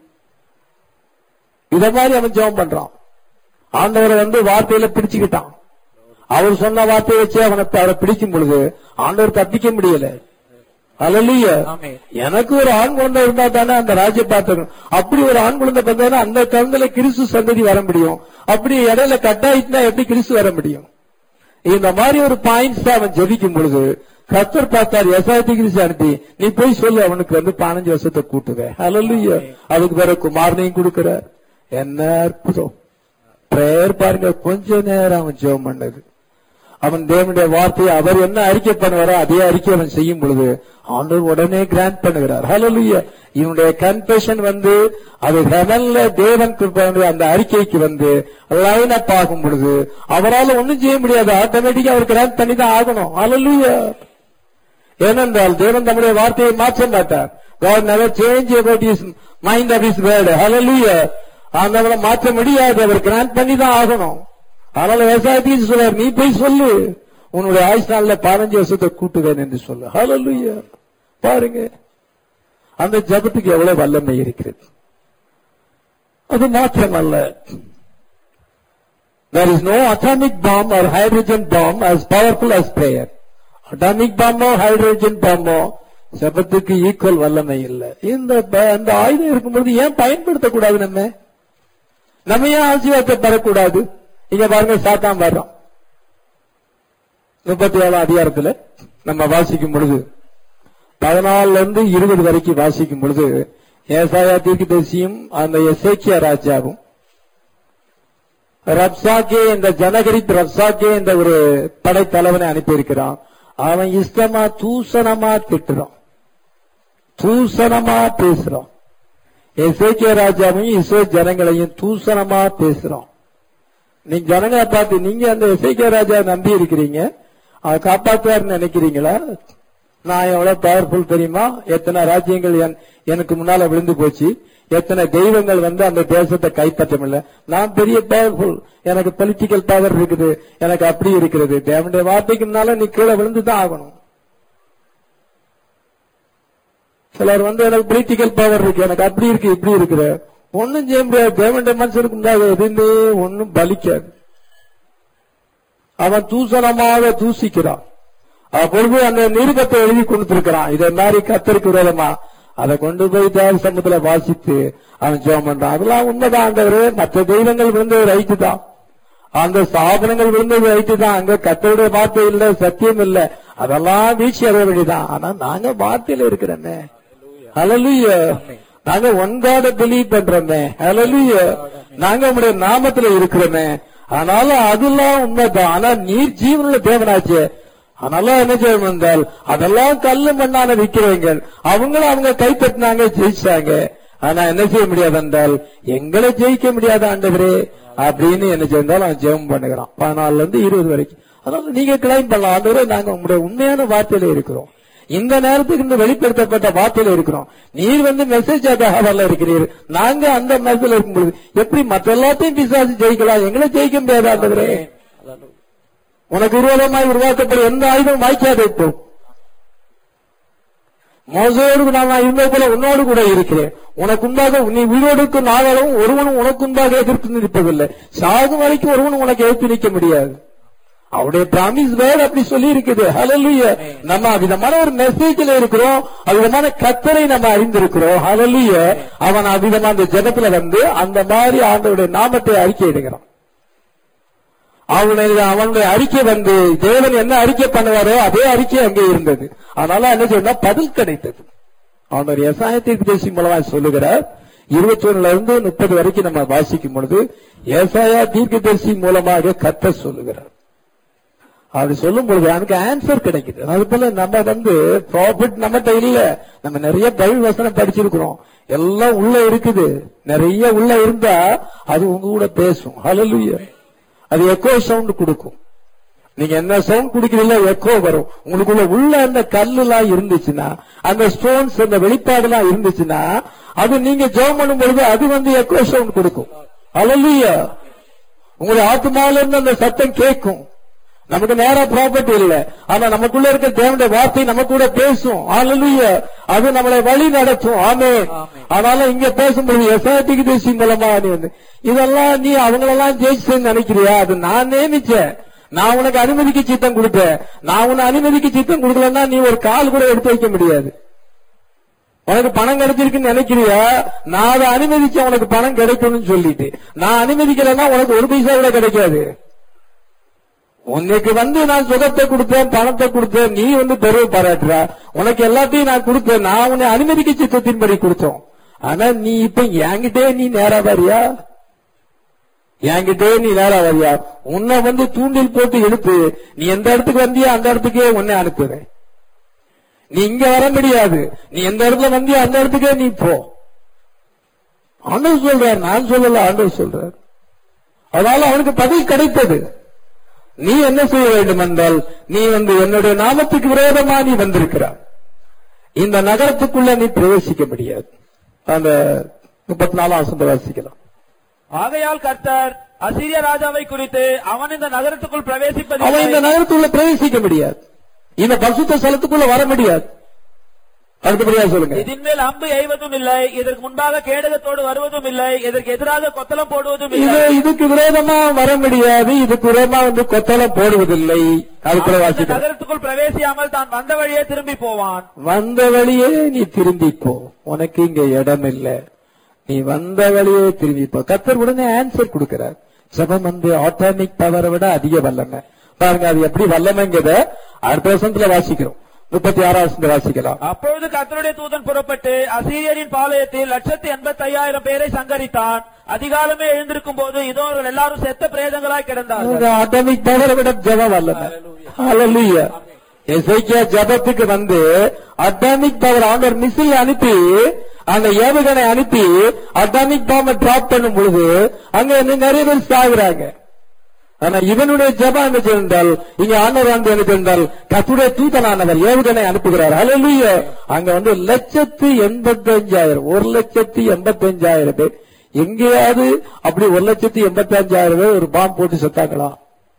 [SPEAKER 1] இத மாதிரி அவன் ஜெபம் பண்றான் ஆண்டவரை வந்து வார்த்தையில பிடிச்சுக்கிட்டான் அவர் சொன்ன வார்த்தையை வச்சு அவனை அவரை பிடிக்கும் பொழுது ஆண்டவர் தப்பிக்க முடியல அல்லையா
[SPEAKER 2] ஆமென்.
[SPEAKER 1] எனக்கு ஒரு ஆண் குழந்தை இருந்தா தானே அந்த ராஜ்ய பார்த்துக்கணும் அப்படி ஒரு ஆண் குழந்தை பார்த்தா அந்த குழந்தையில கிறிஸ்து சந்ததி வர முடியும் அப்படி இடையில கட்டாயிட்டுனா எப்படி கிறிஸ்து வர முடியும் இந்த மாதிரி ஒரு பாயிண்ட்ஸ் அவன் ஜெபிக்கும் பொழுது கத்தர் பார்த்தார் எசாயத்தி கிறிஸ்து அனுப்பி நீ போய் சொல்லு அவனுக்கு வந்து பதினஞ்சு வருஷத்தை கூட்டுவேன் அல்லையா அதுக்கு வேற குமாரனையும் கொடுக்கிறார் என்ன அற்புதம் பிரேயர் பாருங்க கொஞ்ச நேரம் அவன் ஜெபம் பண்ணது அவன் தேவனுடைய வார்த்தையை அவர் என்ன அறிக்கை பண்ணுவாரோ அதே அறிக்கை அவன் செய்யும் பொழுது ஆண்டவர் உடனே கிராண்ட் பண்ணுகிறார் ஹalleluya இவனுடைய கன்ஃபெஷன் வந்து அது ஹெவன்ல தேவன் கொடுத்த அந்த அறிக்கைக்கு வந்து லைன் அப் ஆகும் பொழுது அவரால் ஒண்ணும் செய்ய முடியாது ஆட்டோமேட்டிக்கா அவர் கிராண்ட் பண்ணி தான் ஆகணும் ஹalleluya ஏனென்றால் தேவன் தம்முடைய வார்த்தையை மாற்ற மாட்டார் God never change about his mind of his word. Hallelujah. ஆண்டவரை மாற்ற முடியாது அவர் கிராண்ட் பண்ணி தான் ஆகணும் அதனால விவசாயத்தையும் சொல்றார் நீ போய் சொல்லு உன்னுடைய ஆயுஷ் நாள்ல பதினஞ்சு வருஷத்தை கூட்டுவேன் என்று சொல்லு ஹalleluya பாருங்க அந்த ஜபத்துக்கு எவ்வளவு வல்லமை இருக்கிறது அது மாத்திரமல்ல There is no atomic bomb or hydrogen bomb as powerful as prayer. Atomic bomb or hydrogen bomb ஜபத்துக்கு ஈக்குவல் வல்லமை இல்லை இந்த ப- இந்த ஆயுதம் இருக்கும்போது ஏன் பயன்படுத்தக்கூடாது நம்ம நம்ம ஏன் ஆசீர்வாதத்தை பெறக்கூடாது இங்க பாருங்க சாத்தான் வர்றோம் முப்பத்தி ஏழாம் அதிகாரத்துல நம்ம வாசிக்கும் பொழுது பதினாலுல இருந்து இருபது வரைக்கும் வாசிக்கும் பொழுது ஏசாயா தீர்க்கதரிசியும் அந்த எசேக்கியா ராஜாவும் ரப்சாக்கே என்ற ஜனகரிப் ரப்சாக்கே என்ற ஒரு படைத்தலைவனை அனுப்பியிருக்கிறான் அவன் இஷ்டமா தூசணமா திட்டுறான் தூசணமா பேசுறான் எசேக்கிய ராஜாவையும் இஸ்ரோ ஜனங்களையும் தூசணமா பேசுறான் நீங்க ஜனங்களை பார்த்து நீங்க அந்த எசேக்கிய ராஜா நம்பி இருக்கிறீங்க அதை காப்பாத்துவார்னு நினைக்கிறீங்களா நான் எவ்வளவு பவர்ஃபுல் தெரியுமா எத்தனை ராஜ்யங்கள் என்- எனக்கு முன்னால விழுந்து போச்சு எத்தனை தெய்வங்கள் வந்து அந்த தேசத்தை கைப்பற்ற முடியல நான் பெரிய பவர்ஃபுல் எனக்கு பொலிட்டிக்கல் பவர் இருக்குது எனக்கு அப்படி இருக்கிறது தேவனுடைய வார்த்தைக்கு முன்னால நீ கீழே விழுந்து தான் ஆகணும் சிலர் வந்து எனக்கு பொலிட்டிக்கல் பவர் இருக்கு எனக்கு அப்படி இருக்கு இப்படி இருக்கிற ஒண்ணும் செய்ய முடியாது தேவனுடைய மனுஷனுக்கு முன்னாக எதுவுமே ஒன்னும் பலிக்காது அவன் தூசணமாக தூசிக்கிறான் அப்பொழுது அந்த நிருபத்தை எழுதி கொடுத்திருக்கிறான் இதை மாதிரி கத்தருக்கு விரோதமா அதை கொண்டு போய் தேவ சமூகத்துல வாசித்து அவன் ஜெபம் பண்றான் அதெல்லாம் உண்மைதான் ஆண்டவரே மற்ற தெய்வங்கள் விழுந்தது ரைட்டு தான் அந்த சாதனங்கள் விழுந்தது ரைட்டு தான் அங்க கத்தருடைய வார்த்தை இல்ல சத்தியம் இல்ல அதெல்லாம் வீழ்ச்சி அடைய வேண்டியதான் ஆனா நாங்க வார்த்தையில இருக்கிறோமே ஹalleluya நாங்க ஒன்காட பிலீவ் பண்றோமே ஹalleluya நாங்க உங்களுடைய நாமத்துல இருக்கிறோமே ஆனால அதெல்லாம் உண்மைதான் ஆனா நீர் ஜீவனுள்ள தேவனாச்சே அதனால என்ன செய்யணும் என்றால் அதெல்லாம் கல்லு மண்ணான விக்கிறவங்க அவங்களும் அவங்க கைப்பற்றினாங்க ஜெயிச்சாங்க ஆனா என்ன செய்ய முடியாது என்றால் எங்களை ஜெயிக்க முடியாத ஆண்டவரே அப்படின்னு என்ன செய்தால் அவன் ஜெபம் பண்ணுகிறான் பதினாலுல இருந்து இருபது வரைக்கும் அதனால நீங்க கிளைம் பண்ணலாம் ஆண்டவரே நாங்க உங்களுடைய உண்மையான வார்த்தையில இருக்கிறோம் இந்த நேரத்துக்கு இந்த வெளிப்படுத்தப்பட்ட வார்த்தையில இருக்கிறோம் நீர் வந்து மெசேஜ் வரல இருக்கிறீர் நாங்க அந்த மெசேஜ் இருக்கும்போது எப்படி மற்ற எல்லாத்தையும் பிசாசு ஜெயிக்கலாம் எங்களை ஜெயிக்க முடியாது ஆண்டவரே உனக்கு விரோதமாய் உருவாக்கப்படும் எந்த ஆயுதம் வாய்க்காது இப்போ மோசோடு நான் இருந்தது போல உன்னோடு கூட இருக்கிறேன் உனக்கு உண்டாக நீ உயிரோடுக்கு நாங்களும் ஒருவனும் உனக்கு உண்டாக எதிர்த்து நிற்பதில்லை சாகும் வரைக்கும் ஒருவனும் உனக்கு எதிர்த்து நிற்க முடியாது அவருடைய பிராமிஸ் வேர்ட் அப்படி சொல்லி இருக்குது ஹalleluya நம்ம விதமான ஒரு மெசேஜ்ல இருக்கிறோம் அவ்விதமான கத்தரை நம்ம அறிந்திருக்கிறோம் ஹalleluya அவன் அவ்விதமா அந்த ஜெபத்துல வந்து அந்த மாதிரி ஆண்டவருடைய நாமத்தை அறிக்கை இடுகிறான் அவனுடைய அவனுடைய அறிக்கை வந்து தேவன் என்ன அறிக்கை பண்ணுவாரோ அதே அறிக்கை அங்கே இருந்தது அதனால என்ன சொன்னா பதில் கிடைத்தது அவனுடைய எசாயத்திற்கு பேசி மூலமா சொல்லுகிறார் இருபத்தி ஒண்ணுல இருந்து முப்பது வரைக்கும் நம்ம வாசிக்கும் பொழுது ஏசாயா தீர்க்கதரிசி மூலமாக கத்த சொல்லுகிறார் அப்படி சொல்லும் பொழுது எனக்கு ஆன்சர் கிடைக்குது அது போல நம்ம வந்து ப்ராஃபிட் நம்மகிட்ட இல்ல நம்ம நிறைய பைபிள் வசனம் படிச்சிருக்கிறோம் எல்லாம் உள்ள இருக்குது நிறைய உள்ள இருந்தா அது உங்க கூட பேசும் ஹalleluya அது எக்கோ சவுண்ட் கொடுக்கும் நீங்க என்ன சவுண்ட் குடிக்கிறீங்களோ எக்கோ வரும் உங்களுக்குள்ள உள்ள அந்த கல்லு எல்லாம் இருந்துச்சுன்னா அந்த ஸ்டோன்ஸ் அந்த வெளிப்பாடு எல்லாம் இருந்துச்சுன்னா அது நீங்க ஜெபம் பண்ணும் பொழுது அது வந்து எக்கோ சவுண்ட் கொடுக்கும் ஹalleluya உங்களுடைய ஆத்மாவில இருந்து அந்த சத்தம் கேட்கும் நமக்கு நேரா ப்ராப்பர்ட்டி இல்ல ஆனா நமக்குள்ள இருக்க தேவனுடைய வார்த்தை நம்ம கூட பேசும் ஹalleluya அது நம்மளை வழி நடத்தும் ஆமே ஆனாலும் இங்க பேசும்போது எஸ்ஆர்டிக்கு தேசி மூலமா நீ வந்து இதெல்லாம் நீ அவங்களெல்லாம் ஜெயிச்சேன்னு நினைக்கிறியா அது நான் நியமிச்சேன் நான் உனக்கு அனுமதிக்கு சித்தம் கொடுத்தேன் நான் உன்னை அனுமதிக்கு சித்தம் கொடுக்கலன்னா நீ ஒரு கால் கூட எடுத்து வைக்க முடியாது உனக்கு பணம் கிடைச்சிருக்குன்னு நினைக்கிறியா நான் அதை அனுமதிச்சேன் உனக்கு பணம் கிடைக்கும்னு சொல்லிட்டு நான் அனுமதிக்கலைன்னா உனக்கு ஒரு பைசா கூட கிடைக்காது உனக்கு வந்து நான் சுகத்தை கொடுத்தேன் பணத்தை கொடுத்தேன் நீ வந்து பெருமை பாராட்டுற உனக்கு எல்லாத்தையும் நான் கொடுத்தேன் நான் உன்னை அனுமதிக்க சித்தத்தின்படி கொடுத்தோம் ஆனா நீ இப்ப என்கிட்டே நீ நேரா வரியா என்கிட்டே நீ நேரா வரியா உன்னை வந்து தூண்டில் போட்டு எடுத்து நீ எந்த இடத்துக்கு வந்தியோ அந்த இடத்துக்கே உன்னை அனுப்புறேன் நீ இங்க வர முடியாது நீ எந்த இடத்துல வந்தியோ அந்த இடத்துக்கே நீ போ ஆண்டவர் சொல்றார் நான் சொல்லல ஆண்டவர் சொல்றார் அதனால அவனுக்கு பதில் கிடைத்தது நீ என்ன செய்ய வேண்டும் என்றால் நீ வந்து என்னுடைய நாமத்துக்கு விரோதமா நீ வந்திருக்கிறாய் இந்த நகரத்துக்குள்ள நீ பிரவேசிக்க முடியாது அந்த முப்பத்தி நாலாம் வசந்த வாசிக்கலாம்
[SPEAKER 2] ஆகையால் கர்த்தர் அசீரிய ராஜாவை குறித்து அவன் இந்த நகரத்துக்குள்
[SPEAKER 1] அவன் இந்த
[SPEAKER 2] பிரவேசிப்பதில்லை
[SPEAKER 1] நகரத்துக்குள்ள பிரவேசிக்க முடியாது இந்த பசுத்த ஸ்தலத்துக்குள்ள வர முடியாது அடுத்தபடியா சொல்லுங்க
[SPEAKER 2] இதன் மேல் அம்பு எய்வதும் இல்லை இதற்கு முன்பாக கேடகத்தோடு வருவதும் இல்லை இதற்கு எதிராக கொத்தளம் போடுவதும்
[SPEAKER 1] இது
[SPEAKER 2] இல்லை
[SPEAKER 1] இதுக்கு விரோதமா வர முடியாது இதுக்கு விரோதமா வந்து கொத்தளம் போடுவதில்லை அதுக்குள்ள
[SPEAKER 2] அவன் இந்த
[SPEAKER 1] வாசிக்கலாம்
[SPEAKER 2] நகரத்துக்குள் பிரவேசியாமல் தான் வந்த வழியே திரும்பி போவான்
[SPEAKER 1] வந்த வழியே நீ திரும்பி போ உனக்கு இங்க இடம் இல்ல நீ வந்த வழியே திரும்பி போ கத்தர் உடனே ஆன்சர் கொடுக்கிறார் ஜெபம் வந்து ஆட்டோமிக் பவரை விட அதிக வல்லமை பாருங்க அது எப்படி வல்லமைங்கிறத அடுத்த வருஷத்துல வாசிக்கிறோம் முப்பத்தி ஆறாம் வருஷத்துல வாசிக்கலாம்
[SPEAKER 2] அப்பொழுது கர்த்தருடைய தூதன் புறப்பட்டு அசீரியரின் பாளையத்தில் லட்சத்தி எண்பத்தி ஐயாயிரம் பேரை சங்கரித்தான் அதிகாலமே எழுந்திருக்கும் போது இதோ அவர்கள் எல்லாரும் செத்த பிரேதங்களாய் கிடந்தார்கள்
[SPEAKER 1] ஆட்டோமிக் பவரை விட ஜெபம் வல்லமை ஹalleluya எசேக்கியா ஜெபத்துக்கு வந்து அட்டாமிக் பவர் ஆண்டவர் மிசில் அனுப்பி அந்த ஏவுகணை அனுப்பி அட்டாமிக் பாம்பை டிராப் பண்ணும் பொழுது அங்க இன்னும் நிறைய பேர் சாகுறாங்க ஆனா இவனுடைய ஜெபம் என்ன செய்தால் இங்க ஆண்டவர் வந்து என்ன செய்தால் கத்துடைய தூதனானவர் ஏவுகணை அனுப்புகிறார் ஹalleluya அங்க வந்து லட்சத்து எண்பத்தி அஞ்சாயிரம் ஒரு லட்சத்து எண்பத்தி அஞ்சாயிரம் பேர் எங்கேயாவது அப்படி ஒரு லட்சத்து எண்பத்தி அஞ்சாயிரம் பேர் ஒரு பாம்பு போட்டு செத்தாங்களா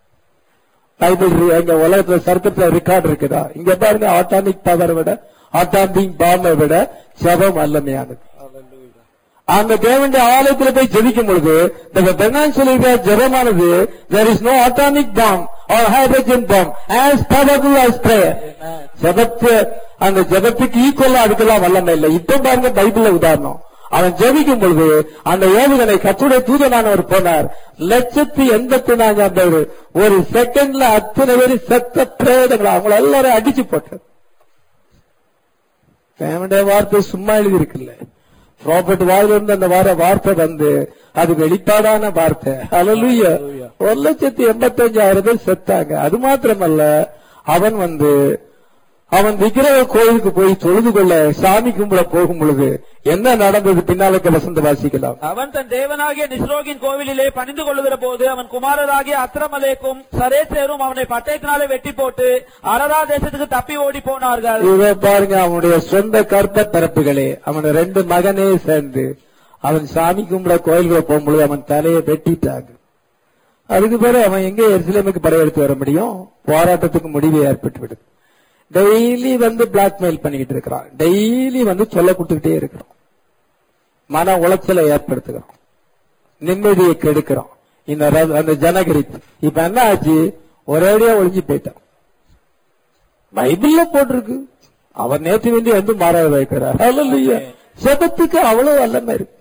[SPEAKER 1] பைபிள் ரி- எங்க உலகத்துல சர்க்கத்துல ரெக்கார்ட் இருக்குதா இங்க பாருங்க ஆட்டாமிக் பவரை விட ஆட்டாமிக் பாம்பை விட ஜபம் வல்லமையானது அந்த தேவனுடைய ஆலயத்தில் போய் ஜெபிக்கும் பொழுது இந்த பெர்னான் சொல்லியிருக்கிற ஜெபமானது there is no atomic bomb or hydrogen bomb as powerful as prayer ஜெபத்து அந்த ஜெபத்துக்கு ஈக்குவலா அதுக்கெல்லாம் வல்லமை இல்லை இப்ப பாருங்க பைபிள்ல உதாரணம் அவன் ஜெபிக்கும் பொழுது அந்த ஏவுகணை கத்துடைய தூதனானவர் போனார் லட்சத்தி எண்பத்தி நான்காம் பேர் ஒரு செகண்ட்ல அத்தனை பேர் செத்த பிரேதங்களை அவங்கள எல்லாரும் அடிச்சு போட்டார் தேவனுடைய வார்த்தை சும்மா எழுதி இருக்குல்ல ப்ராஃபட் வாயிலிருந்து அந்த வார வார்த்தை வந்து அது வெளிப்பாடான வார்த்தை ஹalleluya ஒரு லட்சத்தி எண்பத்தஞ்சாயிரம் பேர் செத்தாங்க அது மாத்திரமல்ல அவன் வந்து அவன் விக்கிரக கோயிலுக்கு போய் தொழுது கொள்ள சாமி கும்பிட போகும் பொழுது என்ன நடந்தது பின்னாலுக்கு வசந்த வாசிக்கலாம்
[SPEAKER 2] அவன் தன் தேவனாகிய நிஸ்ரோகின் கோவிலிலே பணிந்து கொள்ளுகிற போது அவன் குமாரராகிய அத்திரமலேக்கும் சரேசேரும் அவனை பட்டயத்தினாலே வெட்டி போட்டு அரரா தேசத்துக்கு தப்பி ஓடி போனார்கள்
[SPEAKER 1] இத பாருங்க அவனுடைய சொந்த கற்ப பிறப்புகளே அவன் ரெண்டு மகனே சேர்ந்து அவன் சாமி கும்பிட கோயில்களை போகும்பொழுது அவன் தலையை வெட்டிட்டாங்க அதுக்கு பிறகு அவன் எங்க எருசலேமுக்கு படையெடுத்து வர முடியும் போராட்டத்துக்கு முடிவு ஏற்பட்டு விடுது டெய்லி வந்து பிளாக்மெயில் பண்ணிக்கிட்டு இருக்கிறான் டெய்லி வந்து சொல்ல கொடுத்துக்கிட்டே இருக்கிறான் மன உளைச்சலை ஏற்படுத்துகிறோம் நிம்மதியை கெடுக்கிறோம் இந்த ர- அந்த ஜனகரிப்பு இப்ப என்ன ஆச்சு ஒரேடியா ஒளிஞ்சு போயிட்டான் பைபிள்ல போட்டிருக்கு அவர் நேற்று வேண்டி வந்து மாறாத வைக்கிறார் ஹalleluya. செபத்துக்கு அவ்வளவு வல்லமை இருக்கு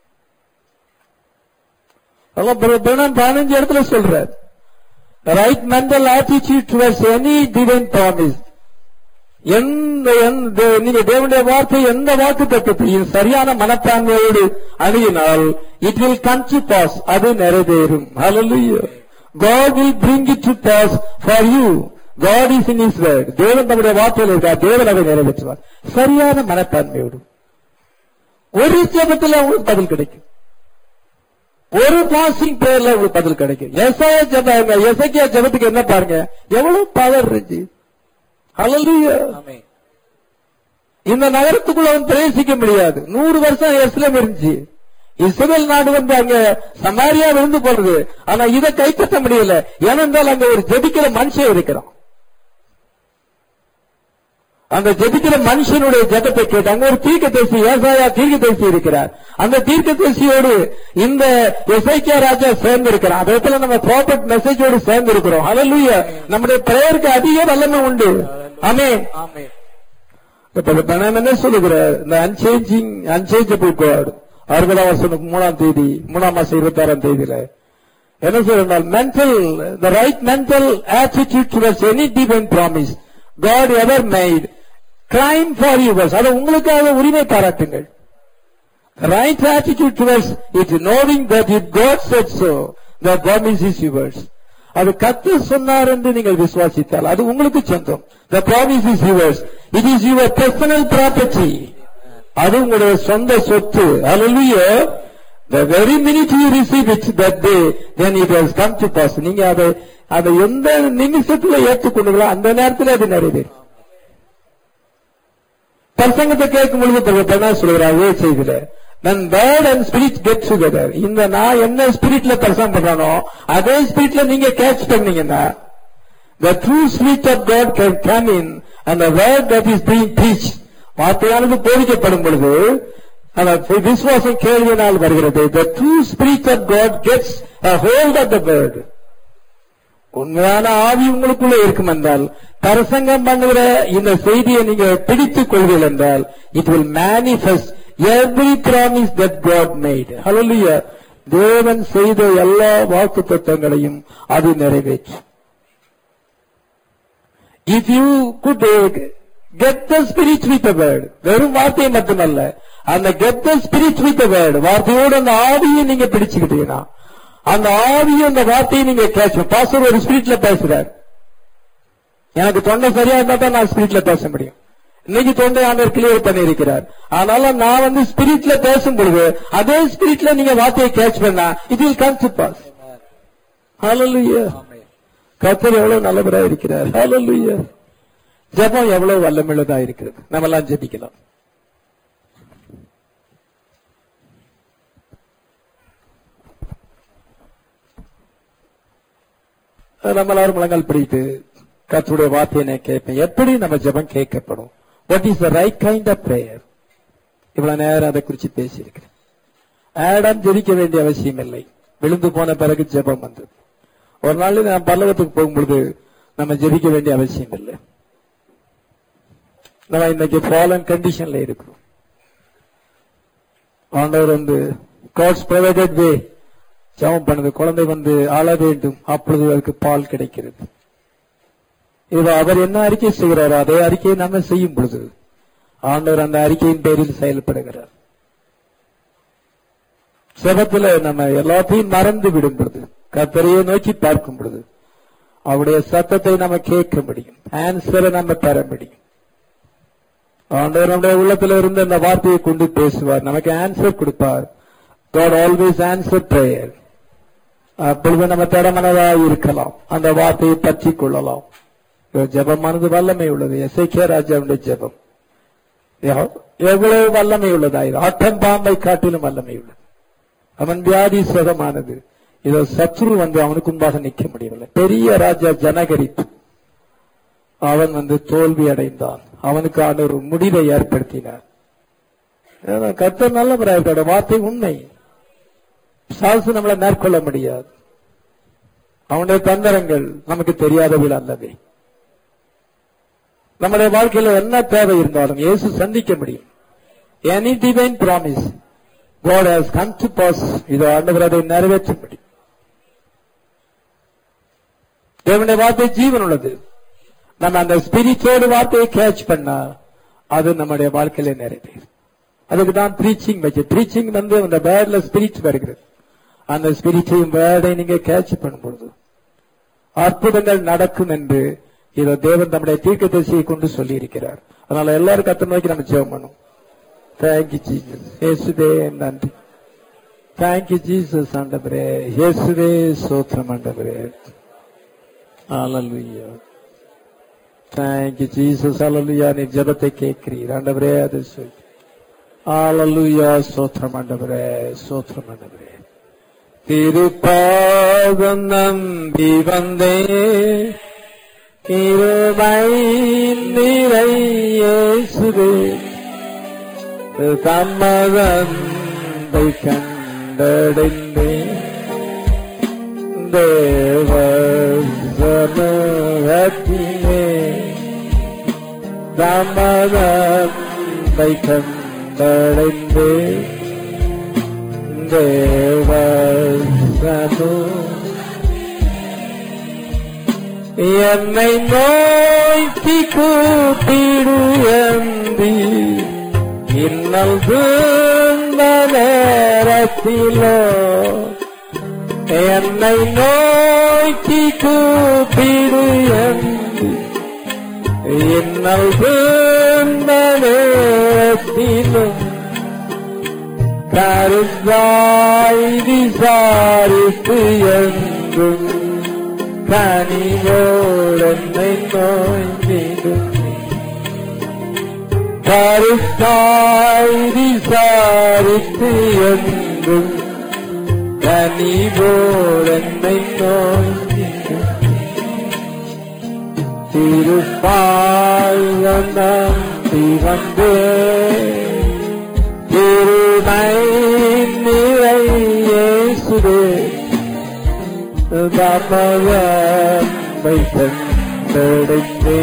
[SPEAKER 1] அதான் பிர- பிரணாம் பதினஞ்சு இடத்துல சொல்றார் right mental attitude towards any divine promise எந்த எந்த நீங்க தேவனுடைய வார்த்தை எந்த வாக்கு தத்துவத்தையும் சரியான மனப்பான்மையோடு அணுகினால் it will come to pass அது நிறைவேறும் Hallelujah. God will bring it to pass for you. God is in His word. தேவன் நம்முடைய வார்த்தையில் இருக்கார் தேவன் அதை நிறைவேற்றுவார் சரியான மனப்பான்மையோடு ஒரு ஜெபத்தில் உங்களுக்கு பதில் கிடைக்கும் ஒரு பாசிங் பிரேயர்ல உங்களுக்கு பதில் கிடைக்கும் எஸ்ஐய ஜெபம் எசைக்கியா ஜெபத்துக்கு என்ன பாருங்க எவ்வளவு பவர் இருந்துச்சு Hallelujah. இந்த நகரத்துக்குள்ள அவன் பிரவேசிக்க முடியாது நூறு வருஷம் எஸ்லம் இருந்துச்சு இஸ்ரேல் நாடு வந்து அங்க சமாரியா விழுந்து போறது ஆனா இதை கைப்பற்ற முடியல ஏனென்றால் அங்க ஒரு ஜெபிக்கிற மனுஷன் இருக்கிறான் அந்த ஜெபிக்கிற மனுஷனுடைய ஜெபத்தை கேட்டு அங்க ஒரு தீர்க்க தரிசி ஏசாயா தீர்க்க தரிசி இருக்கிறார் அந்த தீர்க்க தரிசியோடு இந்த எசைக்கியா ராஜா சேர்ந்து இருக்கிறான் அதே போல நம்ம ப்ராப்பர்ட் மெசேஜோடு சேர்ந்து இருக்கிறோம் ஹalleluya நம்முடைய பிரேயருக்கு அதிக வல்லமை உண்டு ஆமென் இப்ப பணம் என்ன சொல்லுகிறார் இந்த அன்சேஞ்சிங் அன்சேஞ்சபிள் காட் அறுபதாம் வருஷம் மூணாம் தேதி மூணாம் மாசம் இருபத்தி ஆறாம் தேதியில என்ன சொல்றால் mental the right mental attitude towards any divine promise God ever made claim for yours அதை உங்களுக்காக உரிமை பாராட்டுங்கள் right attitude towards it knowing that it God said so the promise is yours அது கத்து சொன்னார் என்று நீங்கள் விசுவாசித்தால் அது உங்களுக்கு சொந்தம் the promise is yours it is your personal property அது உங்களுடைய சொந்த சொத்து Hallelujah. The very minute you receive it that day, then it has come to pass. நீங்க அதை அதை எந்த நிமிஷத்துல ஏற்றுக்கொள்ளுங்களோ அந்த நேரத்தில் அது நிறைவேறும் பிரசங்கத்தை கேட்கும் பொழுது என்ன சொல்கிறார் அதே செய்தியில when word and spirit get together இந்த நான் என்ன ஸ்பிரிட்ல பிரசங்கம் பண்றானோ அதே ஸ்பிரிட்ல நீங்க கேட்ச் பண்ணீங்கன்னா the true spirit of God can come in and the word that is being preached வார்த்தையானது போதிக்கப்படும் பொழுது அந்த விசுவாசம் கேள்வியினால் வருகிறது the true spirit of God gets a hold of the word உண்மையான ஆவி உங்களுக்குள்ள இருக்கும் என்றால் பிரசங்கம் பண்ணுகிற இந்த செய்தியை நீங்க பிடித்துக் கொள்வீர்கள் என்றால் it will manifest every promise that God made hallelujah தேவன் செய்த எல்லா வாக்கு தத்துவங்களையும் அது நிறைவேற்றும் if you could get the spirit with word வெறும் வார்த்தை மட்டுமல்ல அந்த get the spirit with word வார்த்தையோடு அந்த ஆவியை நீங்க பிடிச்சுக்கிட்டீங்கன்னா அந்த ஆவியும் அந்த வார்த்தையை நீங்க கேட்ச் பாஸ்டர் ஒரு ஸ்பிரிட்ல பேசுறார் எனக்கு தொண்டை சரியா இருந்தா தான் நான் ஸ்பிரிட்ல பேச முடியும் இன்னைக்கு தொண்டை ஆண்டவர் கிளியர் பண்ணியிருக்கிறார் அதனால நான் வந்து ஸ்பிரிட்ல பேசும் பொழுது அதே ஸ்பிரிட்ல நீங்க வார்த்தையை கேட்ச் பண்ணா it will come to pass hallelujah கர்த்தர் எவ்வளவு நல்லவரா இருக்கிறார் ஹalleluya ஜெபம் எவ்வளவு வல்லமுள்ளதா இருக்கிறது நம்ம எல்லாம் ஜெபிக்கலாம் நம்ம எல்லாரும் முழங்கால் பிடித்து கர்த்தருடைய வார்த்தையை நான் கேட்பேன் எப்படி நம்ம ஜெபம் கேட்கப்படும் what is the right kind of prayer இவ்வளவு நேரம் அதை குறித்து பேசியிருக்கிறேன் ஆடம் ஜெபிக்க வேண்டிய அவசியம் இல்லை விழுந்து போன பிறகு ஜெபம் வந்தது ஒரு நாள் நான் பல்லவத்துக்கு போகும்பொழுது நம்ம ஜெபிக்க வேண்டிய அவசியம் இல்லை நம்ம இன்னைக்கு ஃபாலன் கண்டிஷன்ல இருக்கிறோம் ஆண்டவர் வந்து காட்ஸ் ப்ரொவைடட் வே ஜெபம் பண்ணுது குழந்தை வந்து ஆள வேண்டும் அப்பொழுது அதுக்கு பால் கிடைக்கிறது இது அவர் என்ன அறிக்கை செய்கிறாரோ அதே அறிக்கையை நம்ம செய்யும் பொழுது ஆண்டவர் அந்த அறிக்கையின் பேரில் செயல்படுகிறார் செபத்துல நம்ம எல்லாத்தையும் மறந்து விடும் பொழுது கத்தரையே நோக்கி பார்க்கும் பொழுது அவருடைய சத்தத்தை நம்ம கேட்க முடியும் ஆன்சரை நம்ம பெற முடியும் ஆண்டவர் நம்முடைய உள்ளத்துல இருந்து அந்த வார்த்தையை கொண்டு பேசுவார் நமக்கு ஆன்சர் கொடுப்பார் God always answer prayer அப்பொழுது நம்ம திறமனதாக இருக்கலாம் அந்த வார்த்தையை பற்றி கொள்ளலாம் இது ஜெபமானது வல்லமை உள்ளது எஸ்ஐகே ராஜாவுடைய ஜெபம் எவ்- எவ்வளவு வல்லமை உள்ளதா இது ஆட்டம் பாம்பை காட்டிலும் வல்லமை உள்ளது அவன் வியாதி சுகமானது இதோ சத்ரு வந்து அவனுக்கு முன்பாக நிற்க முடியவில்லை பெரிய ராஜா ஜனகரிப்பு அவன் வந்து தோல்வி அடைந்தான் அவனுக்கான ஒரு முடிவை ஏற்படுத்தினார் ஏன்னா கர்த்தர் நல்லவராக வார்த்தை உண்மை சாசு நம்மளை மேற்கொள்ள முடியாது அவனுடைய தந்திரங்கள் நமக்கு தெரியாதவில் அல்லவே நம்முடைய வாழ்க்கையில என்ன தேவை இருந்தாலும் இயேசு சந்திக்க முடியும் any divine promise God has come to pass இது ஆண்டவர் அதை நிறைவேற்ற முடியும் தேவனுடைய வார்த்தை ஜீவன் உள்ளது நம்ம அந்த ஸ்பிரிச்சோடு வார்த்தையை கேட்ச் பண்ணா அது நம்முடைய வாழ்க்கையில நிறைவேறும் அதுக்கு தான் ப்ரீச்சிங் வச்சு ப்ரீச்சிங் வந்து அந்த வேர்ட்ல ஸ்பிரிட் வருகிறது அந்த ஸ்பிரிச்சையும் வேர்டை நீங்க கேட்ச் பண்ணும்பொழுது அற்புதங்கள் நடக்கும் என்று இதை தேவன் நம்முடைய தீர்க்க தரிசியை கொண்டு சொல்லி இருக்கிறார் அதனால எல்லாரும் கத்த நோக்கி நம்ம ஜெபம் பண்ணும் தேங்க்யூ ஜீசஸ் இயேசுவே நன்றி தேங்க்யூ ஜீசஸ் ஆண்டவரே இயேசுவே சோத்திரம் ஆண்டவரே ஹalleluya தேங்க்யூ ஜீசஸ் ஹalleluya நீ ஜெபத்தை கேட்கிறீர் ஆண்டவரே அது சொல் ஹalleluya சோத்திரம் ஆண்டவரே சோத்திரம் ஆண்டவரே திருப்பாதம் நம்பி வந்தே இருமை நிறை இயேசுவே சம்மதந்தை கண்டடைந்தேன் தேவ சமூகத்திலே சம்மதந்தை கண்டடைந்தேன் தேவ சமூக என்னை நோய்க்கு கூப்பிடு எந்தி இன்னல் துன்ப நேரத்திலோ என்னை நோய்க்கு கூப்பிடு எந்தி இன்னல் துன்ப நேரத்திலும் கருத்தாய் விசாரித்து என்றும் கனிவோடென்னை நோய்ந்திடும் கருத்தாய் விசாரித்து என்றும் கனிவோடென்னை நோய்ந்திடும் திருப்பாய் நம்பி வந்தே திருமை நிறை இயேசுவே தமவை கண்டடைந்தே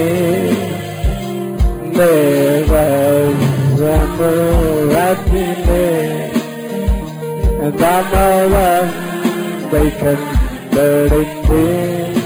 [SPEAKER 1] தேவ சமூகத்திலே தமவை கண்டடைந்தே